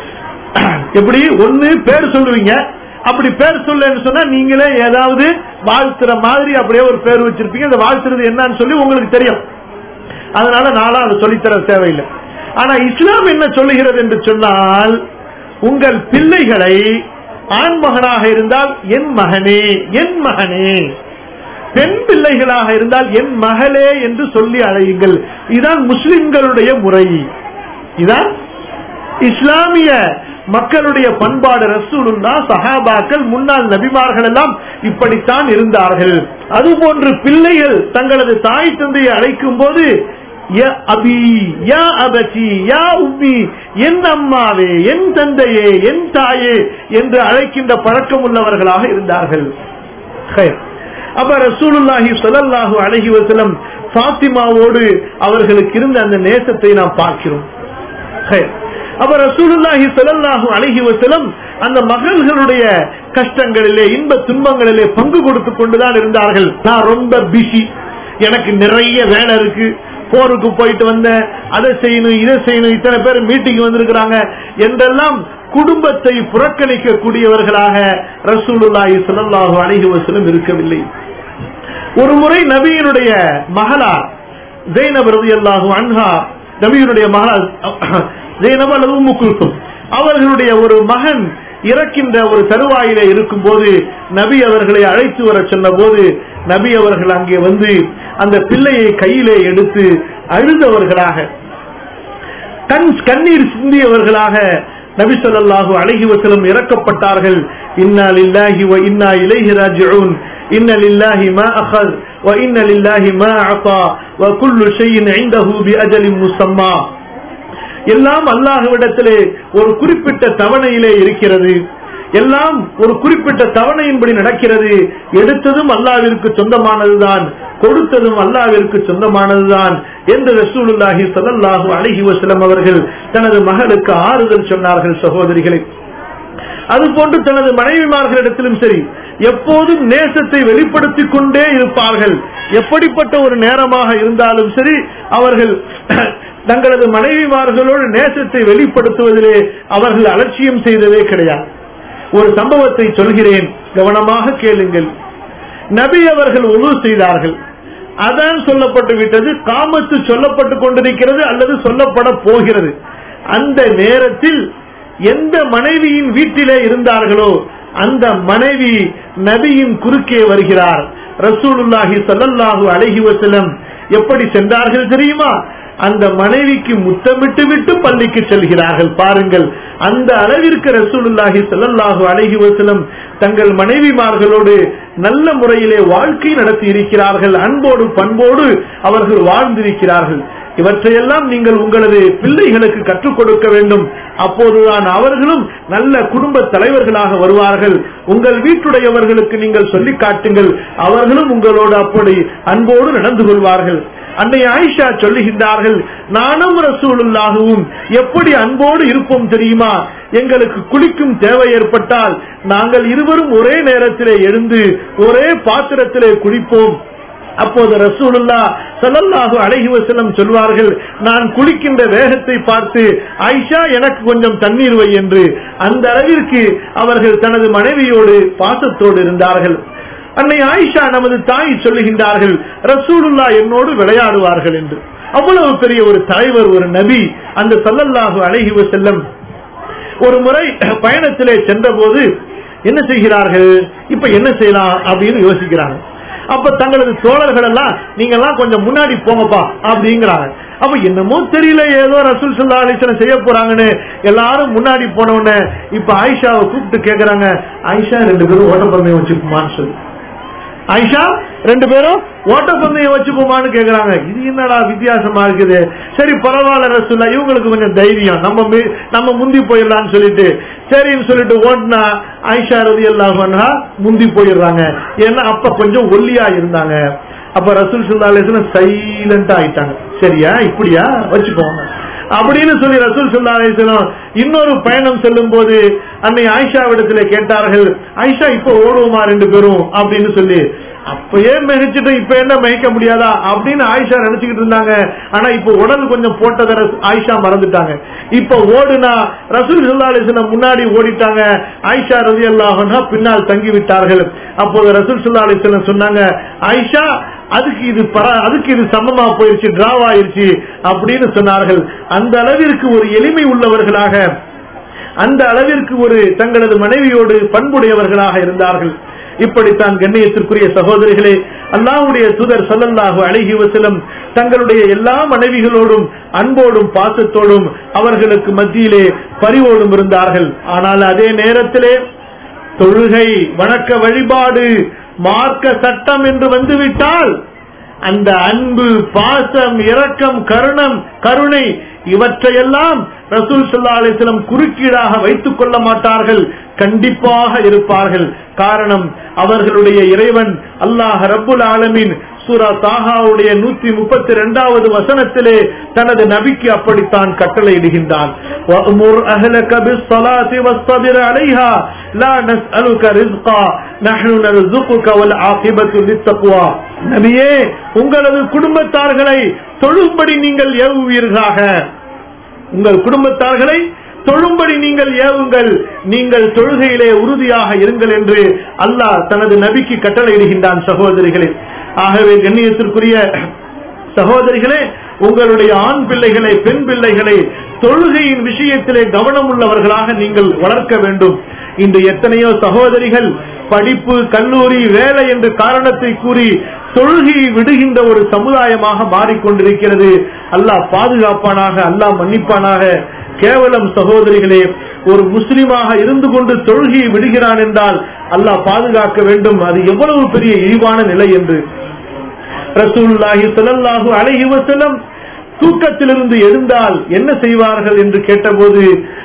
எப்படி ஒண்ணு பேர் சொல்லுவீங்க அப்படி பேர் சொல்லன்னு சொன்னா நீங்களே ஏதாவது வாழ்த்துற மாதிரி அப்படியே ஒரு பேர் வச்சிருப்பீங்க அந்த வாழ்த்துறது என்னன்னு சொல்லி உங்களுக்கு தெரியும் அதனால நானும் அதை சொல்லித்தர தேவையில்லை ஆனா இஸ்லாம் என்ன சொல்லுகிறது என்று சொன்னால் உங்கள் பிள்ளைகளை ஆண் மகனாக இருந்தால் என் மகனே என் மகனே பெண் பிள்ளைகளாக இருந்தால் என் மகளே என்று சொல்லி அழையுங்கள் இதுதான் முஸ்லிம்களுடைய முறை இதான் இஸ்லாமிய மக்களுடைய பண்பாடு ரசூலுல்லா சஹாபாக்கள் முன்னாள் நபிமார்கள் எல்லாம் இப்படித்தான் இருந்தார்கள் அதுபோன்று பிள்ளைகள் தங்களது தாய் தந்தையை அழைக்கும் போது யா அபி யா அபசி யா உம்மி என் அம்மாவே என் தந்தையே என் தாயே என்று அழைக்கின்ற பழக்கம் உள்ளவர்களாக இருந்தார்கள் ஹைர். அப்ப ரசூலுல்லாஹி ஸல்லல்லாஹு அலைஹி வஸல்லம் ஃபாத்திமாவோடு அவர்களுக்கு இருந்த அந்த நேசத்தை நாம் பார்க்கிறோம் ஹைர். அப்ப ரசூலுல்லாஹி ஸல்லல்லாஹு அலைஹி வஸல்லம் அந்த மகள்களுடைய கஷ்டங்களிலே இன்ப துன்பங்களிலே பங்கு கொடுத்து கொண்டுதான் இருந்தார்கள் நான் ரொம்ப பிஸி எனக்கு நிறைய வேலை இருக்கு போருக்கு போயிட்டு வந்தேன் அதை செய்யணும் இதை செய்யணும் இத்தனை பேர் மீட்டிங் வந்திருக்கிறாங்க என்றெல்லாம் குடும்பத்தை புறக்கணிக்க கூடியவர்களாக ரசூலுல்லாஹி ஸல்லல்லாஹு அலைஹி வஸல்லம் இருக்கவில்லை ஒரு முறை நபியினுடைய மகளார் ஜெய்னப் ரலியல்லாஹு அன்ஹா நபியினுடைய மகளார் ஜெய்னப் அல்லது உம்மு குல்சும் அவர்களுடைய ஒரு மகன் இறக்கின்ற ஒரு தருவாயிலே இருக்கும் போது நபி அவர்களை அழைத்து வர சொன்ன போது நபி அவர்கள் அங்கே வந்து அந்த பிள்ளையை கையிலே எடுத்து அழுதவர்களாக கண் கண்ணீர் சிந்தியவர்களாக நபி ஸல்லல்லாஹு அலைஹி வஸல்லம் இறக்கப்பட்டார்கள் இன்னா லில்லாஹி வ இன்னா இலைஹி ராஜிஊன் இன்ன லில்லாஹி மா அഖذ வ இன்ன லில்லாஹி மா அஸா வ குல்லு ஷைஇன் இன்தஹு பி அஜலின் முஸம்மா எல்லாம் அல்லாஹ்விடத்திலே ஒரு குறிப்பிட்ட தவணையிலே இருக்கிறது எல்லாம் ஒரு குறிப்பிட்ட தவணையின்படி நடக்கிறது எடுத்ததும் அல்லாவிற்கு சொந்தமானதுதான் கொடுத்ததும் அல்லாவிற்கு சொந்தமானதுதான் என்று ரசூலுல்லாஹி ஸல்லல்லாஹு அலைஹி வஸல்லம் அவர்கள் தனது மகளுக்கு ஆறுதல் சொன்னார்கள் சகோதரிகளை அதுபோன்று தனது மனைவிமார்களிடத்திலும் சரி எப்போதும் நேசத்தை வெளிப்படுத்திக் கொண்டே இருப்பார்கள் எப்படிப்பட்ட ஒரு நேரமாக இருந்தாலும் சரி அவர்கள் தங்களது மனைவிமார்களோடு நேசத்தை வெளிப்படுத்துவதிலே அவர்கள் அலட்சியம் செய்ததே கிடையாது ஒரு சம்பவத்தை சொல்கிறேன் கவனமாக கேளுங்கள் நபி அவர்கள் உழு செய்தார்கள் அதான் சொல்லப்பட்டு விட்டது காமத்து சொல்லப்பட்டு கொண்டிருக்கிறது அல்லது சொல்லப்பட போகிறது அந்த நேரத்தில் எந்த மனைவியின் வீட்டிலே இருந்தார்களோ அந்த மனைவி நபியின் குறுக்கே வருகிறார் ரசூலுல்லாஹி ஸல்லல்லாஹு அலைஹி வஸல்லம் எப்படி சென்றார்கள் தெரியுமா அந்த மனைவிக்கு முத்தமிட்டு விட்டு பள்ளிக்கு செல்கிறார்கள் பாருங்கள் அந்த அளவிற்கு ரசூலுல்லாஹி ஸல்லல்லாஹு அலைஹி வஸல்லம் தங்கள் மனைவிமார்களோடு நல்ல முறையிலே வாழ்க்கை நடத்தி இருக்கிறார்கள் அன்போடு பண்போடு அவர்கள் வாழ்ந்திருக்கிறார்கள் இவற்றையெல்லாம் நீங்கள் உங்களது பிள்ளைகளுக்கு கற்றுக் கொடுக்க வேண்டும் அப்போதுதான் அவர்களும் நல்ல குடும்ப தலைவர்களாக வருவார்கள் உங்கள் வீட்டுடையவர்களுக்கு நீங்கள் சொல்லி காட்டுங்கள் அவர்களும் உங்களோடு அப்படி அன்போடு நடந்து கொள்வார்கள் அன்னை ஆயிஷா சொல்லுகின்றார்கள் நானும் ரசூலுல்லாகவும் எப்படி அன்போடு இருப்போம் தெரியுமா எங்களுக்கு குளிக்கும் தேவை ஏற்பட்டால் நாங்கள் இருவரும் ஒரே நேரத்திலே எழுந்து ஒரே பாத்திரத்திலே குளிப்போம் அப்போது ரசூலுல்லா ஸல்லல்லாஹு அலைஹி வஸல்லம் சொல்வார்கள் நான் குளிக்கின்ற வேகத்தை பார்த்து ஆயிஷா எனக்கு கொஞ்சம் தண்ணீர் வை என்று அந்த அளவிற்கு அவர்கள் தனது மனைவியோடு பாசத்தோடு இருந்தார்கள் அன்னை ஆயிஷா நமது தாய் சொல்லுகின்றார்கள் ரசூலுல்லா என்னோடு விளையாடுவார்கள் என்று அவ்வளவு பெரிய ஒரு தலைவர் ஒரு நபி அந்த ஸல்லல்லாஹு அலைஹி வஸல்லம் ஒரு முறை பயணத்திலே சென்றபோது என்ன செய்கிறார்கள் இப்ப என்ன செய்யலாம் அப்படின்னு யோசிக்கிறாங்க அப்ப தங்களது தோழர்கள் எல்லாம் நீங்க எல்லாம் கொஞ்சம் முன்னாடி போங்கப்பா அப்படிங்கிறாங்க அப்ப என்னமோ தெரியல ஏதோ ரசூல் சல்லா அலிஸ்லாம் செய்ய போறாங்கன்னு எல்லாரும் முன்னாடி போன உடனே இப்ப ஆயிஷாவை கூப்பிட்டு கேக்குறாங்க ஆயிஷா ரெண்டு பேரும் ஓட்டப்பந்தயம் வச்சுக்குமான்னு சொல்லி ஆயிஷா ரெண்டு பேரும் ஓட்டப்பந்தயம் வச்சுப்போமான்னு கேக்குறாங்க இது என்னடா வித்தியாசமா இருக்குது சரி பரவாயில்ல ரசூல்லா இவங்களுக்கு கொஞ்சம் தைரியம் நம்ம மி- நம்ம முந்தி போயிடலாம்னு சொல்லிட்டு சரின்னு சொல்லிட்டு ஓட்டுனா ஆயிஷா ரதி எல்லாம் முந்தி போயிடுறாங்க ஏன்னா அப்ப கொஞ்சம் ஒல்லியா இருந்தாங்க அப்ப ரசூல் சுல்லா அலிஸ்லாம் சைலண்டா ஆயிட்டாங்க சரியா இப்படியா வச்சுக்கோங்க அப்படின்னு சொல்லி ரசூல் சுல்லா அலிஸ்லாம் இன்னொரு பயணம் செல்லும் போது அன்னை ஆயிஷாவிடத்துல கேட்டார்கள் ஆயிஷா இப்ப ஓடுவோமா ரெண்டு பேரும் அப்படின்னு சொல்லி அப்பயே மிகச்சிட்டு இப்ப என்ன மயக்க முடியாதா அப்படின்னு ஆயிஷா நினைச்சுக்கிட்டு இருந்தாங்க ஆனா இப்ப உடல் கொஞ்சம் போட்டதை ரசூ- ஆயிஷா மறந்துட்டாங்க இப்ப ஓடுனா ரசூல் சுல்லா அலிஸ்லாம் முன்னாடி ஓடிட்டாங்க ஆயிஷா ரதி அல்லாஹா பின்னால் தங்கி விட்டார்கள் அப்போது ரசூல் சுல்லா அலிஸ்லாம் சொன்னாங்க ஆயிஷா அதுக்கு இது பர- அதுக்கு இது சமமா போயிருச்சு டிராவ் ஆயிருச்சு அப்படின்னு சொன்னார்கள் அந்த அளவிற்கு ஒரு எளிமை உள்ளவர்களாக அந்த அளவிற்கு ஒரு தங்களது மனைவியோடு பண்புடையவர்களாக இருந்தார்கள் இப்படித்தான் கண்ணியத்திற்குரிய சகோதரிகளே அல்லாஹ்வுடைய தூதர் ஸல்லல்லாஹு அலைஹி வஸல்லம் தங்களுடைய எல்லா மனைவிகளோடும் அன்போடும் பாசத்தோடும் அவர்களுக்கு மத்தியிலே பரிவோடும் இருந்தார்கள் ஆனால் அதே நேரத்திலே தொழுகை வணக்க வழிபாடு மார்க்க சட்டம் என்று வந்துவிட்டால் அந்த அன்பு பாசம் இரக்கம் கருணம் கருணை இவற்றையெல்லாம் ரசூல் ஸல்லல்லாஹு அலைஹி வஸல்லம் குறுக்கீடாக வைத்துக் கொள்ள மாட்டார்கள் கண்டிப்பாக இருப்பார்கள் காரணம் அவர்களுடைய இறைவன் அல்லாஹ் ரப்புல் ஆலமீன் சூரா தாஹாவுடைய நூத்தி முப்பத்தி இரண்டாவது வசனத்திலே தனது நபிக்கு அப்படித்தான் கட்டளையிடுகின்றான் وَأْمُرْ أَهْلَكَ بِالصَّلَاةِ وَاصْطَبِرْ عَلَيْهَا لَا نَسْأَلُكَ رِزْقًا نَحْنُ نَرْزُقُكَ وَالْعَاقِبَةُ لِلتَّقْوَى நபியே உங்களது குடும்பத்தார்களை தொழும்படி நீங்கள் ஏவுவீர்களாக உங்கள் குடும்பத்தார்களை தொழும்படி நீங்கள் ஏவுங்கள் நீங்கள் தொழுகையிலே உறுதியாக இருங்கள் என்று அல்லாஹ் தனது நபிக்கு கட்டளையிடுகின்றான் சகோதரிகளே ஆகவே கண்ணியத்திற்குரிய சகோதரிகளே உங்களுடைய ஆண் பிள்ளைகளை பெண் பிள்ளைகளை தொழுகையின் விஷயத்திலே கவனம் உள்ளவர்களாக நீங்கள் வளர்க்க வேண்டும் இன்று எத்தனையோ சகோதரிகள் படிப்பு கல்லூரி வேலை என்ற காரணத்தை கூறி தொழுகையை விடுகின்ற ஒரு சமுதாயமாக மாறிக்கொண்டிருக்கிறது அல்லாஹ் பாதுகாப்பானாக அல்லாஹ் மன்னிப்பானாக கேவலம் சகோதரிகளே ஒரு முஸ்லிமாக இருந்து கொண்டு தொழுகையை விடுகிறான் என்றால் அல்லாஹ் பாதுகாக்க வேண்டும் அது எவ்வளவு பெரிய இழிவான நிலை என்று ரசூலுல்லாஹி ஸல்லல்லாஹு அலைஹி வஸல்லம் தூக்கத்திலிருந்து எழுந்தால் என்ன செய்வார்கள் என்று கேட்டபோது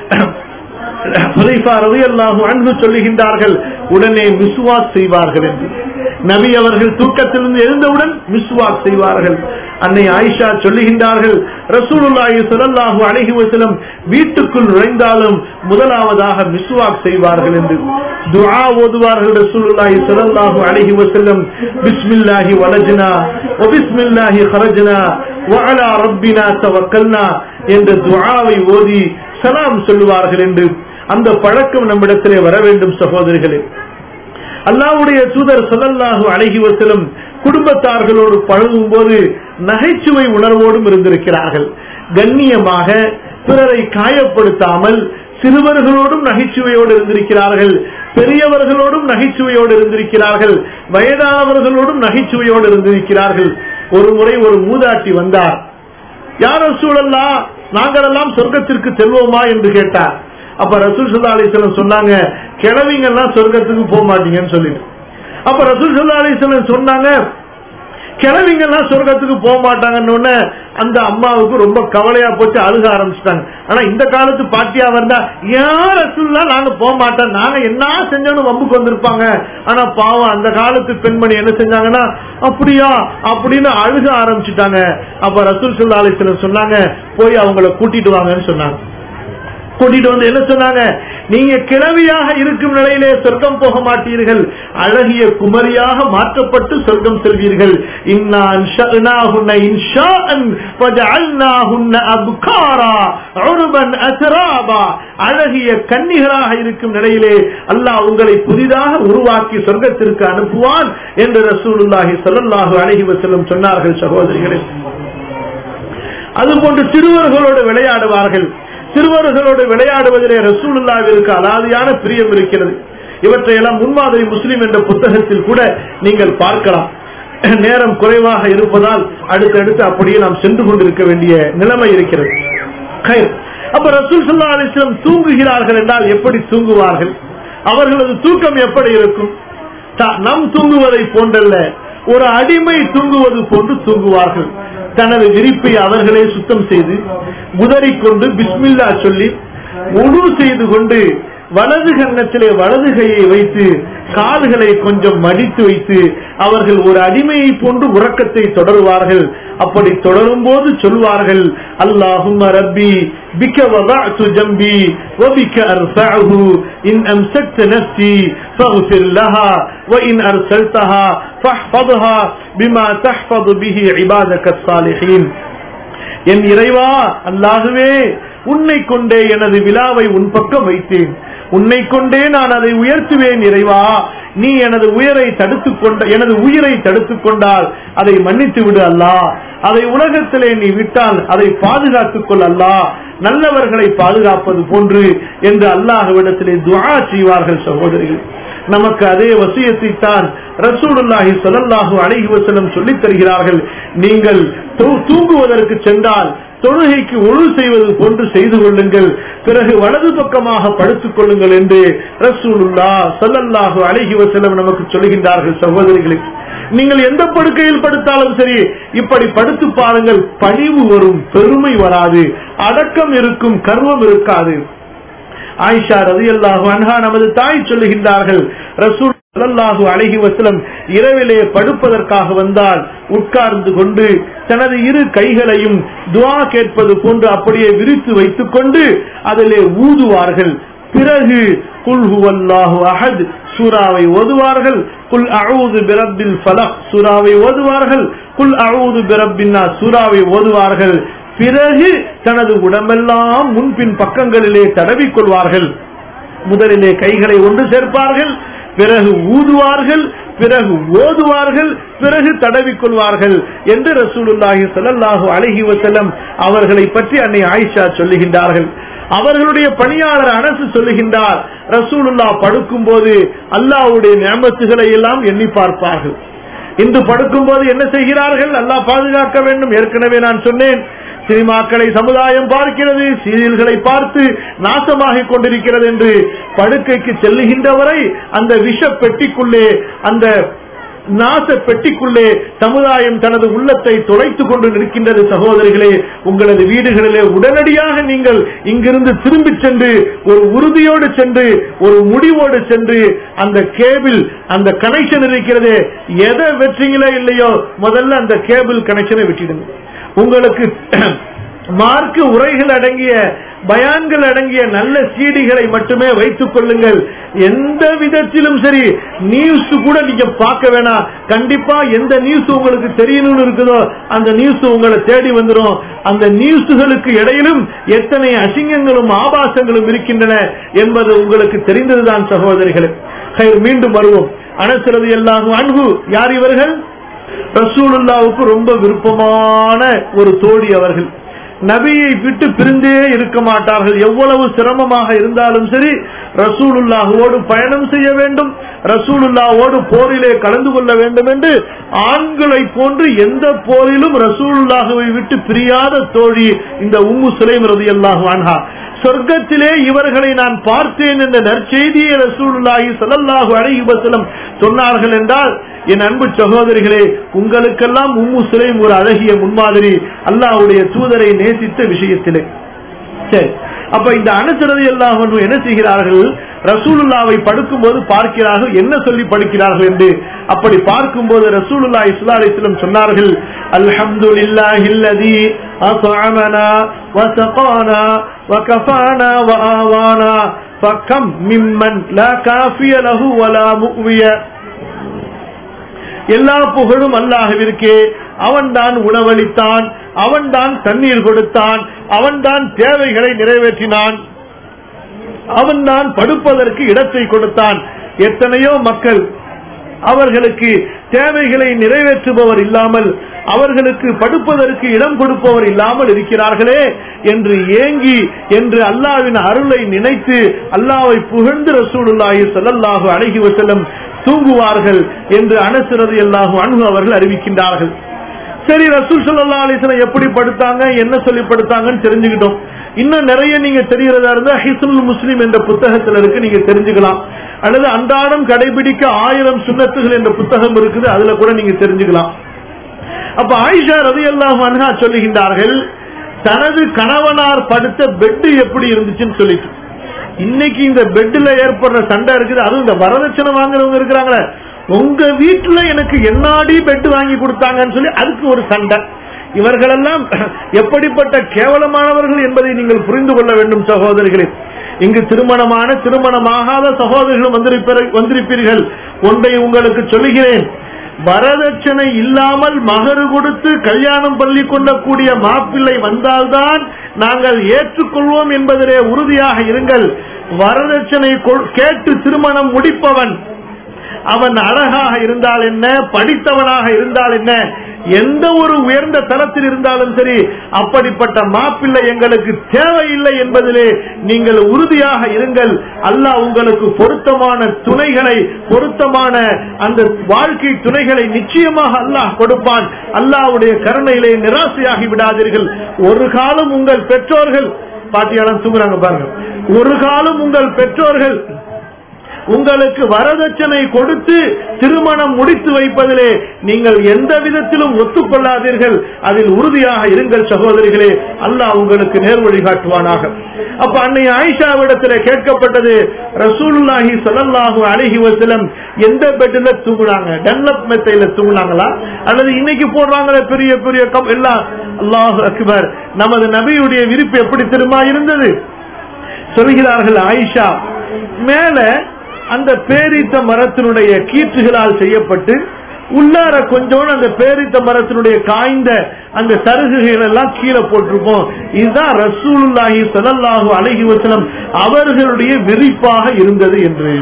ஹுதைஃபா ரலியல்லாஹு அன்ஹு சொல்லுகின்றார்கள் உடனே மிஸ்வாக் செய்வார்கள் என்று நபி அவர்கள் தூக்கத்திலிருந்து எழுந்தவுடன் மிஸ்வாக் செய்வார்கள் அன்னை ஆயிஷா சொல்லுகின்றார்கள் ரசூலுல்லாஹி ஸல்லல்லாஹு அலைஹி வஸல்லம் வீட்டுக்குள் நுழைந்தாலும் முதலாவதாக மிஸ்வாக் செய்வார்கள் என்று துஆ ஓதுவார்கள் ரசூலுல்லாஹி ஸல்லல்லாஹு அலைஹி வஸல்லம் பிஸ்மில்லாஹி வலஜ்னா வ பிஸ்மில்லாஹி خرجنا وعلى ربنا توكلنا என்ற துஆவை ஓதி சலாம் சொல்லுவார்கள் என்று அந்த பழக்கம் நம்மிடத்திலே வர வேண்டும் சகோதரிகளே அல்லாஹ்வுடைய தூதர் ஸல்லல்லாஹு அலைஹி வஸல்லம் குடும்பத்தார்களோடு பழகும் போது நகைச்சுவை உணர்வோடும் இருந்திருக்கிறார்கள் கண்ணியமாக பிறரை காயப்படுத்தாமல் சிறுவர்களோடும் நகைச்சுவையோடு இருந்திருக்கிறார்கள் பெரியவர்களோடும் நகைச்சுவையோடு இருந்திருக்கிறார்கள் வயதானவர்களோடும் நகைச்சுவையோடு இருந்திருக்கிறார்கள் ஒரு முறை ஒரு மூதாட்டி வந்தார் யார் சூழல்லா நாங்களெல்லாம் சொர்க்கத்திற்கு செல்வோமா என்று கேட்டார் அப்ப ரசூல் சல்லா அலிஸ்லம் சொன்னாங்க கிழவிங்க எல்லாம் சொர்க்கத்துக்கு போக மாட்டீங்கன்னு சொல்லிட்டு அப்ப ரசூல் சல்லா அலிஸ்லம் சொன்னாங்க கிழவிங்க எல்லாம் சொர்க்கத்துக்கு போக மாட்டாங்கன்னு உடனே அந்த அம்மாவுக்கு ரொம்ப கவலையா போச்சு அழுக ஆரம்பிச்சிட்டாங்க ஆனா இந்த காலத்து பாட்டியா வந்தா யார் ரசூல்லா நாங்க போக மாட்டோம் நாங்க என்ன செஞ்சோன்னு வம்புக்கு வந்திருப்பாங்க ஆனா பாவம் அந்த காலத்து பெண்மணி என்ன செஞ்சாங்கன்னா அப்படியா அப்படின்னு அழுக ஆரம்பிச்சுட்டாங்க அப்ப ரசூல் சல்லா அலிஸ்லம் சொன்னாங்க போய் அவங்கள கூட்டிட்டு வாங்கன்னு சொன்னாங்க கூட்டிட்டு வந்து என்ன சொன்னாங்க நீங்க கிழவியாக இருக்கும் நிலையிலே சொர்க்கம் போக மாட்டீர்கள் அழகிய குமரியாக மாற்றப்பட்டு சொர்க்கம் செல்வீர்கள் இன்னா அன்ஷஅனாஹுன்ன இன்ஷாஅன் ஃபஜஅல்னாஹுன்ன அப்காரா உருபன் அஸ்ராபா அழகிய கன்னிகராக இருக்கும் நிலையிலே அல்லாஹ் உங்களை புதிதாக உருவாக்கி சொர்க்கத்திற்கு அனுப்புவான் என்று ரசூலுல்லாஹி ஸல்லல்லாஹு அலைஹி வஸல்லம் சொன்னார்கள் சகோதரிகளே அதுபோன்று சிறுவர்களோடு விளையாடுவார்கள் சிறுவர்களோடு விளையாடுவதிலே ரசூலுல்லாவிற்கு அலாதியான பிரியம் இருக்கிறது இவற்றையெல்லாம் முன்மாதிரி முஸ்லிம் என்ற புத்தகத்தில் கூட நீங்கள் பார்க்கலாம் நேரம் குறைவாக இருப்பதால் அடுத்தடுத்து அப்படியே நாம் சென்று கொண்டிருக்க வேண்டிய நிலைமை இருக்கிறது கயிர். அப்ப ரசூல் சல்லா அலிஸ்லம் தூங்குகிறார்கள் என்றால் எப்படி தூங்குவார்கள் அவர்களது தூக்கம் எப்படி இருக்கும் த- நம் தூங்குவதை போன்றல்ல ஒரு அடிமை தூங்குவது போன்று தூங்குவார்கள் தனது விரிப்பை அவர்களே சுத்தம் செய்து உதறிக்கொண்டு பிஸ்மில்லா சொல்லி உணவு செய்து கொண்டு வலது கன்னத்திலே வலது கையை வைத்து கால்களை கொஞ்சம் மடித்து வைத்து அவர்கள் ஒரு அடிமையை போன்று உறக்கத்தை தொடருவார்கள் அப்படி தொடரும் போது சொல்வார்கள் அல்லாஹும் ரப்பி பிக்க வதஅத்து ஜம்பி وبك أرفعه إن أمسكت نفسي فاغفر لها وإن أرسلتها فاحفظها بما تحفظ به عبادك الصالحين என் இறைவா அல்லாகவே உன்னை கொண்டே எனது விழாவை உன் பக்கம் வைத்தேன் உன்னை கொண்டே நான் அதை உயர்த்துவேன் இறைவா நீ எனது உயிரை தடுத்துக் கொண்ட எனது உயிரை தடுத்துக் கொண்டால் அதை மன்னித்து விடு அல்லா அதை உலகத்திலே நீ விட்டால் அதை பாதுகாத்துக் கொள் அல்லா நல்லவர்களை பாதுகாப்பது போன்று என்று அல்லாஹ்விடத்திலே துஆ செய்வார்கள் சகோதரிகள் நமக்கு அதே வசியத்தை தான் ரசூலுல்லாஹி ஸல்லல்லாஹு அலைஹி வஸல்லம் சொல்லித் தருகிறார்கள் நீங்கள் தூ- தூங்குவதற்கு சென்றால் தொழுகைக்கு ஒழு செய்வது போன்று செய்து கொள்ளுங்கள் பிறகு வலது பக்கமாக படுத்துக் கொள்ளுங்கள் என்று ரசூலுல்லா ஸல்லல்லாஹு அலைஹி வஸல்லம் நமக்கு சொல்லுகின்றார்கள் சகோதரிகளே நீங்கள் எந்த படுக்கையில் படுத்தாலும் சரி இப்படி படுத்து பாருங்கள் பணிவு வரும் பெருமை வராது அடக்கம் இருக்கும் கர்வம் இருக்காது ஆயிஷா ரதியல்லாஹு அன்ஹா நமது தாய் சொல்லுகின்றார்கள் ரசூல் ஸல்லல்லாஹு அலைஹி வஸல்லம் இரவிலே படுப்பதற்காக வந்தால் உட்கார்ந்து கொண்டு தனது இரு கைகளையும் துஆ கேட்பது போன்று அப்படியே விரித்து வைத்துக் கொண்டு அதிலே ஊதுவார்கள் பிறகு குல் ஹுவல்லாஹு அஹத் சூராவை ஓதுவார்கள் குல் அஊது பிரப்பில் ஃபலக் சூராவை ஓதுவார்கள் குல் அஊது பிரப்பின் நாஸ் சூராவை ஓதுவார்கள் பிறகு தனது உடம்பெல்லாம் முன்பின் பக்கங்களிலே தடவிக் கொள்வார்கள் முதலிலே கைகளை ஒன்று சேர்ப்பார்கள் பிறகு ஊதுவார்கள் பிறகு ஓதுவார்கள் பிறகு தடவிக் கொள்வார்கள் என்று ரசூலுல்லாஹி ஸல்லல்லாஹு அலைஹி வஸல்லம் அவர்களை பற்றி அன்னை ஆயிஷா சொல்லுகின்றார்கள் அவர்களுடைய பணியாளர் அனசு சொல்லுகின்றார் ரசூலுல்லா படுக்கும் போது அல்லாஹ்வுடைய நியமத்துகளை எல்லாம் எண்ணி பார்ப்பார்கள் இன்று படுக்கும் போது என்ன செய்கிறார்கள் அல்லாஹ் பாதுகாக்க வேண்டும் ஏற்கனவே நான் சொன்னேன் சினிமாக்களை சமுதாயம் பார்க்கிறது சீரியல்களை பார்த்து நாசமாகிக் கொண்டிருக்கிறது என்று படுக்கைக்கு செல்லுகின்றவரை அந்த விஷ பெட்டிக்குள்ளே அந்த நாச பெட்டிக்குள்ளே சமுதாயம் தனது உள்ளத்தை தொலைத்துக் கொண்டு நிற்கின்றது சகோதரிகளே உங்களது வீடுகளிலே உடனடியாக நீங்கள் இங்கிருந்து திரும்பிச் சென்று ஒரு உறுதியோடு சென்று ஒரு முடிவோடு சென்று அந்த கேபிள் அந்த கனெக்ஷன் இருக்கிறதே எதை வெற்றீங்களோ இல்லையோ முதல்ல அந்த கேபிள் கனெக்ஷனை விட்டுடுங்க உங்களுக்கு மார்க்க உரைகள் அடங்கிய பயான்கள் அடங்கிய நல்ல சீடிகளை மட்டுமே வைத்துக் கொள்ளுங்கள் எந்த விதத்திலும் சரி நியூஸ் கூட நீங்க பார்க்க வேணாம் கண்டிப்பா எந்த நியூஸ் உங்களுக்கு தெரியணும்னு இருக்குதோ அந்த நியூஸ் உங்களை தேடி வந்துடும் அந்த நியூஸ்களுக்கு இடையிலும் எத்தனை அசிங்கங்களும் ஆபாசங்களும் இருக்கின்றன என்பது உங்களுக்கு தெரிந்ததுதான் சகோதரிகளே ஹைர், மீண்டும் வருவோம் அனசரது எல்லாரும் அன்பு யார் இவர்கள் ரசூலுல்லாவுக்கு ரொம்ப விருப்பமான ஒரு தோழி அவர்கள் நபியை விட்டு பிரிந்தே இருக்க மாட்டார்கள் எவ்வளவு சிரமமாக இருந்தாலும் சரி ரசூலுல்லாஹோடு பயணம் செய்ய வேண்டும் ரசூலுல்லாவோடு போரிலே கலந்து கொள்ள வேண்டும் என்று ஆண்களை போன்று எந்த போரிலும் ரசூலுல்லாஹுவை விட்டு பிரியாத தோழி இந்த உம்மு சுலைம் ரதியல்லாஹு அன்ஹா சொர்க்கத்திலே இவர்களை நான் பார்த்தேன் என்ற நற்செய்தியை ரசூலுல்லாஹி ஸல்லல்லாஹு அலைஹி வஸல்லம் சொன்னார்கள் என்றால் என் அன்பு சகோதரிகளே உங்களுக்கெல்லாம் உம்மு சுலைம் ஒரு அழகிய முன்மாதிரி அல்லாஹ்வுடைய தூதரை நேசித்த விஷயத்திலே சரி அப்ப இந்த அனுசரதி எல்லாம் என்ன செய்கிறார்கள் ரசூலுல்லாவை படுக்கும்போது பார்க்கிறார்கள் என்ன சொல்லி படுக்கிறார்கள் என்று அப்படி பார்க்கும்போது ரசூலுல்லா இஸ்லா அலிஸ்லம் சொன்னார்கள் அல்ஹம்துலில்லாஹி அல்லதி அத்அமனா வஸகானா வகஃபானா வஆவானா பக்கம் மிம்மன் லா காஃபிய லஹு வலா முக்விய எல்லா புகழும் அல்லாஹ்விற்கே அவன்தான் உணவளித்தான் அவன்தான் தண்ணீர் கொடுத்தான் அவன்தான் தேவைகளை நிறைவேற்றினான் அவன்தான் படுப்பதற்கு இடத்தை கொடுத்தான் எத்தனையோ மக்கள் அவர்களுக்கு தேவைகளை நிறைவேற்றுபவர் இல்லாமல் அவர்களுக்கு படுப்பதற்கு இடம் கொடுப்பவர் இல்லாமல் இருக்கிறார்களே என்று ஏங்கி என்று அல்லாவின் அருளை நினைத்து அல்லாவை புகழ்ந்து ரசூலுல்லாஹி ஸல்லல்லாஹு அலைஹி வஸல்லம் தூங்குவார்கள் என்று அனசுரது அல்லாஹு அன்பு அவர்கள் அறிவிக்கின்றார்கள் சரி ரசூல் ஸல்லல்லாஹு அலைஹி வஸல்லம் எப்படி படுத்தாங்க என்ன சொல்லி படுத்தாங்கன்னு தெரிஞ்சுக்கிட்டோம் இன்னும் நிறைய நீங்க தெரியறதா இருந்தா ஹிஸ்னுல் முஸ்லிம் என்ற புத்தகத்துல இருக்கு நீங்க தெரிஞ்சுக்கலாம் அல்லது அன்றாடம் கடைபிடிக்க ஆயிரம் சுண்ணத்துகள் என்ற புத்தகம் இருக்குது அதுல கூட நீங்க தெரிஞ்சுக்கலாம் அப்ப ஆயிஷா ரதி அல்லாஹ் சொல்லுகின்றார்கள் தனது கணவனார் படுத்த பெட்டு எப்படி இருந்துச்சுன்னு சொல்லிட்டு இன்னைக்கு இந்த பெட்ல ஏற்படுற சண்டை இருக்குது அதுவும் இந்த வரதட்சணை வாங்குறவங்க இருக்கிறாங்களே உங்க வீட்டுல எனக்கு என்னாடி பெட் வாங்கி கொடுத்தாங்கன்னு சொல்லி அதுக்கு ஒரு சண்டை இவர்களெல்லாம் எப்படிப்பட்ட கேவலமானவர்கள் என்பதை நீங்கள் புரிந்து கொள்ள வேண்டும் சகோதரிகளே இங்கு திருமணமான திருமணமாகாத சகோதரிகள் வந்திருப்பீர்- வந்திருப்பீர்கள் ஒன்றை உங்களுக்கு சொல்லுகிறேன் வரதட்சணை இல்லாமல் மகரு கொடுத்து கல்யாணம் பண்ணி கொள்ளக்கூடிய மாப்பிள்ளை வந்தால்தான் நாங்கள் ஏற்றுக்கொள்வோம் என்பதிலே உறுதியாக இருங்கள் வரதட்சணை கொ- கேட்டு திருமணம் முடிப்பவன் அவன் அழகாக இருந்தால் என்ன படித்தவனாக இருந்தால் என்ன எந்த ஒரு உயர்ந்த தரத்தில் இருந்தாலும் சரி அப்படிப்பட்ட மாப்பிள்ளை எங்களுக்கு தேவையில்லை என்பதிலே நீங்கள் உறுதியாக இருங்கள் அல்லாஹ் உங்களுக்கு பொருத்தமான துணைகளை பொருத்தமான அந்த வாழ்க்கை துணைகளை நிச்சயமாக அல்லாஹ் கொடுப்பான் அல்லாஹ்வுடைய கருணையிலே நிராசையாகி விடாதீர்கள் ஒரு காலம் உங்கள் பெற்றோர்கள் பாட்டியாளம் தூங்குறாங்க பாருங்க ஒரு காலம் உங்கள் பெற்றோர்கள் உங்களுக்கு வரதட்சணை கொடுத்து திருமணம் முடித்து வைப்பதிலே நீங்கள் எந்த விதத்திலும் ஒத்துக்கொள்ளாதீர்கள் அதில் உறுதியாக இருங்கள் சகோதரிகளே அல்லாஹ் உங்களுக்கு நேர் வழிகாட்டுவானாக அப்ப அன்னை ஆயிஷாவிடத்துல கேட்கப்பட்டது ரசூலுல்லாஹி ஸல்லல்லாஹு அலைஹி வஸல்லம் எந்த பெட்ல தூங்குனாங்க டென்லப் மெத்தையில தூங்குனாங்களா அல்லது இன்னைக்கு போடுறாங்களே பெரிய பெரிய கம் எல்லாம் அல்லாஹ் அக்பர் நமது நபியுடைய விரிப்பு எப்படி தெரியுமா இருந்தது சொல்கிறார்கள் ஆயிஷா மேல அந்த பேரித்த மரத்தினுடைய கீற்றுகளால் செய்யப்பட்டு உள்ளார கொஞ்சோண்டு அந்த பேரித்த மரத்தினுடைய காய்ந்த அந்த சருகுகள் எல்லாம் கீழே போட்டிருப்போம் இதுதான் ரசூலுல்லாஹி ஸல்லல்லாஹு அலைஹி வஸல்லம் அவர்களுடைய விரிப்பாக இருந்தது என்று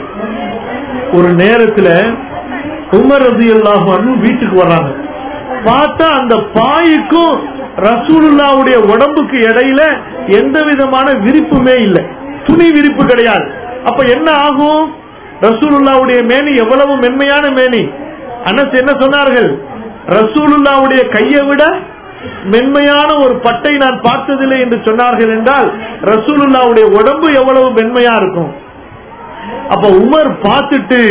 ஒரு நேரத்துல உமர் ரலியல்லாஹு அன்ஹு வீட்டுக்கு வர்றாங்க பார்த்தா அந்த பாய்க்கும் ரசூலுல்லாவுடைய உடம்புக்கு இடையில எந்த விதமான விரிப்புமே இல்லை துணி விரிப்பு கிடையாது அப்ப என்ன ஆகும் ரசூலுல்லாவுடைய மேனி எவ்வளவு மென்மையான மேனி அனஸ் என்ன சொன்னார்கள் ரசூலுல்லாவுடைய கையை விட மென்மையான ஒரு பட்டை நான் பார்த்ததில்லை என்று சொன்னார்கள் என்றால் ரசூலுல்லாவுடைய உடம்பு எவ்வளவு மென்மையா இருக்கும் அப்ப உமர் பார்த்துட்டு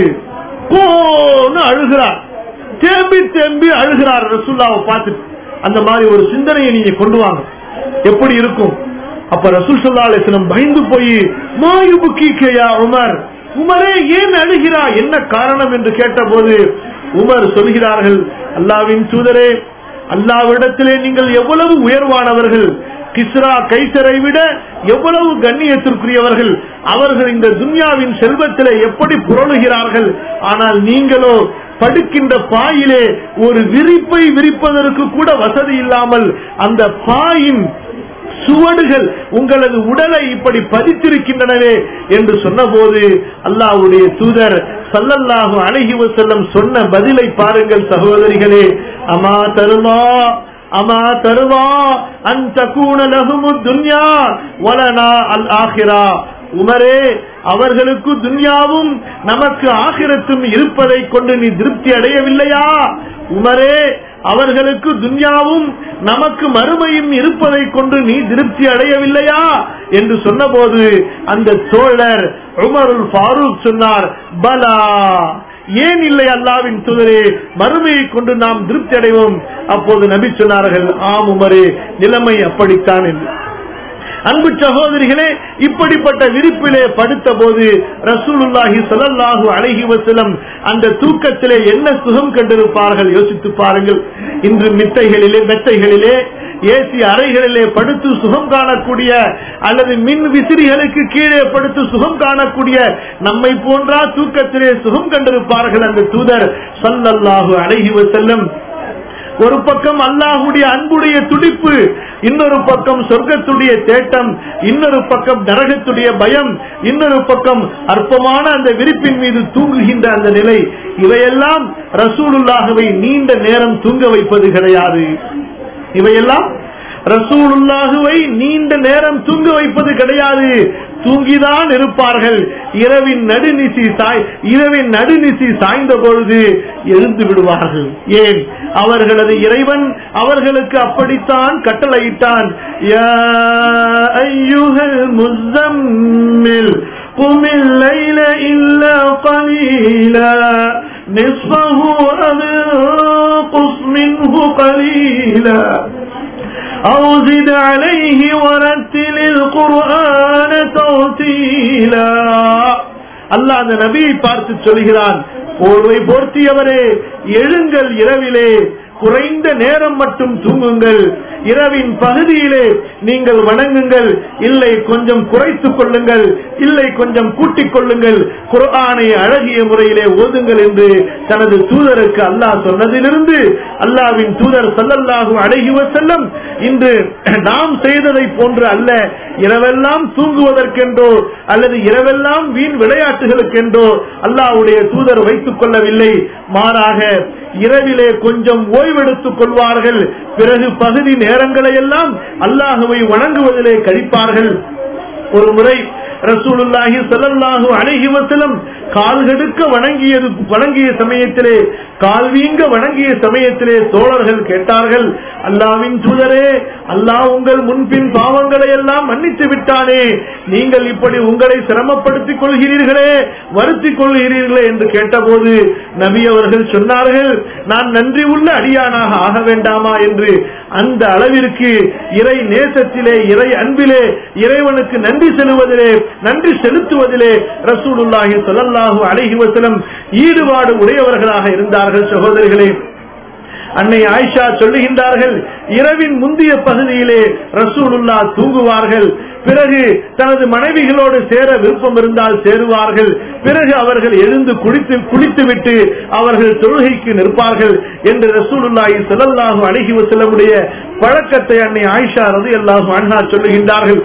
கோன்னு அழுகிறார் தேம்பி தேம்பி அழுகிறார் ரசூல்லாவை பார்த்துட்டு அந்த மாதிரி ஒரு சிந்தனையை நீங்க கொண்டு வாங்க எப்படி இருக்கும் அப்ப ரசூல் சல்லா அலிஸ்லம் பயந்து போய் மாயுபு கீக்கையா உமர் உமரே ஏன் அழுகிறா என்ன காரணம் என்று கேட்டபோது உமர் சொல்கிறார்கள் அல்லாவின் தூதரே அல்லாவிடத்திலே நீங்கள் எவ்வளவு உயர்வானவர்கள் கிஸ்ரா கைசரை விட எவ்வளவு கண்ணியத்திற்குரியவர்கள் அவர்கள் இந்த துன்யாவின் செல்வத்திலே எப்படி புரளுகிறார்கள் ஆனால் நீங்களோ படுக்கின்ற பாயிலே ஒரு விரிப்பை விரிப்பதற்கு கூட வசதி இல்லாமல் அந்த பாயின் சுவடுகள் உங்களது உடலை இப்படி பதித்திருக்கின்றனவே என்று சொன்னபோது அல்லாஹ்வுடைய தூதர் சல்லல்லாஹு அலைஹி வஸல்லம் சொன்ன பதிலை பாருங்கள் சகோதரிகளே அமா தருமா அமா தருவா அன் தகூன லஹுமு துன்யா வலனா அல் ஆஹிரா உமரே அவர்களுக்கு துன்யாவும் நமக்கு ஆகிரத்தும் இருப்பதை கொண்டு நீ திருப்தி அடையவில்லையா உமரே அவர்களுக்கு துன்யாவும் நமக்கு மறுமையும் இருப்பதை கொண்டு நீ திருப்தி அடையவில்லையா என்று சொன்னபோது அந்த தோழர் உமருல் ஃபாரூக் சொன்னார் பலா ஏன் இல்லை அல்லாவின் தூதரே மறுமையை கொண்டு நாம் திருப்தி அடைவோம் அப்போது நபி சொன்னார்கள் ஆம் உமரே நிலைமை அப்படித்தான் என்று அன்பு சகோதரிகளே இப்படிப்பட்ட விரிப்பிலே படுத்த போது ரசூலுல்லாஹி ஸல்லல்லாஹு அலைஹி வஸல்லம் அந்த தூக்கத்திலே என்ன சுகம் கண்டிருப்பார்கள் யோசித்து பாருங்கள் இன்று மிட்டைகளிலே மெத்தைகளிலே ஏசி அறைகளிலே படுத்து சுகம் காணக்கூடிய அல்லது மின் விசிறிகளுக்கு கீழே படுத்து சுகம் காணக்கூடிய நம்மை போன்றா தூக்கத்திலே சுகம் கண்டிருப்பார்கள் அந்த தூதர் சல்லல்லாஹு அலைஹி வஸல்லம் ஒரு பக்கம் அல்லாஹுடைய அன்புடைய துடிப்பு இன்னொரு பக்கம் சொர்க்கத்துடைய தேட்டம் இன்னொரு பக்கம் நரகத்துடைய பயம் இன்னொரு பக்கம் அற்பமான அந்த விரிப்பின் மீது தூங்குகின்ற அந்த நிலை இவையெல்லாம் ரசூலுல்லாஹுவை நீண்ட நேரம் தூங்க வைப்பது கிடையாது இவையெல்லாம் ரசூலுல்லாஹுவை நீண்ட நேரம் தூங்க வைப்பது கிடையாது தூங்கிதான் இருப்பார்கள் இரவின் நடுநிசி சாய் இரவின் நடுநிசி சாய்ந்த பொழுது எழுந்து விடுவார்கள் ஏன் அவர்களது இறைவன் அவர்களுக்கு அப்படித்தான் கட்டளையிட்டான் யா ஐயுஹல் முஸம்மில் قم الليل إلا قليلا نصفه أو انقص منه قليلا أو زد عليه ورتل القرآن ترتيلا அல்லாஹ் அந்த நபியை பார்த்து சொல்கிறான் போர்வை போர்த்தியவரே எழுங்கள் இரவிலே குறைந்த நேரம் மட்டும் தூங்குங்கள் இரவின் பகுதியிலே நீங்கள் வணங்குங்கள் இல்லை கொஞ்சம் குறைத்துக் கொள்ளுங்கள் இல்லை கொஞ்சம் கூட்டிக் கொள்ளுங்கள் குர்ஆனை அழகிய முறையிலே ஓதுங்கள் என்று தனது தூதருக்கு அல்லாஹ் சொன்னதிலிருந்து அல்லாவின் தூதர் சல்லல்லாஹு அழகி செல்லம் இன்று நாம் செய்ததை போன்று அல்ல இரவெல்லாம் தூங்குவதற்கென்றோ அல்லது இரவெல்லாம் வீண் விளையாட்டுகளுக்கென்றோ அல்லாஹ்வுடைய தூதர் வைத்துக் கொள்ளவில்லை மாறாக இரவிலே கொஞ்சம் ஓய்வெடுத்துக் கொள்வார்கள் பிறகு பகுதி நேரங்களை எல்லாம் அல்லாஹுவை வணங்குவதிலே கழிப்பார்கள் ஒரு முறை ரசூலுல்லாஹி ஸல்லல்லாஹு அலைஹி வஸல்லம் கால்கெடுக்க வணங்கியது வணங்கிய சமயத்திலே கால் வீங்க வணங்கிய சமயத்திலே தோழர்கள் கேட்டார்கள் அல்லாவின் தூதரே அல்லாஹ் உங்கள் முன்பின் பாவங்களை எல்லாம் மன்னித்து விட்டானே நீங்கள் இப்படி உங்களை சிரமப்படுத்திக் கொள்கிறீர்களே வருத்திக் கொள்கிறீர்களே என்று கேட்டபோது நபி அவர்கள் சொன்னார்கள் நான் நன்றி உள்ள அடியானாக ஆக வேண்டாமா என்று அந்த அளவிற்கு இறை நேசத்திலே இறை அன்பிலே இறைவனுக்கு நன்றி செலுவதிலே நன்றி செலுத்துவதிலே ரசூலுல்லாஹி ஸல்லல்லாஹு அலைஹி வஸல்லம் ஈடுபாடு உடையவர்களாக இருந்தார்கள் சகோதரிகளே அன்னை ஆயிஷா சொல்லுகின்றார்கள் இரவின் முந்திய பகுதியிலே ரசூலுல்லா தூங்குவார்கள் பிறகு தனது மனைவிகளோடு சேர விருப்பம் இருந்தால் சேருவார்கள் பிறகு அவர்கள் எழுந்து குளித்து குளித்துவிட்டு அவர்கள் தொழுகைக்கு நிற்பார்கள் என்று ரசூலுல்லாஹி ஸல்லல்லாஹு அலைஹி வஸல்லமுடைய பழக்கத்தை அன்னை ஆயிஷா ரலியல்லாஹு அன்ஹா சொல்லுகின்றார்கள்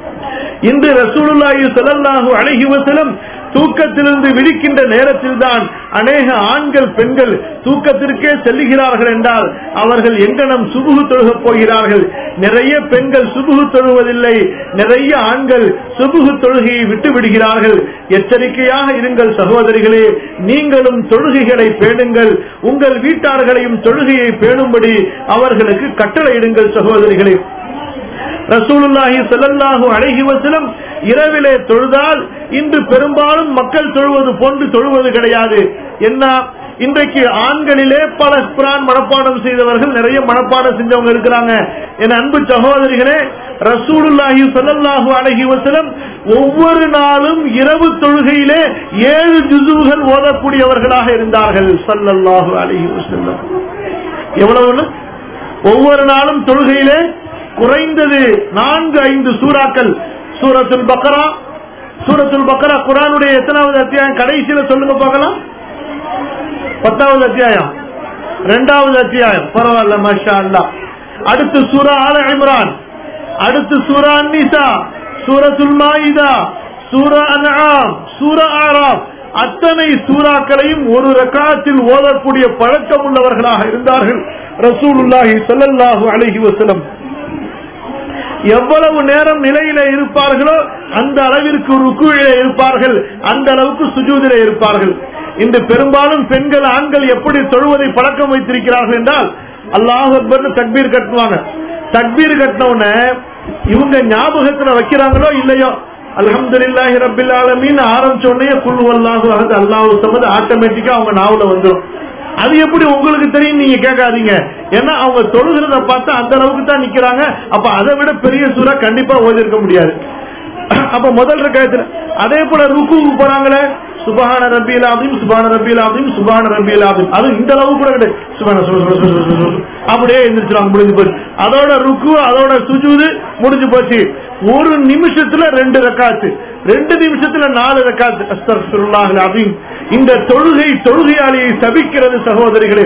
இன்று ரசூலுல்லாஹி ஸல்லல்லாஹு அலைஹி வஸல்லம் தூக்கத்திலிருந்து விழிக்கின்ற நேரத்தில் தான் அநேக ஆண்கள் பெண்கள் தூக்கத்திற்கே செல்லுகிறார்கள் என்றால் அவர்கள் எங்கனம் சுபுகு தொழுகப் போகிறார்கள் நிறைய பெண்கள் சுபுகு தொழுவதில்லை நிறைய ஆண்கள் சுபுகு தொழுகையை விட்டு விடுகிறார்கள் எச்சரிக்கையாக இருங்கள் சகோதரிகளே நீங்களும் தொழுகைகளை பேணுங்கள் உங்கள் வீட்டார்களையும் தொழுகையை பேணும்படி அவர்களுக்கு கட்டளையிடுங்கள் சகோதரிகளே ரசூலுல்லாஹி ஸல்லல்லாஹு அலைஹி வஸல்லம் இரவிலே தொழுதால் இன்று பெரும்பாலும் மக்கள் தொழுவது போன்று தொழுவது கிடையாது என்ன இன்றைக்கு ஆண்களிலே பல குரான் மனப்பாடம் செய்தவர்கள் நிறைய மனப்பாடம் செஞ்சவங்க இருக்கிறாங்க என் அன்பு சகோதரிகளே ரசூலுல்லாஹி ஸல்லல்லாஹு அலைஹி வஸல்லம் ஒவ்வொரு நாளும் இரவு தொழுகையிலே ஏழு ஜுசுகள் ஓதக்கூடியவர்களாக இருந்தார்கள் ஸல்லல்லாஹு அலைஹி வஸல்லம் எவ்வளவு ஒவ்வொரு நாளும் தொழுகையிலே குறைந்தது நான்கு ஐந்து சூறாக்கள் சூரத்துல் பக்கரா சூரத்துல் பக்கரா குரானுடைய எத்தனாவது அத்தியாயம் கடைசியில சொல்லுங்க பார்க்கலாம் பத்தாவது அத்தியாயம் இரண்டாவது அத்தியாயம் பரவாயில்ல மஷா அல்லா அடுத்து சூரா ஆல இம்ரான் அடுத்து சூரா அன்னிசா சூரத்துல் மாயிதா சூரா அன்ஆம் சூரா ஆராப் அத்தனை சூறாக்களையும் ஒரு ரக்காத்தில் ஓதக்கூடிய பழக்கம் உள்ளவர்களாக இருந்தார்கள் ரசூலுல்லாஹி ஸல்லல்லாஹு அலைஹி வஸல்லம் எவ்வளவு நேரம் நிலையில இருப்பார்களோ அந்த அளவிற்கு ருக்குவிலே இருப்பார்கள் அந்த அளவுக்கு சுஜூதிலே இருப்பார்கள் இன்று பெரும்பாலும் பெண்கள் ஆண்கள் எப்படி தொழுவதை பழக்கம் வைத்திருக்கிறார்கள் என்றால் அல்லாஹ் அக்பர்னு தக்பீர் கட்டுவாங்க தக்பீர் கட்டினவுன இவங்க ஞாபகத்துல வைக்கிறாங்களோ இல்லையோ அல்ஹம்துலில்லாஹி ரப்பில் ஆலமீன் ஆரம்பிச்ச உடனே குல் வல்லாஹு அஹத் அல்லாஹு சமது ஆட்டோமேட்டிக்கா அவங்க நாவல வந்துடும் அது எப்படி உங்களுக்கு தெரியும் நீங்க கேட்காதீங்க ஏன்னா அவங்க தொழுகிறத பார்த்தா அந்த அளவுக்கு தான் நிக்கிறாங்க அப்ப அதை விட பெரிய சூறா கண்டிப்பா ஓதிருக்க முடியாது அப்ப முதல் ரக்காயத்துல அதே போல ருக்குவுக்கு போறாங்களே சுபஹான ரபியல் ஆதீம் சுபான ரபியல் ஆதீம் சுபான ரபியல் ஆதீம் அது இந்த அளவு கூட கிடையாது சுபான சுப- சுப- சுப- சுப- சுப- அப்படியே எந்திரிச்சிருவாங்க முடிஞ்சு போச்சு அதோட ருக்கு அதோட சுஜூது முடிஞ்சு போச்சு ஒரு நிமிஷத்துல ரெண்டு ரக்காத்து ரெண்டு நிமிஷத்துல நாலு ரக்காத்து அஸ்தர்ஃபிருல்லாஹ் அலீம் இந்த தொழுகை தொழுகையாளியை சபிக்கிறது சகோதரிகளே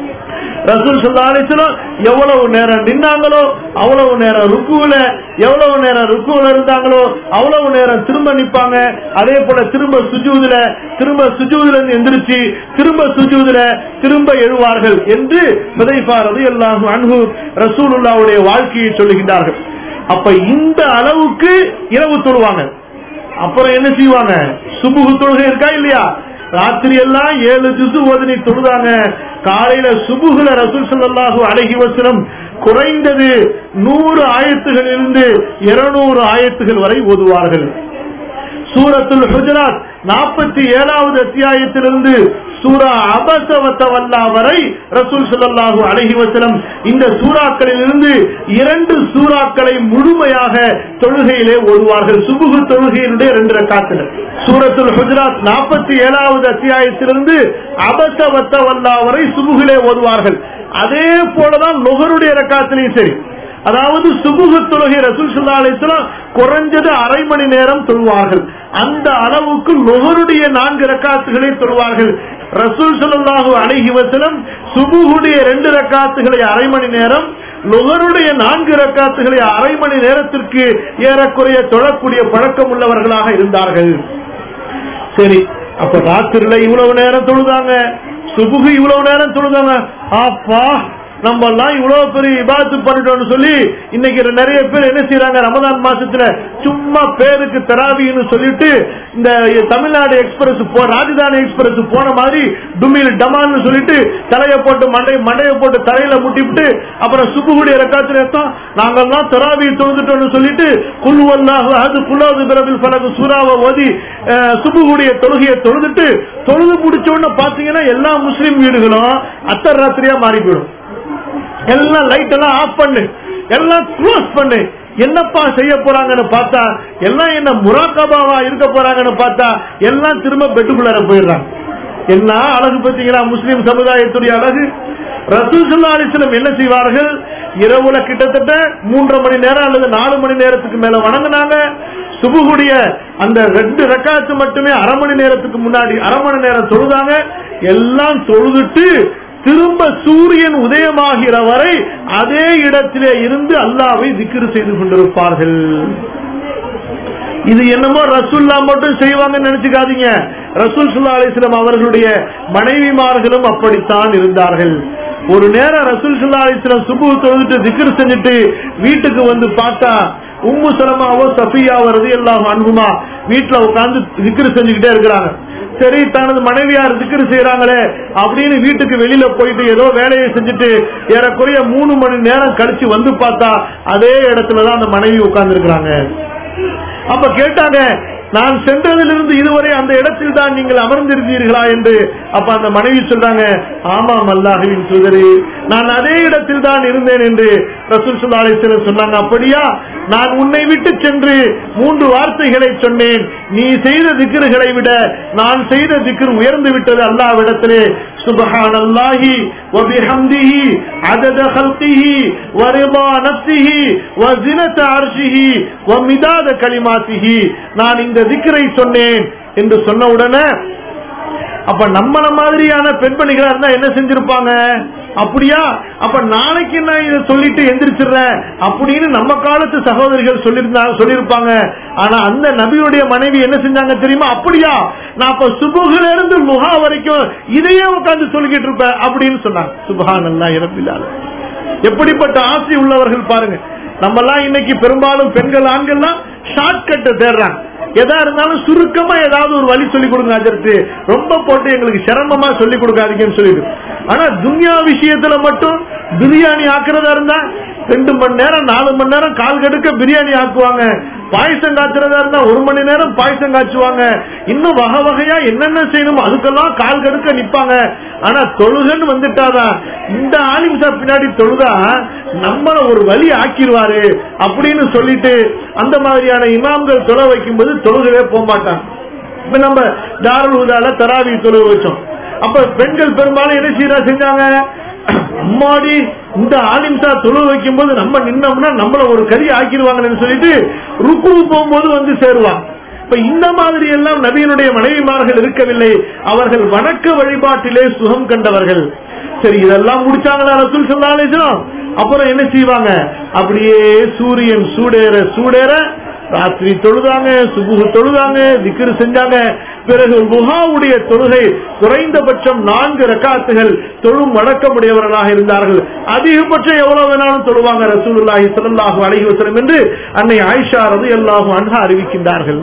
ரசூல் ஸல்லல்லாஹு அலைஹி வஸல்லம் எவ்வளவு நேரம் நின்னாங்களோ அவ்வளவு நேரம் ருக்குல எவ்வளவு நேரம் ருக்குல இருந்தாங்களோ அவ்வளவு நேரம் திரும்ப நிப்பாங்க அதே போல திரும்ப சுஜூதுல திரும்ப சுஜூதுல இருந்து எந்திரிச்சு திரும்ப சுஜூதுல திரும்ப எழுவார்கள் என்று ஹுதைஃபா ரலியல்லாஹு அன்ஹு ரசூலுல்லாஹ்வுடைய வாழ்க்கையை சொல்லுகின்றார்கள் அப்ப இந்த அளவுக்கு இரவு தொழுவாங்க அப்புறம் என்ன செய்வாங்க சுபுகு தொழுகை இருக்கா இல்லையா ராத்திரி எல்லாம் ஏழு ஜுசு ஓதனை தொழுதாங்க காலையில சுபுகுல ரசூல் ஸல்லல்லாஹு அலைஹி வஸல்லம் குறைந்தது நூறு ஆயத்துகளிலிருந்து இருநூறு ஆயத்துகள் வரை ஓதுவார்கள் சூரத்துல் ஹுஜராத் நாற்பத்தி ஏழாவது அத்தியாயத்திலிருந்து சூரா அபசவத்தவல்லா வரை ரசூல் ஸல்லல்லாஹு அலைஹி வஸல்லம் இந்த சூறாக்களில் இருந்து இரண்டு சூறாக்களை முழுமையாக தொழுகையிலே ஓதுவார்கள் சுபுகு தொழுகையினுடைய ரெண்டு ரக்காத்துல சூரத்துல் ஹுஜராத் நாற்பத்தி ஏழாவது அத்தியாயத்திலிருந்து அபசவத்தவல்லா வரை சுபுகிலே ஓதுவார்கள் அதே போலதான் நுகருடைய ரக்காத்திலையும் சரி அதாவது சுபுகு தொழுகை ரசூல் ஸல்லல்லாஹு அலைஹி வஸல்லம் குறைஞ்சது அரை மணி நேரம் தொழுவார்கள் அந்த அளவுக்கு நுகருடைய நான்கு ரக்காத்துகளை தொழுவார்கள் ரசூல் ஸல்லல்லாஹு அலைஹி வஸல்லம் சுபுகுடைய ரெண்டு ரக்காத்துகளை அரை மணி நேரம் நுகருடைய நான்கு ரக்காத்துகளை அரை மணி நேரத்திற்கு ஏறக்குறைய தொழக்கூடிய பழக்கம் உள்ளவர்களாக இருந்தார்கள் சரி அப்ப ராத்திரில இவ்வளவு நேரம் தொழுதாங்க சுபுகு இவ்வளவு நேரம் தொழுதாங்க அப்பா நம்ம எல்லாம் இவ்வளவு பெரிய இபாத்து பண்ணிட்டோம்னு சொல்லி இன்னைக்கு நிறைய பேர் என்ன செய்யறாங்க ரமதான் மாசத்துல சும்மா பேருக்கு தராவின்னு சொல்லிட்டு இந்த தமிழ்நாடு எக்ஸ்பிரஸ் போ ராஜதானி எக்ஸ்பிரஸ் போன மாதிரி டுமில் டமால்னு சொல்லிட்டு தலையை போட்டு மண்டை மண்டையை போட்டு தலையில முட்டிவிட்டு அப்புறம் சுபுகுடைய ரக்காத்துல எடுத்தோம் நாங்கெல்லாம் தராவி தொழுதுட்டோம்னு சொல்லிட்டு குல்வல்லாஹு அது குல்லாது பிறவில் பலகு சூறாவை ஓதி அஹ், சுபுகுடைய தொழுகையை தொழுதுட்டு தொழுது முடிச்ச உடனே பாத்தீங்கன்னா எல்லா முஸ்லிம் வீடுகளும் அத்தர் ராத்திரியா மாறி போயிடும் எல்லாம் லைட் எல்லாம் ஆஃப் பண்ணு எல்லாம் க்ளோஸ் பண்ணு என்னப்பா செய்ய போறாங்கன்னு பார்த்தா எல்லாம் என்ன முராக்கபாவா இருக்க போறாங்கன்னு பார்த்தா எல்லாம் திரும்ப பெட்டுக்குள்ளார போயிடுறாங்க என்ன அழகு பார்த்தீங்களா முஸ்லிம் சமுதாயத்துடைய அழகு ரசூல் ஸல்லல்லாஹு அலைஹி வஸல்லம் என்ன செய்வார்கள் இரவுல கிட்டத்தட்ட மூன்றரை மணி நேரம் அல்லது நாலு மணி நேரத்துக்கு மேல வணங்குனாங்க சுபுகுடைய அந்த ரெண்டு ரக்காத்து மட்டுமே அரை மணி நேரத்துக்கு முன்னாடி அரை மணி நேரம் தொழுதாங்க எல்லாம் தொழுதுட்டு திரும்ப சூரியன் உதயமாகிற வரை அதே இடத்திலே இருந்து அல்லாவை திக்ரு செய்து கொண்டிருப்பார்கள் இது என்னமோ ரசூல்லா மட்டும் செய்வாங்கன்னு நினைச்சுக்காதீங்க ரசூல் சுல்லா அலிஸ்லாம் அவர்களுடைய மனைவிமார்களும் அப்படித்தான் இருந்தார்கள் ஒரு நேரம் ரசூல் சுல்லா அலிஸ்லாம் சுபு தொழுதுட்டு திக்ர் செஞ்சுட்டு வீட்டுக்கு வந்து பார்த்தா உம்மு சலமாவோ சஃபியாவோ ரதி எல்லாம் அன்புமா வீட்டுல உட்கார்ந்து திக்ரு செஞ்சுக்கிட்டே இருக்கிறாங்க சரி தனது மனைவியார் திக்ரு செய்யறாங்களே அப்படின்னு வீட்டுக்கு வெளியில போயிட்டு ஏதோ வேலையை செஞ்சுட்டு ஏறக்குறைய மூணு மணி நேரம் கழிச்சு வந்து பார்த்தா அதே இடத்துலதான் அந்த மனைவி உட்கார்ந்து இருக்கிறாங்க அப்ப கேட்டாங்க நான் சென்றதிலிருந்து இதுவரை அந்த இடத்தில் தான் நீங்கள் அமர்ந்திருந்தீர்களா என்று அப்ப அந்த மனைவி சொல்றாங்க ஆமாம் அல்லாஹுவின் தூதரே நான் அதே இடத்தில் தான் இருந்தேன் என்று ரசூல் ஸல்லல்லாஹு அலைஹி வஸல்லம் சொன்னாங்க அப்படியா நான் உன்னை விட்டு சென்று மூன்று வார்த்தைகளை சொன்னேன் நீ செய்த திக்ருகளை விட நான் செய்த திக்ர் உயர்ந்து விட்டது அல்லாஹ்விடத்திலே سبحان الله وبحمده عدد خلقه ورضا نفسه وزنة عرشه ومداد كلماته நான் இந்த திக்ரை சொன்னேன் என்று சொன்ன உடனே அப்ப நம்மள மாதிரியான பெண்மணிகளா இருந்தா என்ன செஞ்சிருப்பாங்க அப்படியா அப்ப நாளைக்கு நான் இதை சொல்லிட்டு எந்திரிச்சிடுறேன் அப்படின்னு நம்ம காலத்து சகோதரிகள் சொல்லியிருந்தாங்க சொல்லியிருப்பாங்க ஆனா அந்த நபியுடைய மனைவி என்ன செஞ்சாங்க தெரியுமா அப்படியா நான் அப்ப சுபுகில இருந்து முகா வரைக்கும் இதையே உட்கார்ந்து சொல்லிக்கிட்டு இருப்பேன் அப்படின்னு சொன்னாங்க சுபஹான் அல்லா இறப்பில்லாத எப்படிப்பட்ட ஆசை உள்ளவர்கள் பாருங்க நம்ம எல்லாம் இன்னைக்கு பெரும்பாலும் பெண்கள் ஆண்கள்லாம் ஷார்ட் கட்டை தேடுறாங்க எதா இருந்தாலும் சுருக்கமா ஏதாவது ஒரு வழி சொல்லி கொடுங்க அதற்கு ரொம்ப போட்டு எங்களுக்கு சிரமமா சொல்லி கொடுக்காதீங்கன்னு சொல்லிடு ஆனா துன்யா விஷயத்துல மட்டும் பிரியாணி ஆக்குறதா இருந்தா ரெண்டு மணி நேரம் நாலு மணி நேரம் கால் கடுக்க பிரியாணி ஆக்குவாங்க பாயசம் காய்ச்சறதா இருந்தா ஒரு மணி நேரம் பாயசம் காய்ச்சுவாங்க இன்னும் வகை வகையா என்னென்ன செய்யணுமோ அதுக்கெல்லாம் கால் கடுக்க நிப்பாங்க ஆனா தொழுகன்னு வந்துட்டாதான் இந்த ஆலிம்சா பின்னாடி தொழுதா நம்மள ஒரு வழி ஆக்கிடுவாரு அப்படின்னு சொல்லிட்டு அந்த மாதிரியான இமாம்கள் தொலை வைக்கும்போது தொழுகவே போக மாட்டாங்க இப்ப நம்ம தாருல் உதால தராவி தொழுவு வச்சோம் அப்ப பெண்கள் பெரும்பாலும் என்ன செய்யறா செஞ்சாங்க அம்மாடி இந்த ஆலிம்சா தொழுவு வைக்கும் போது நம்ம நின்னோம்னா நம்மள ஒரு கறி ஆக்கிடுவாங்கன்னு சொல்லிட்டு ருக்கு போகும்போது வந்து சேருவாங்க இப்ப இந்த மாதிரி எல்லாம் நபியினுடைய மனைவிமார்கள் இருக்கவில்லை அவர்கள் வணக்க வழிபாட்டிலே சுகம் கண்டவர்கள் சரி இதெல்லாம் முடிச்சாங்களா ரசூல் சொல்லாலேஜம் அப்புறம் என்ன செய்வாங்க அப்படியே சூரியன் சூடேற சூடேற ராத்திரி தொழுதாங்க சுபுகு தொழுதாங்க திக்ரு செஞ்சாங்க பிறகு குஹாவுடைய தொழுகை குறைந்தபட்சம் நான்கு ரக்காத்துகள் தொழும் வழக்கமுடையவர்களாக இருந்தார்கள் அதிகபட்சம் எவ்வளவு வேணாலும் தொழுவாங்க ரசூலுல்லாஹி ஸல்லல்லாஹு அலைஹி வஸல்லம் என்று அன்னை ஆயிஷா ரலியல்லாஹு அன்ஹா அறிவிக்கின்றார்கள்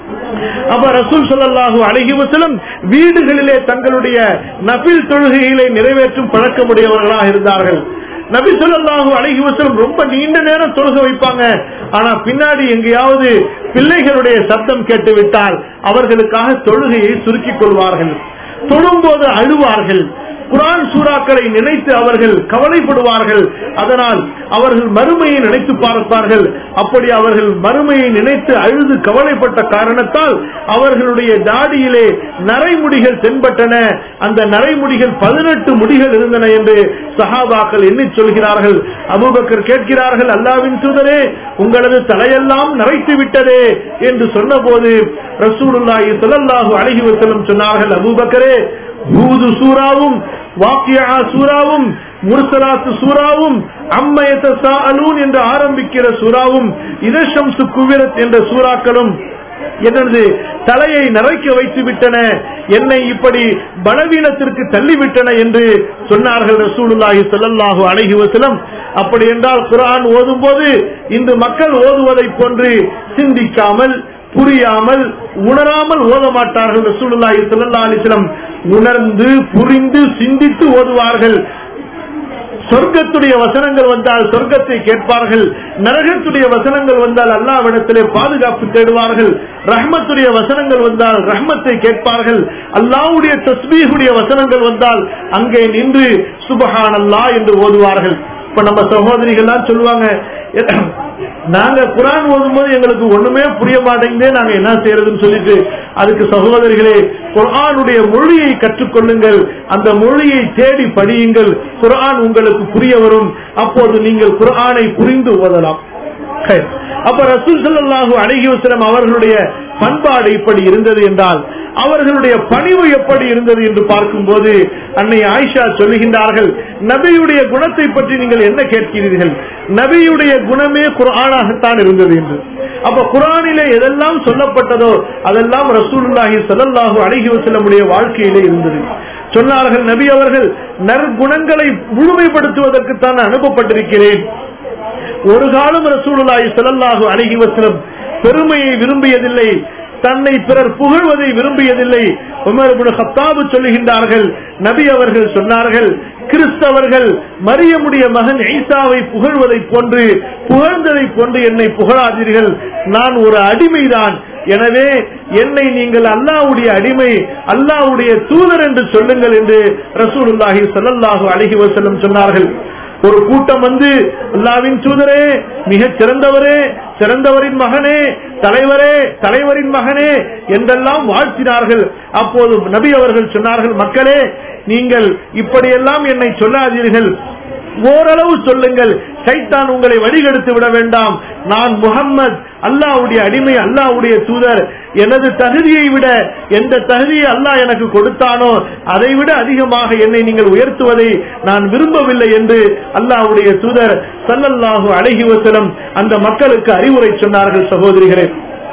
அப்ப ரசூல் ஸல்லல்லாஹு அலைஹி வஸல்லம் வீடுகளிலே தங்களுடைய நபில் தொழுகைகளை நிறைவேற்றும் பழக்கமுடையவர்களாக இருந்தார்கள் நபி ஸல்லல்லாஹு அலைஹி வஸல்லம் ரொம்ப நீண்ட நேரம் தொழுக வைப்பாங்க ஆனா பின்னாடி எங்கேயாவது பிள்ளைகளுடைய சத்தம் கேட்டுவிட்டால் அவர்களுக்காக தொழுகையை சுருக்கிக் கொள்வார்கள் தொழும்போது அழுவார்கள் குரான் சூறாக்களை நினைத்து அவர்கள் கவலைப்படுவார்கள் அதனால் அவர்கள் மறுமையை நினைத்து பார்ப்பார்கள் அப்படி அவர்கள் மறுமையை நினைத்து அழுது கவலைப்பட்ட காரணத்தால் அவர்களுடைய தாடியிலே நரைமுடிகள் தென்பட்டன அந்த நரைமுடிகள் பதினெட்டு முடிகள் இருந்தன என்று சஹாபாக்கள் எண்ணிச் சொல்கிறார்கள் அபூபக்கர் கேட்கிறார்கள் அல்லாவின் தூதரே உங்களது தலையெல்லாம் நரைத்து விட்டதே என்று சொன்னபோது ரசூலுல்லாஹி ஸல்லல்லாஹு அலைஹி வஸல்லம் சொன்னார்கள் அபூபக்கரே ஹூது சூராவும் வாக்கியா சூராவும் முர்சலாத்து சூராவும் அம்மயத்த சாலூன் என்று ஆரம்பிக்கிற சூறாவும் இதஷம்சு குவிரத் என்ற சூறாக்களும் எனது தலையை நரைக்க வைத்து விட்டன என்னை இப்படி பலவீனத்திற்கு தள்ளிவிட்டன என்று சொன்னார்கள் ரசூலுல்லாஹி ஸல்லல்லாஹு அலைஹி வஸல்லம் அப்படி என்றால் குர்ஆன் ஓதும்போது இன்று மக்கள் ஓதுவதைப் போன்று சிந்திக்காமல் புரியாமல் உணராமல் ஓத மாட்டார்கள் ரசூலுல்லாஹி ஸல்லல்லாஹு அலைஹி வஸல்லம் உணர்ந்து புரிந்து சிந்தித்து ஓதுவார்கள் சொர்க்கத்துடைய வசனங்கள் வந்தால் சொர்க்கத்தை கேட்பார்கள் நரகத்துடைய வசனங்கள் வந்தால் அல்லாவிடத்திலே பாதுகாப்பு தேடுவார்கள் ரஹ்மத்துடைய வசனங்கள் வந்தால் ரஹ்மத்தை கேட்பார்கள் அல்லாவுடைய தஸ்பீகுடைய வசனங்கள் வந்தால் அங்கே நின்று சுபஹான் அல்லா என்று ஓதுவார்கள் இப்ப நம்ம சகோதரிகள்லாம் சொல்லுவாங்க நாங்க குரான் ஓதும்போது எங்களுக்கு ஒண்ணுமே புரிய மாட்டேங்குதே நாங்க என்ன செய்யறதுன்னு சொல்லிட்டு அதுக்கு சகோதரிகளே குரானுடைய மொழியை கற்றுக்கொள்ளுங்கள் அந்த மொழியை தேடி படியுங்கள் குரான் உங்களுக்கு புரிய வரும் அப்போது நீங்கள் குரானை புரிந்து ஓதலாம் அப்ப ரசூல் ஸல்லல்லாஹு அலைஹி வஸல்லம் அவர்களுடைய பண்பாடு இப்படி இருந்தது என்றால் அவர்களுடைய பணிவு எப்படி இருந்தது என்று பார்க்கும்போது அன்னை ஆயிஷா சொல்லுகின்றார்கள் நபியுடைய குணத்தை பற்றி நீங்கள் என்ன கேட்கிறீர்கள் நபியுடைய குணமே குரானாகத்தான் இருந்தது என்று அப்ப குரானிலே எதெல்லாம் சொல்லப்பட்டதோ அதெல்லாம் ரசூலுல்லாஹி ஸல்லல்லாஹு அலைஹி வஸல்லமுடைய வாழ்க்கையிலே இருந்தது சொன்னார்கள் நபி அவர்கள் நற்குணங்களை முழுமைப்படுத்துவதற்கு தான் அனுப்பப்பட்டிருக்கிறேன் ஒரு காலம் ரசூலுல்லாஹி ஸல்லல்லாஹு அலைஹி வஸல்லம் பெருமையை விரும்பியதில்லை தன்னை பிறர் புகழ்வதை விரும்பியதில்லை உமர் இப்னு கத்தாபு சொல்லுகின்றார்கள் நபி அவர்கள் சொன்னார்கள் கிறிஸ்தவர்கள் மரியமுடைய மகன் ஈசாவை புகழ்வதை போன்று புகழ்ந்ததை போன்று என்னை புகழாதீர்கள் நான் ஒரு அடிமைதான் எனவே என்னை நீங்கள் அல்லாவுடைய அடிமை அல்லாவுடைய தூதர் என்று சொல்லுங்கள் என்று ரசூலுல்லாஹி ஸல்லல்லாஹு அலைஹி வஸல்லம் சொன்னார்கள் ஒரு கூட்டம் வந்து அல்லாவின் தூதரே மிகச் சிறந்தவரே சிறந்தவரின் மகனே தலைவரே தலைவரின் மகனே என்றெல்லாம் வாழ்த்தினார்கள் அப்போது நபி அவர்கள் சொன்னார்கள் மக்களே நீங்கள் இப்படியெல்லாம் என்னை சொல்லாதீர்கள் ஓரளவு சொல்லுங்கள் சைத்தான் உங்களை வழிகெடுத்து விட வேண்டாம் நான் முகம்மது அல்லாவுடைய அடிமை அல்லாவுடைய தூதர் எனது தகுதியை விட எந்த தகுதியை அல்லாஹ் எனக்கு கொடுத்தானோ அதை விட அதிகமாக என்னை நீங்கள் உயர்த்துவதை நான் விரும்பவில்லை என்று அல்லாஹ்வுடைய தூதர் சல்லல்லாஹு அலைஹி வஸல்லம் அந்த மக்களுக்கு அறிவுரை சொன்னார்கள் சகோதரிகளே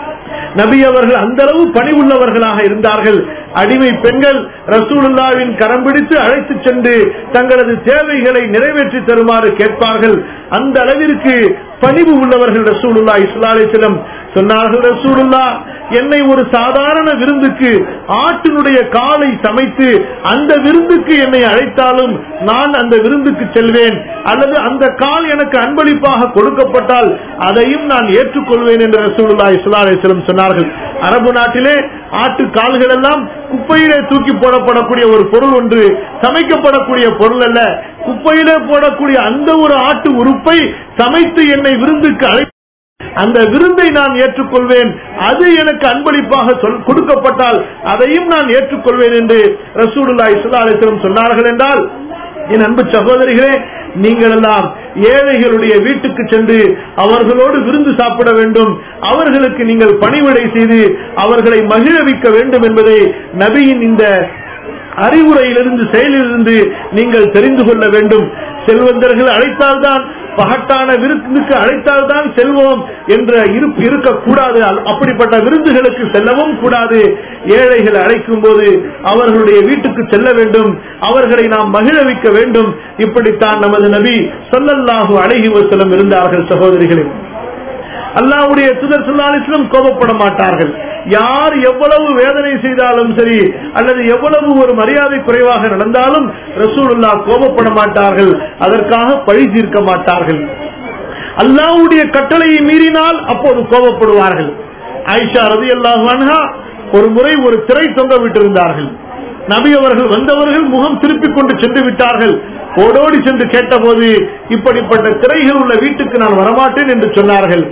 நபி அவர்கள் அந்த அளவு பணி உள்ளவர்களாக இருந்தார்கள் அடிமை பெண்கள் ரசூலுல்லாவின் கரம் பிடித்து அழைத்து சென்று தங்களது தேவைகளை நிறைவேற்றி தருமாறு கேட்பார்கள் அந்த அளவிற்கு பணிவு உள்ளவர்கள் ரசூலுல்லா இஸ்லாலிசிலம் சொன்னார்கள் ரசூலுல்லா என்னை ஒரு சாதாரண விருந்துக்கு ஆட்டினுடைய காலை சமைத்து அந்த விருந்துக்கு என்னை அழைத்தாலும் நான் அந்த விருந்துக்கு செல்வேன் அல்லது அந்த கால் எனக்கு அன்பளிப்பாக கொடுக்கப்பட்டால் அதையும் நான் ஏற்றுக்கொள்வேன் என்று ரசூலுல்லா இஸ்லாலிஸ்லம் சொன்னார்கள் அரபு நாட்டிலே ஆட்டு கால்கள் எல்லாம் குப்பையிலே தூக்கி போடப்படக்கூடிய ஒரு பொருள் ஒன்று சமைக்கப்படக்கூடிய பொருள் அல்ல குப்பையிலே போடக்கூடிய அந்த ஒரு ஆட்டு உறுப்பை சமைத்து என்னை விருந்துக்கு அழை அந்த விருந்தை நான் ஏற்றுக்கொள்வேன் அது எனக்கு அன்பளிப்பாக சொல் கொடுக்கப்பட்டால் அதையும் நான் ஏற்றுக்கொள்வேன் என்று ரசூலுல்லா இஸ்லாலிசலம் சொன்னார்கள் என்றால் என் அன்பு சகோதரிகளே நீங்கள் எல்லாம் ஏழைகளுடைய வீட்டுக்கு சென்று அவர்களோடு விருந்து சாப்பிட வேண்டும் அவர்களுக்கு நீங்கள் பணிவிடை செய்து அவர்களை மகிழவிக்க வேண்டும் என்பதை நபியின் இந்த அறிவுரையிலிருந்து செயலிலிருந்து நீங்கள் தெரிந்து கொள்ள வேண்டும் செல்வந்தர்கள் அழைத்தால்தான் பகட்டான விருந்துக்கு அழைத்தால்தான் செல்வோம் என்ற இருப்பு இருக்கக்கூடாது அப்படிப்பட்ட விருந்துகளுக்கு செல்லவும் கூடாது ஏழைகள் அழைக்கும் போது அவர்களுடைய வீட்டுக்கு செல்ல வேண்டும் அவர்களை நாம் மகிழவிக்க வேண்டும் இப்படித்தான் நமது நபி சொல்லல்லாஹு அழகி வசலம் இருந்தார்கள் சகோதரிகளே அல்லாவுடைய துதர் சொல்லாலிஸ்லம் கோபப்பட மாட்டார்கள் யார் எவ்வளவு வேதனை செய்தாலும் சரி அல்லது எவ்வளவு ஒரு மரியாதை குறைவாக நடந்தாலும் ரசூலுல்லா கோபப்பட மாட்டார்கள் அதற்காக பழி தீர்க்க மாட்டார்கள் அல்லாவுடைய கட்டளையை மீறினால் அப்போது கோபப்படுவார்கள் ஆயிஷா ரதி அல்லாஹா ஒரு முறை ஒரு திரை தொங்க விட்டிருந்தார்கள் நபி அவர்கள் வந்தவர்கள் முகம் திருப்பிக் கொண்டு சென்று விட்டார்கள் ஓடோடி சென்று கேட்டபோது இப்படிப்பட்ட திரைகள் உள்ள வீட்டுக்கு நான் வரமாட்டேன் என்று சொன்னார்கள்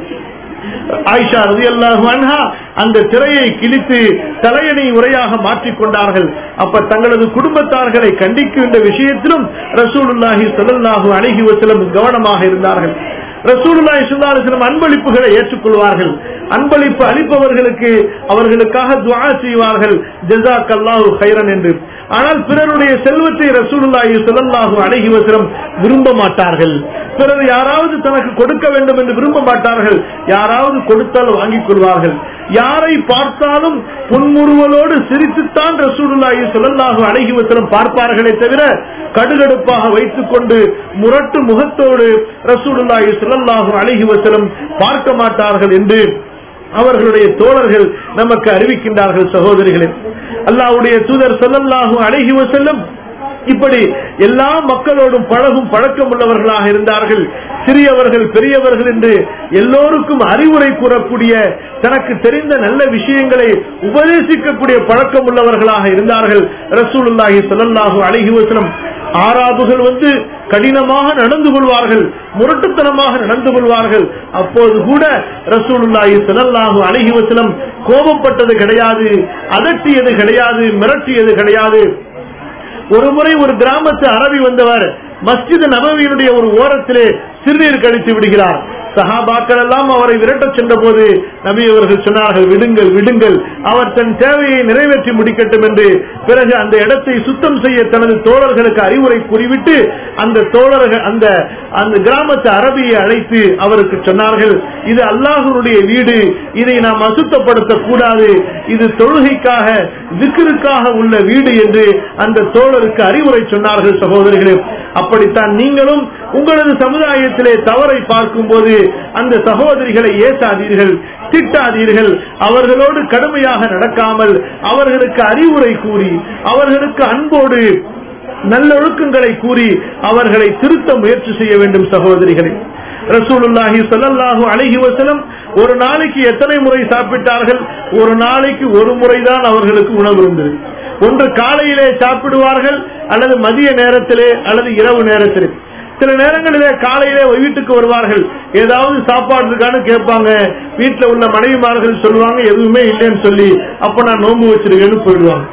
ஆயிஷா ரதி அல்லாஹா அந்த திரையை கிழித்து தலையணை உரையாக மாற்றிக் கொண்டார்கள் அப்ப தங்களது குடும்பத்தார்களை கண்டிக்கின்ற விஷயத்திலும் ரசூலுல்லாஹி சல்லாஹூ அழகி வசலம் கவனமாக இருந்தார்கள் ரசூலுல்லாஹி சுல்லாஸ்லம் அன்பளிப்புகளை ஏற்றுக்கொள்வார்கள் அன்பளிப்பு அளிப்பவர்களுக்கு அவர்களுக்காக துவா செய்வார்கள் ஜசாக் அல்லாஹு ஹைரன் என்று ஆனால் பிறருடைய செல்வத்தை ரசூலுல்லாஹி ஸல்லல்லாஹு அலைஹி வஸல்லம் விரும்ப மாட்டார்கள் பிறர் யாராவது தனக்கு கொடுக்க வேண்டும் என்று விரும்ப மாட்டார்கள் யாராவது கொடுத்தால் வாங்கிக் கொள்வார்கள் யாரை பார்த்தாலும் புன்முறுவலோடு சிரித்துத்தான் ரசூலுல்லாஹி ஸல்லல்லாஹு அலைஹி வஸல்லம் பார்ப்பார்களே தவிர கடுகடுப்பாக வைத்துக் கொண்டு முரட்டு முகத்தோடு ரசூலுல்லாஹி ஸல்லல்லாஹு அலைஹி வஸல்லம் பார்க்க மாட்டார்கள் என்று அவர்களுடைய தோழர்கள் நமக்கு அறிவிக்கின்றார்கள் சகோதரிகளே அல்லாஹ்வுடைய தூதர் ஸல்லல்லாஹு அலைஹி வஸல்லம் இப்படி எல்லா மக்களோடும் பழகும் பழக்கம் உள்ளவர்களாக இருந்தார்கள் சிறியவர்கள் பெரியவர்கள் என்று எல்லோருக்கும் அறிவுரை கூறக்கூடிய தனக்கு தெரிந்த நல்ல விஷயங்களை உபதேசிக்கக்கூடிய பழக்கம் உள்ளவர்களாக இருந்தார்கள் ரசூலுல்லாஹி ஸல்லல்லாஹு அலைஹி வஸல்லம் ஆறாபுகள் வந்து கடினமாக நடந்து கொள்வார்கள் முரட்டுத்தனமாக நடந்து கொள்வார்கள் அப்போது கூட ரசூலுல்லாஹி ஸல்லல்லாஹு அலைஹி வஸல்லம் கோபப்பட்டது கிடையாது அதட்டியது கிடையாது மிரட்டியது கிடையாது ஒரு முறை ஒரு கிராமத்து அரபி வந்தவர் மஸ்ஜித் நபவியினுடைய ஒரு ஓரத்திலே சிறுநீர் கழித்து விடுகிறார் சஹாபாக்கள் எல்லாம் அவரை விரட்டச் சென்ற போது நபி அவர்கள் சொன்னார்கள் விடுங்கள் விடுங்கள் அவர் தன் தேவையை நிறைவேற்றி முடிக்கட்டும் என்று பிறகு அந்த இடத்தை சுத்தம் செய்ய தனது தோழர்களுக்கு அறிவுரை கூறிவிட்டு அந்த தோழர்கள் அந்த அந்த கிராமத்து அரபியை அழைத்து அவருக்கு சொன்னார்கள் இது அல்லாஹனுடைய வீடு இதை நாம் அசுத்தப்படுத்த கூடாது இது தொழுகைக்காக விக்கிற்காக உள்ள வீடு என்று அந்த தோழருக்கு அறிவுரை சொன்னார்கள் சகோதரிகளே அப்படித்தான் நீங்களும் உங்களது சமுதாயத்திலே தவறை பார்க்கும் போது அந்த சகோதரிகளை ஏசாதீர்கள் திட்டாதீர்கள் அவர்களோடு கடுமையாக நடக்காமல் அவர்களுக்கு அறிவுரை கூறி அவர்களுக்கு அன்போடு நல்லொழுக்கங்களை கூறி அவர்களை திருத்த முயற்சி செய்ய வேண்டும் சகோதரிகளே ரசூலுல்லாஹி ஸல்லல்லாஹு அலைஹி வஸல்லம் ஒரு நாளைக்கு எத்தனை முறை சாப்பிட்டார்கள் ஒரு நாளைக்கு ஒரு முறைதான் அவர்களுக்கு உணவு இருந்தது ஒன்று காலையிலே சாப்பிடுவார்கள் அல்லது மதிய நேரத்திலே அல்லது இரவு நேரத்திலே சில நேரங்களிலே காலையிலே வீட்டுக்கு வருவார்கள் ஏதாவது சாப்பாடு இருக்கான்னு கேட்பாங்க வீட்டுல உள்ள மனைவிமார்கள் சொல்லுவாங்க எதுவுமே இல்லைன்னு சொல்லி அப்ப நான் நோன்பு வச்சிருக்கேன்னு போயிடுவாங்க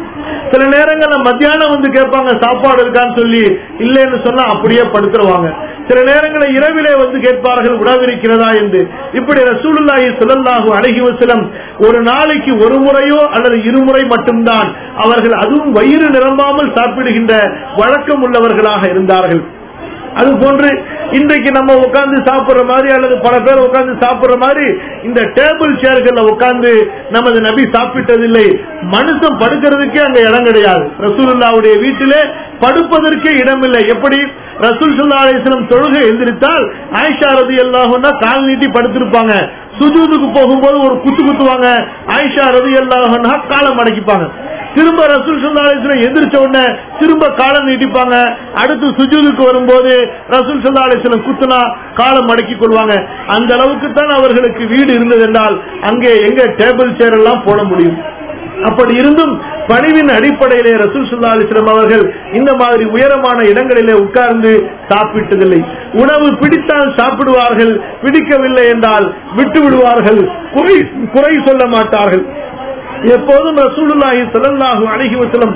சில நேரங்கள்ல மத்தியானம் வந்து கேட்பாங்க சாப்பாடு இருக்கான்னு சொல்லி இல்லைன்னு சொன்னா அப்படியே படுத்துருவாங்க சில நேரங்களில் இரவிலே வந்து கேட்பார்கள் உணவிருக்கிறதா என்று இப்படி ரசூலுல்லாஹி ஸல்லல்லாஹு அலைஹி வஸல்லம் ஒரு நாளைக்கு ஒரு முறையோ அல்லது இருமுறை மட்டும்தான் அவர்கள் அதுவும் வயிறு நிரம்பாமல் சாப்பிடுகின்ற வழக்கம் உள்ளவர்களாக இருந்தார்கள் அது போன்று இன்றைக்கு நம்ம உட்கார்ந்து சாப்பிடுற மாதிரி அல்லது பல பேர் உட்கார்ந்து சாப்பிடுற மாதிரி இந்த டேபிள் சேர்கள்ல உட்கார்ந்து நமது நபி சாப்பிட்டதில்லை மனுஷன் படுக்கிறதுக்கே அங்க இடம் கிடையாது ரசூலுல்லாவுடைய வீட்டிலே படுப்பதற்கே இடமில்லை எப்படி ரசூல் சுல்லா அலிஸ்லம் தொழுகை எந்திரித்தால் ஆயிஷா ரதி அல்லாஹுன்னா கால் நீட்டி படுத்திருப்பாங்க சுஜூதுக்கு போகும்போது ஒரு குத்து குத்துவாங்க ஆயிஷா ரதி அல்லாஹுன்னா காலம் அடக்கிப்பாங்க திரும்ப ரசூல் சுல்லா அலிஸ்லம் எந்திரிச்ச உடனே திரும்ப காலம் நீட்டிப்பாங்க அடுத்து சுஜூதுக்கு வரும்போது ரசூல் சுல்லா அலிஸ்லம் குத்துனா காலம் மடக்கி கொள்வாங்க அந்த அளவுக்கு தான் அவர்களுக்கு வீடு இருந்தது என்றால் அங்கே எங்க டேபிள் சேர் எல்லாம் போட முடியும் அப்படி இருந்தும் பணிவின் அடிப்படையிலே ரசூல் சுல்லா அலிஸ்லாம் அவர்கள் இந்த மாதிரி உயரமான இடங்களிலே உட்கார்ந்து சாப்பிட்டதில்லை உணவு பிடித்தால் சாப்பிடுவார்கள் பிடிக்கவில்லை என்றால் விட்டு விடுவார்கள் குறை குறை சொல்ல மாட்டார்கள் எப்போதும் ரசூலுல்லாஹி ஸல்லல்லாஹு அலைஹி வஸல்லம்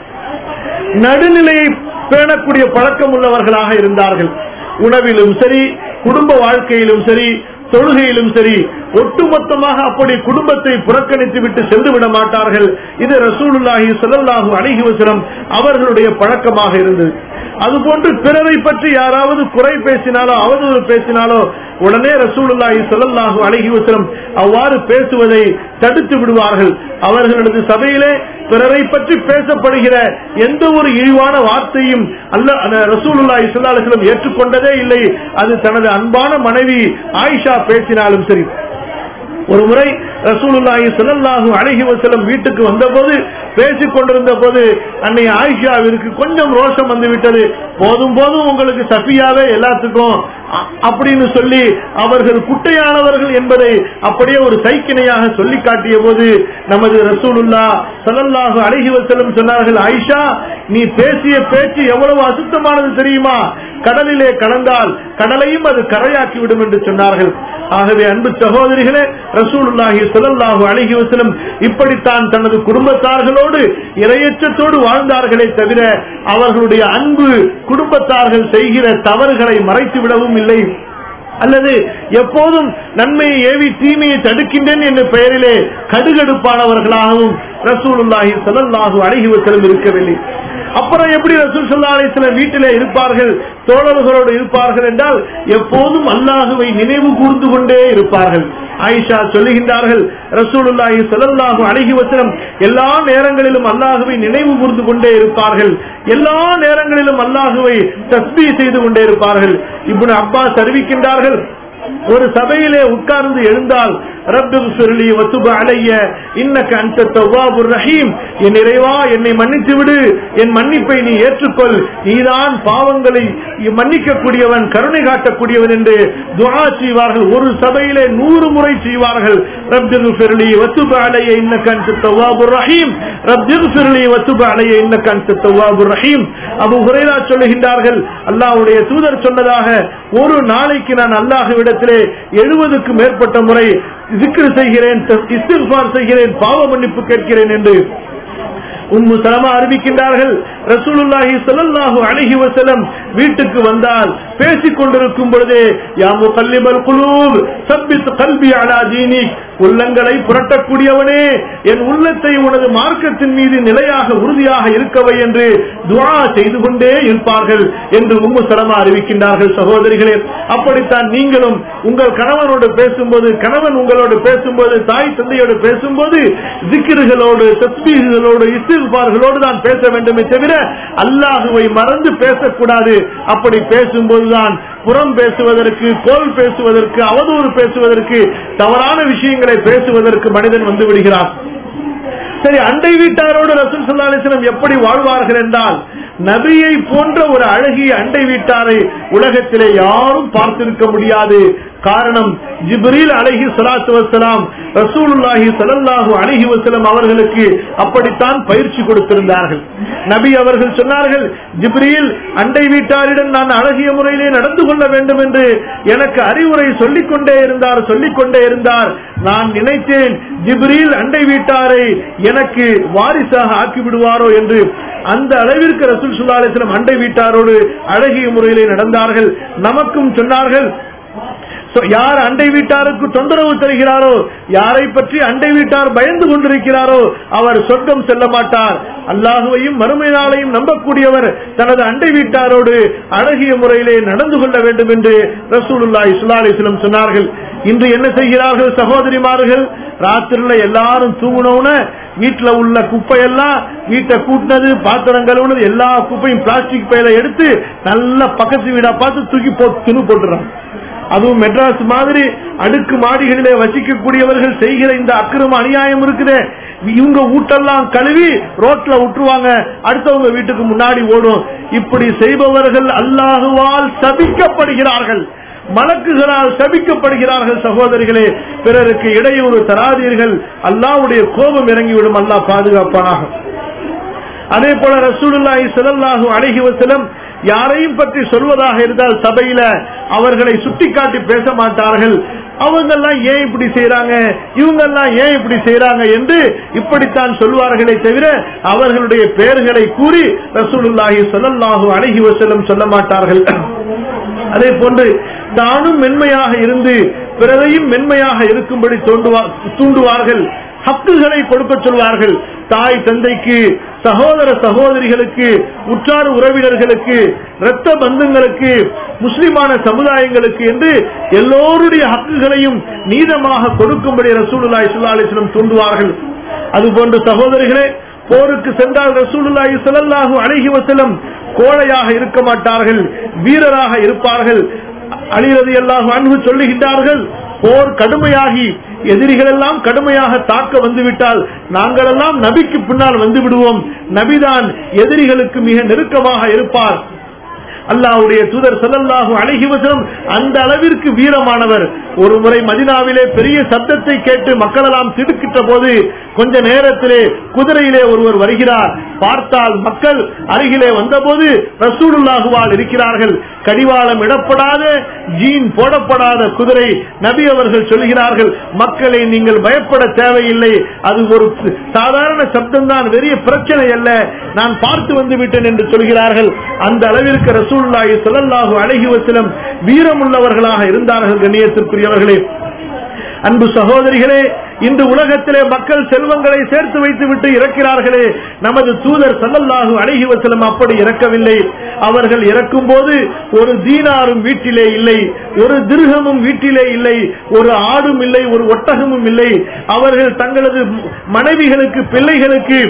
நடுநிலையை பேணக்கூடிய பழக்கம் உள்ளவர்களாக இருந்தார்கள் உணவிலும் சரி குடும்ப வாழ்க்கையிலும் சரி தொழுகையிலும் சரி ஒட்டுமொத்தமாக அப்படி குடும்பத்தை புறக்கணித்து விட்டு சென்று விட மாட்டார்கள் இது ரசூலுல்லாஹி ஸல்லல்லாஹு அலைஹி வஸல்லம் அவர்களுடைய பழக்கமாக இருந்தது அதுபோன்று பிறரை பற்றி யாராவது குறை பேசினாலோ அவதூறு பேசினாலோ உடனே ரசூலுல்லாஹி ஸல்லல்லாஹு அலைஹி வஸல்லம் அவ்வாறு பேசுவதை தடுத்து விடுவார்கள் அவர்களது சபையிலே பிறரை பற்றி பேசப்படுகிற எந்த ஒரு இழிவான வார்த்தையும் அல்ல ரசூலுல்லாஹி ஸல்லல்லாஹு அலைஹி வஸல்லம் ஏற்றுக்கொண்டதே இல்லை அது தனது அன்பான மனைவி ஆயிஷா பேசினாலும் சரி ஒரு முறை ரசூலுல்லாஹி ஸல்லல்லாஹு அலைஹி வஸல்லம் வீட்டுக்கு வந்தபோது பேசிக் கொண்டிருந்த போது அன்னை ஆயிஷாவிற்கு கொஞ்சம் ரோஷம் வந்து விட்டது போதும் போதும் உங்களுக்கு சஃபியாவே எல்லாத்துக்கும் அ- அப்படின்னு சொல்லி அவர்கள் குட்டையானவர்கள் என்பதை அப்படியே ஒரு சைக்கிணையாக சொல்லி காட்டிய போது நமது ரசூலுல்லா ஸல்லல்லாஹு அலைஹி வஸல்லம் சொன்னார்கள் ஆயிஷா நீ பேசிய பேச்சு எவ்வளவு அசுத்தமானது தெரியுமா கடலிலே கலந்தால் கடலையும் அது கரையாக்கி விடும் என்று சொன்னார்கள் ஆகவே அன்பு சகோதரிகளே ரசூலுல்லாஹி ஸல்லல்லாஹு அலைஹி வஸல்லம் இப்படித்தான் தனது குடும்பத்தார்களோடு இரையச்சத்தோடு வாழ்ந்தார்களே தவிர அவர்களுடைய அன்பு குடும்பத்தார்கள் செய்கிற தவறுகளை மறைத்து விடவும் இல்லை அல்லது எப்போதும் நன்மையை ஏவி தீமையை தடுக்கின்றேன் என்ற பெயரிலே கடுகடுப்பானவர்களாகவும் ரசூலுல்லாஹி ஸல்லல்லாஹு அலைஹி வஸல்லம் இருக்கவில்லை அப்புறம் எப்படி ரசூல் ஸல்லல்லாஹு அலைஹி வஸல்லம் வீட்டிலே இருப்பார்கள் தோழர்களோடு இருப்பார்கள் என்றால் எப்போதும் அல்லாஹுவை நினைவு கூர்ந்து கொண்டே இருப்பார்கள் ஆயிஷா சொல்லுகின்றார்கள் ரசூலுல்லாஹி ஸல்லல்லாஹு அலைஹி வஸல்லம் எல்லா நேரங்களிலும் அல்லாஹுவை நினைவு கூர்ந்து கொண்டே இருப்பார்கள் எல்லா நேரங்களிலும் அல்லாஹுவை தஸ்பீஹ் செய்து கொண்டே இருப்பார்கள் இப்னு அப்பாஸ் அறிவிக்கின்றார்கள் ஒரு சபையிலே உட்கார்ந்து எழுந்தால் ரப்பிம் சுருளி வத்துப அலைய இன்னக்க அந்த தவ்வாபுர் ரஹீம் என் இறைவா என்னை மன்னித்து விடு என் மன்னிப்பை நீ ஏற்றுக்கொள் நீதான் பாவங்களை மன்னிக்கக்கூடியவன் கருணை காட்டக்கூடியவன் என்று துஆ செய்வார்கள் ஒரு சபையிலே நூறு முறை செய்வார்கள் ரப்பிம் சுருளி வத்துப அலைய இன்னக்க அந்த தவ்வாபுர் ரஹீம் ரப்பிம் சுருளி வத்துப அலைய இன்னக்க அந்த தவ்வாபுர் ரஹீம் அபு ஹுரைரா சொல்லுகின்றார்கள் அல்லாஹ்வுடைய தூதர் சொன்னதாக ஒரு நாளைக்கு நான் அல்லாஹ்விடத்திலே எழுபதுக்கு மேற்பட்ட முறை zikr செய்கிறேன் இஸ்திஃபார் செய்கிறேன் பாவ மன்னிப்பு கேட்கிறேன் என்று உம்மு சலமா அறிவிக்கின்றார்கள் ரசூலுல்லாஹி ஸல்லல்லாஹு அலைஹி வஸல்லம் வீட்டுக்கு வந்தால் பேசிக் கொண்டிருக்கும் பொழுதே யா முகல்லிபல் குலூப் சப்பித் கல்பி அலா தீனிக் உள்ளங்களை புரட்டக்கூடியவனே என் உள்ளத்தை உனது மார்க்கத்தின் மீது நிலையாக உறுதியாக இருக்கவை என்று துஆ செய்து கொண்டே இருப்பார்கள் என்று உம்மு சலமா அறிவிக்கின்றார்கள் சகோதரிகளே அப்படித்தான் நீங்களும் உங்கள் கணவனோடு பேசும்போது கணவன் உங்களோடு பேசும்போது தாய் தந்தையோடு பேசும்போது திக்கிர்களோடு தஸ்பீகளோடு இஸ்திஃபார்களோடு தான் பேச வேண்டுமே தவிர அல்லாஹுவை மறந்து பேசக்கூடாது அப்படி பேசும்போதுதான் புறம் பேசுவதற்கு கோல் பேசுவதற்கு அவதூறு பேசுவதற்கு தவறான விஷயங்களை பேசுவதற்கு மனிதன் வந்து விடுகிறான் சரி அண்டை வீட்டாரோடு ரசூல் ஸல்லல்லாஹு அலைஹி வஸல்லம் எப்படி வாழ்வார்கள் என்றால் நபியை போன்ற ஒரு அழகிய அண்டை வீட்டாரை உலகத்திலே யாரும் பார்த்திருக்க முடியாது காரணம் ஜிப்ரீல் அலைஹி ஸலாத்து வஸ்ஸலாம் ரசூலுல்லாஹி ஸல்லல்லாஹு அலைஹி வஸல்லம் அவர்களுக்கு அப்படித்தான் பயிற்சி கொடுத்திருந்தார்கள் நபி அவர்கள் சொன்னார்கள் ஜிப்ரீல் அண்டை வீட்டாரிடம் நான் அழகிய முறையிலே நடந்து கொள்ள வேண்டும் என்று எனக்கு அறிவுரை சொல்லிக் கொண்டே இருந்தார் சொல்லிக் கொண்டே இருந்தார் நான் நினைத்தேன் ஜிப்ரீல் அண்டை வீட்டாரை எனக்கு வாரிசாக ஆக்கி விடுவாரோ என்று அந்த அளவிற்கு ரசூல் சுல்லா அலிஸ்லம் அண்டை வீட்டாரோடு அழகிய முறையிலே நடந்தார்கள் நமக்கும் சொன்னார்கள் So, யார் அண்டை வீட்டாருக்கு தொந்தரவு தருகிறாரோ யாரை பற்றி அண்டை வீட்டார் பயந்து கொண்டிருக்கிறாரோ அவர் சொர்க்கம் செல்ல மாட்டார் அல்லாஹுவையும் மறுமை நாளையும் நம்பக்கூடியவர் தனது அண்டை வீட்டாரோடு அழகிய முறையிலே நடந்து கொள்ள வேண்டும் என்று ரசூலுல்லாஹி ஸல்லல்லாஹு அலைஹி வஸல்லம் சொன்னார்கள் இன்று என்ன செய்கிறார்கள் சகோதரிமார்கள் ராத்திரில எல்லாரும் தூங்கினோன்னு வீட்டுல உள்ள குப்பையெல்லாம் வீட்டை கூட்டினது பாத்திரம் கழுவுனது எல்லா குப்பையும் பிளாஸ்டிக் பையில எடுத்து நல்லா பக்கத்து வீடா பார்த்து தூக்கி போட்டு துணு போட்டுறாங்க அதுவும் மெட்ராஸ் மாதிரி அடுக்கு மாடிகளிலே வசிக்கக்கூடியவர்கள் செய்கிற இந்த அக்கிரம அநியாயம் இருக்குது இவங்க வீட்டெல்லாம் கழுவி ரோட்ல விட்டுருவாங்க அடுத்தவங்க வீட்டுக்கு முன்னாடி ஓடும் இப்படி செய்பவர்கள் அல்லாஹுவால் சபிக்கப்படுகிறார்கள் மலக்குகளால் சபிக்கப்படுகிறார்கள் சகோதரிகளே பிறருக்கு இடையூறு தராதீர்கள் அல்லாவுடைய கோபம் இறங்கிவிடும் அல்லாஹ் பாதுகாப்பானாக அதே போல ரசூலுல்லாஹி ஸல்லல்லாஹு அலைஹி வஸல்லம் யாரையும் பற்றி சொல்வதாக இருந்தால் சபையில அவர்களை சுட்டிக்காட்டி பேச மாட்டார்கள் அவங்கெல்லாம் ஏன் இப்படி செய்யறாங்க இவங்கெல்லாம் ஏன் இப்படி செய்யறாங்க என்று இப்படித்தான் சொல்வார்களே தவிர அவர்களுடைய பெயர்களை கூறி ரசூலுல்லாஹி ஸல்லல்லாஹு அலைஹி வஸல்லம் சொல்ல மாட்டார்கள் அதே போன்று தானும் மென்மையாக இருந்து பிறரையும் மென்மையாக இருக்கும்படி தோண்டுவா தூண்டுவார்கள் ஹக்குகளை கொடுக்க சொல்வார்கள் தாய் தந்தைக்கு சகோதர சகோதரிகளுக்கு உற்றார் உறவினர்களுக்கு இரத்த பந்தங்களுக்கு முஸ்லிமான சமுதாயங்களுக்கு என்று எல்லோருடைய ஹக்குகளையும் நீதமாக கொடுக்கும்படி ரசூலுல்லாஹி ஸல்லல்லாஹு அலைஹி வஸல்லம் தூண்டுவார்கள் அதுபோன்று சகோதரிகளே போருக்கு சென்றால் ரசூலுல்லாஹி ஸல்லல்லாஹு அலைஹி வஸல்லம் கோழையாக இருக்க மாட்டார்கள் வீரராக இருப்பார்கள் அலி ரலியல்லாஹு அன்ஹு சொல்லுகின்றார்கள் போர் கடுமையாகி எதிரிகள் எல்லாம் கடுமையாக தாக்க வந்துவிட்டால் நாங்களெல்லாம் நபிக்கு பின்னால் வந்து விடுவோம் நபிதான் எதிரிகளுக்கு மிக நெருக்கமாக இருப்பார் அல்லாஹ்வுடைய தூதர் ஸல்லல்லாஹு அலைஹி வஸல்லம் அந்த அளவிற்கு வீரமானவர் ஒரு முறை மதினாவிலே பெரிய சத்தத்தை கேட்டு மக்கள் எல்லாம் திடுக்கிட்ட போது கொஞ்ச நேரத்திலே குதிரையிலே ஒருவர் வருகிறார் பார்த்தால் மக்கள் அருகிலே வந்தபோது ரசூலுல்லாஹுவால் இருக்கிறார்கள் கடிவாளம் இடப்படாத ஜீன் போடப்படாத குதிரை நபி அவர்கள் சொல்கிறார்கள் மக்களை நீங்கள் பயப்பட தேவையில்லை அது ஒரு சாதாரண சப்தம் தான் பெரிய பிரச்சனை அல்ல நான் பார்த்து வந்து விட்டேன் என்று சொல்கிறார்கள் அந்த அளவிற்கு ரசூலுல்லாஹி ஸல்லல்லாஹு அலைஹி வஸல்லம் வீரமுள்ளவர்களாக இருந்தார்கள் கண்ணியத்திற்குரியவர்களே அன்பு சகோதரிகளே இன்று உலகத்திலே மக்கள் செல்வங்களை சேர்த்து வைத்து விட்டு இறக்கிறார்களே நமது தூதர் சல்லல்லாஹு அலைஹி வஸல்லம் அப்படி இறக்கவில்லை அவர்கள் இறக்கும் போது ஒரு தீனாரும் வீட்டிலே இல்லை ஒரு திருகமும் வீட்டிலே இல்லை ஒரு ஆடும் இல்லை ஒரு ஒட்டகமும் இல்லை அவர்கள் தங்களது மனைவிகளுக்கு பிள்ளைகளுக்கு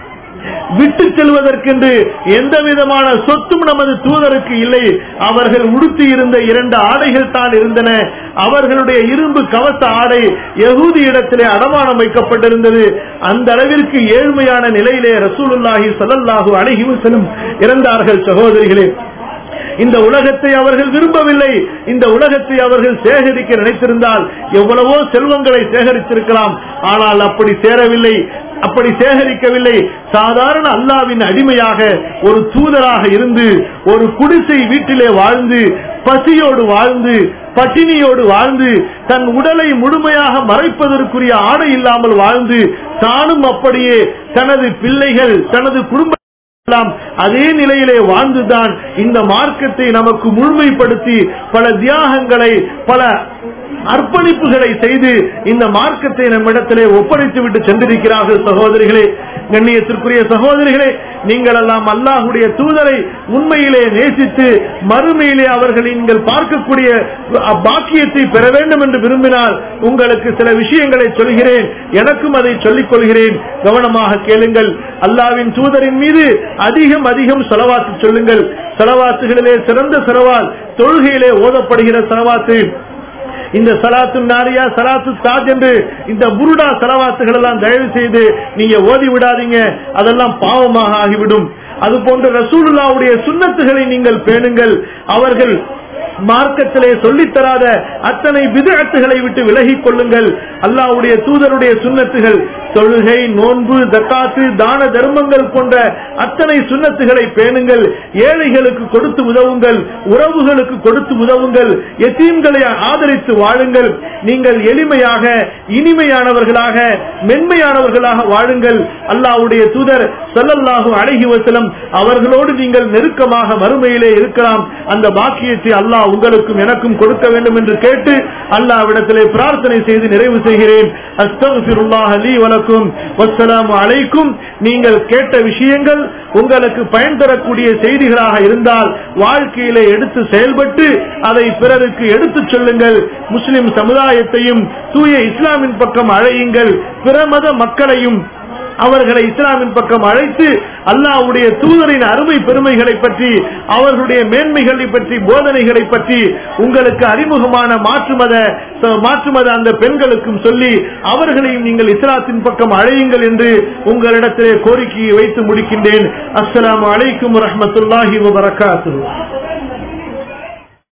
விட்டு செல்வதற்கென்று எந்த விதமான சொத்தும் நமது தூதருக்கு இல்லை அவர்கள் உடுத்தி இருந்த இரண்டு ஆடைகள் தான் இருந்தன அவர்களுடைய இரும்பு கவச ஆடை யகூதி இடத்திலே அடமானம் வைக்கப்பட்டிருந்தது அந்த அளவிற்கு ஏழ்மையான நிலையிலே ரசூலுல்லாஹி ஸல்லல்லாஹு அலைஹி வஸல்லம் இறந்தார்கள் சகோதரிகளே இந்த உலகத்தை அவர்கள் விரும்பவில்லை இந்த உலகத்தை அவர்கள் சேகரிக்க நினைத்திருந்தால் எவ்வளவோ செல்வங்களை சேகரித்திருக்கலாம் ஆனால் அப்படி சேரவில்லை அப்படி சேகரிக்கவில்லை சாதாரண அல்லாவின் அடிமையாக ஒரு தூதராக இருந்து ஒரு குடிசை வீட்டிலே வாழ்ந்து பசியோடு வாழ்ந்து பட்டினியோடு வாழ்ந்து தன் உடலை முழுமையாக மறைப்பதற்குரிய ஆடை இல்லாமல் வாழ்ந்து தானும் அப்படியே தனது பிள்ளைகள் தனது குடும்ப எல்லாம் அதே நிலையிலே வாழ்ந்துதான் இந்த மார்க்கத்தை நமக்கு முழுமைப்படுத்தி பல தியாகங்களை பல அர்ப்பணிப்புகளை செய்து இந்த மார்க்கத்தை நம்மிடத்திலே ஒப்படைத்து விட்டு சென்றிருக்கிறார்கள் சகோதரிகளே கண்ணியத்திற்குரிய சகோதரிகளே நீங்கள் எல்லாம் அல்லாஹுடைய தூதரை உண்மையிலே நேசித்து மறுமையிலே அவர்கள் நீங்கள் பார்க்கக்கூடிய பாக்கியத்தை பெற வேண்டும் என்று விரும்பினால் உங்களுக்கு சில விஷயங்களை சொல்கிறேன் எனக்கும் அதை சொல்லிக் கொள்கிறேன் கவனமாக கேளுங்கள் அல்லாவின் தூதரின் மீது அதிகம் அதிகம் செலவாத்து சொல்லுங்கள் செலவாத்துகளிலே சிறந்த செலவால் தொழுகையிலே ஓதப்படுகிற செலவாத்து இந்த சலாத்து நாரியா சலாத்து தாஜ் என்று இந்த புருடா செலவாத்துகள் எல்லாம் தயவு செய்து நீங்க ஓதி விடாதீங்க அதெல்லாம் பாவமாக ஆகிவிடும் அது போன்ற ரசூலுல்லாவுடைய சுண்ணத்துகளை நீங்கள் பேணுங்கள் அவர்கள் மார்க்கத்திலே சொல்லித்தராத அத்தனை விதத்துகளை விட்டு விலகிக் கொள்ளுங்கள் அல்லாவுடைய தூதருடைய சுண்ணத்துகள் தொழுகை நோன்பு தக்காத்து தான தர்மங்கள் போன்ற அத்தனை சுண்ணத்துகளை பேணுங்கள் ஏழைகளுக்கு கொடுத்து உதவுங்கள் உறவுகளுக்கு கொடுத்து உதவுங்கள் எத்தீம்களை ஆதரித்து வாழுங்கள் நீங்கள் எளிமையாக இனிமையானவர்களாக மென்மையானவர்களாக வாழுங்கள் அல்லாவுடைய தூதர் சல்லல்லாஹு அழகி வசலம் அவர்களோடு நீங்கள் நெருக்கமாக மறுமையிலே இருக்கலாம் அந்த பாக்கியத்தை அல்லாஹ் உங்களுக்கும் எனக்கும் கொடுக்க வேண்டும் என்று கேட்டு அல்லாவிடத்திலே பிரார்த்தனை செய்து நிறைவு செய்கிறேன் அஸ்தகுல்லாஹ் அலி வலக்கும் வசலாம் அலைக்கும் நீங்கள் கேட்ட விஷயங்கள் உங்களுக்கு பயன் தரக்கூடிய செய்திகளாக இருந்தால் வாழ்க்கையிலே எடுத்து செயல்பட்டு அதை பிறருக்கு எடுத்துச் சொல்லுங்கள் முஸ்லிம் சமுதாயத்தையும் தூய இஸ்லாமின் பக்கம் அழையுங்கள் பிற மத மக்களையும் அவர்களை இஸ்லாமின் பக்கம் அழைத்து அல்லாஹ்வுடைய தூதரின் அருமை பெருமைகளை பற்றி அவர்களுடைய மேன்மைகளை பற்றி போதனைகளை பற்றி உங்களுக்கு அறிமுகமான மாற்று மத மாற்று மத அந்த பெண்களுக்கும் சொல்லி அவர்களையும் நீங்கள் இஸ்லாத்தின் பக்கம் அழையுங்கள் என்று உங்களிடத்திலே கோரிக்கையை வைத்து முடிக்கின்றேன் அஸ்ஸலாமு அலைக்கும் வரஹ்மத்துல்லாஹி வபரகாத்துஹு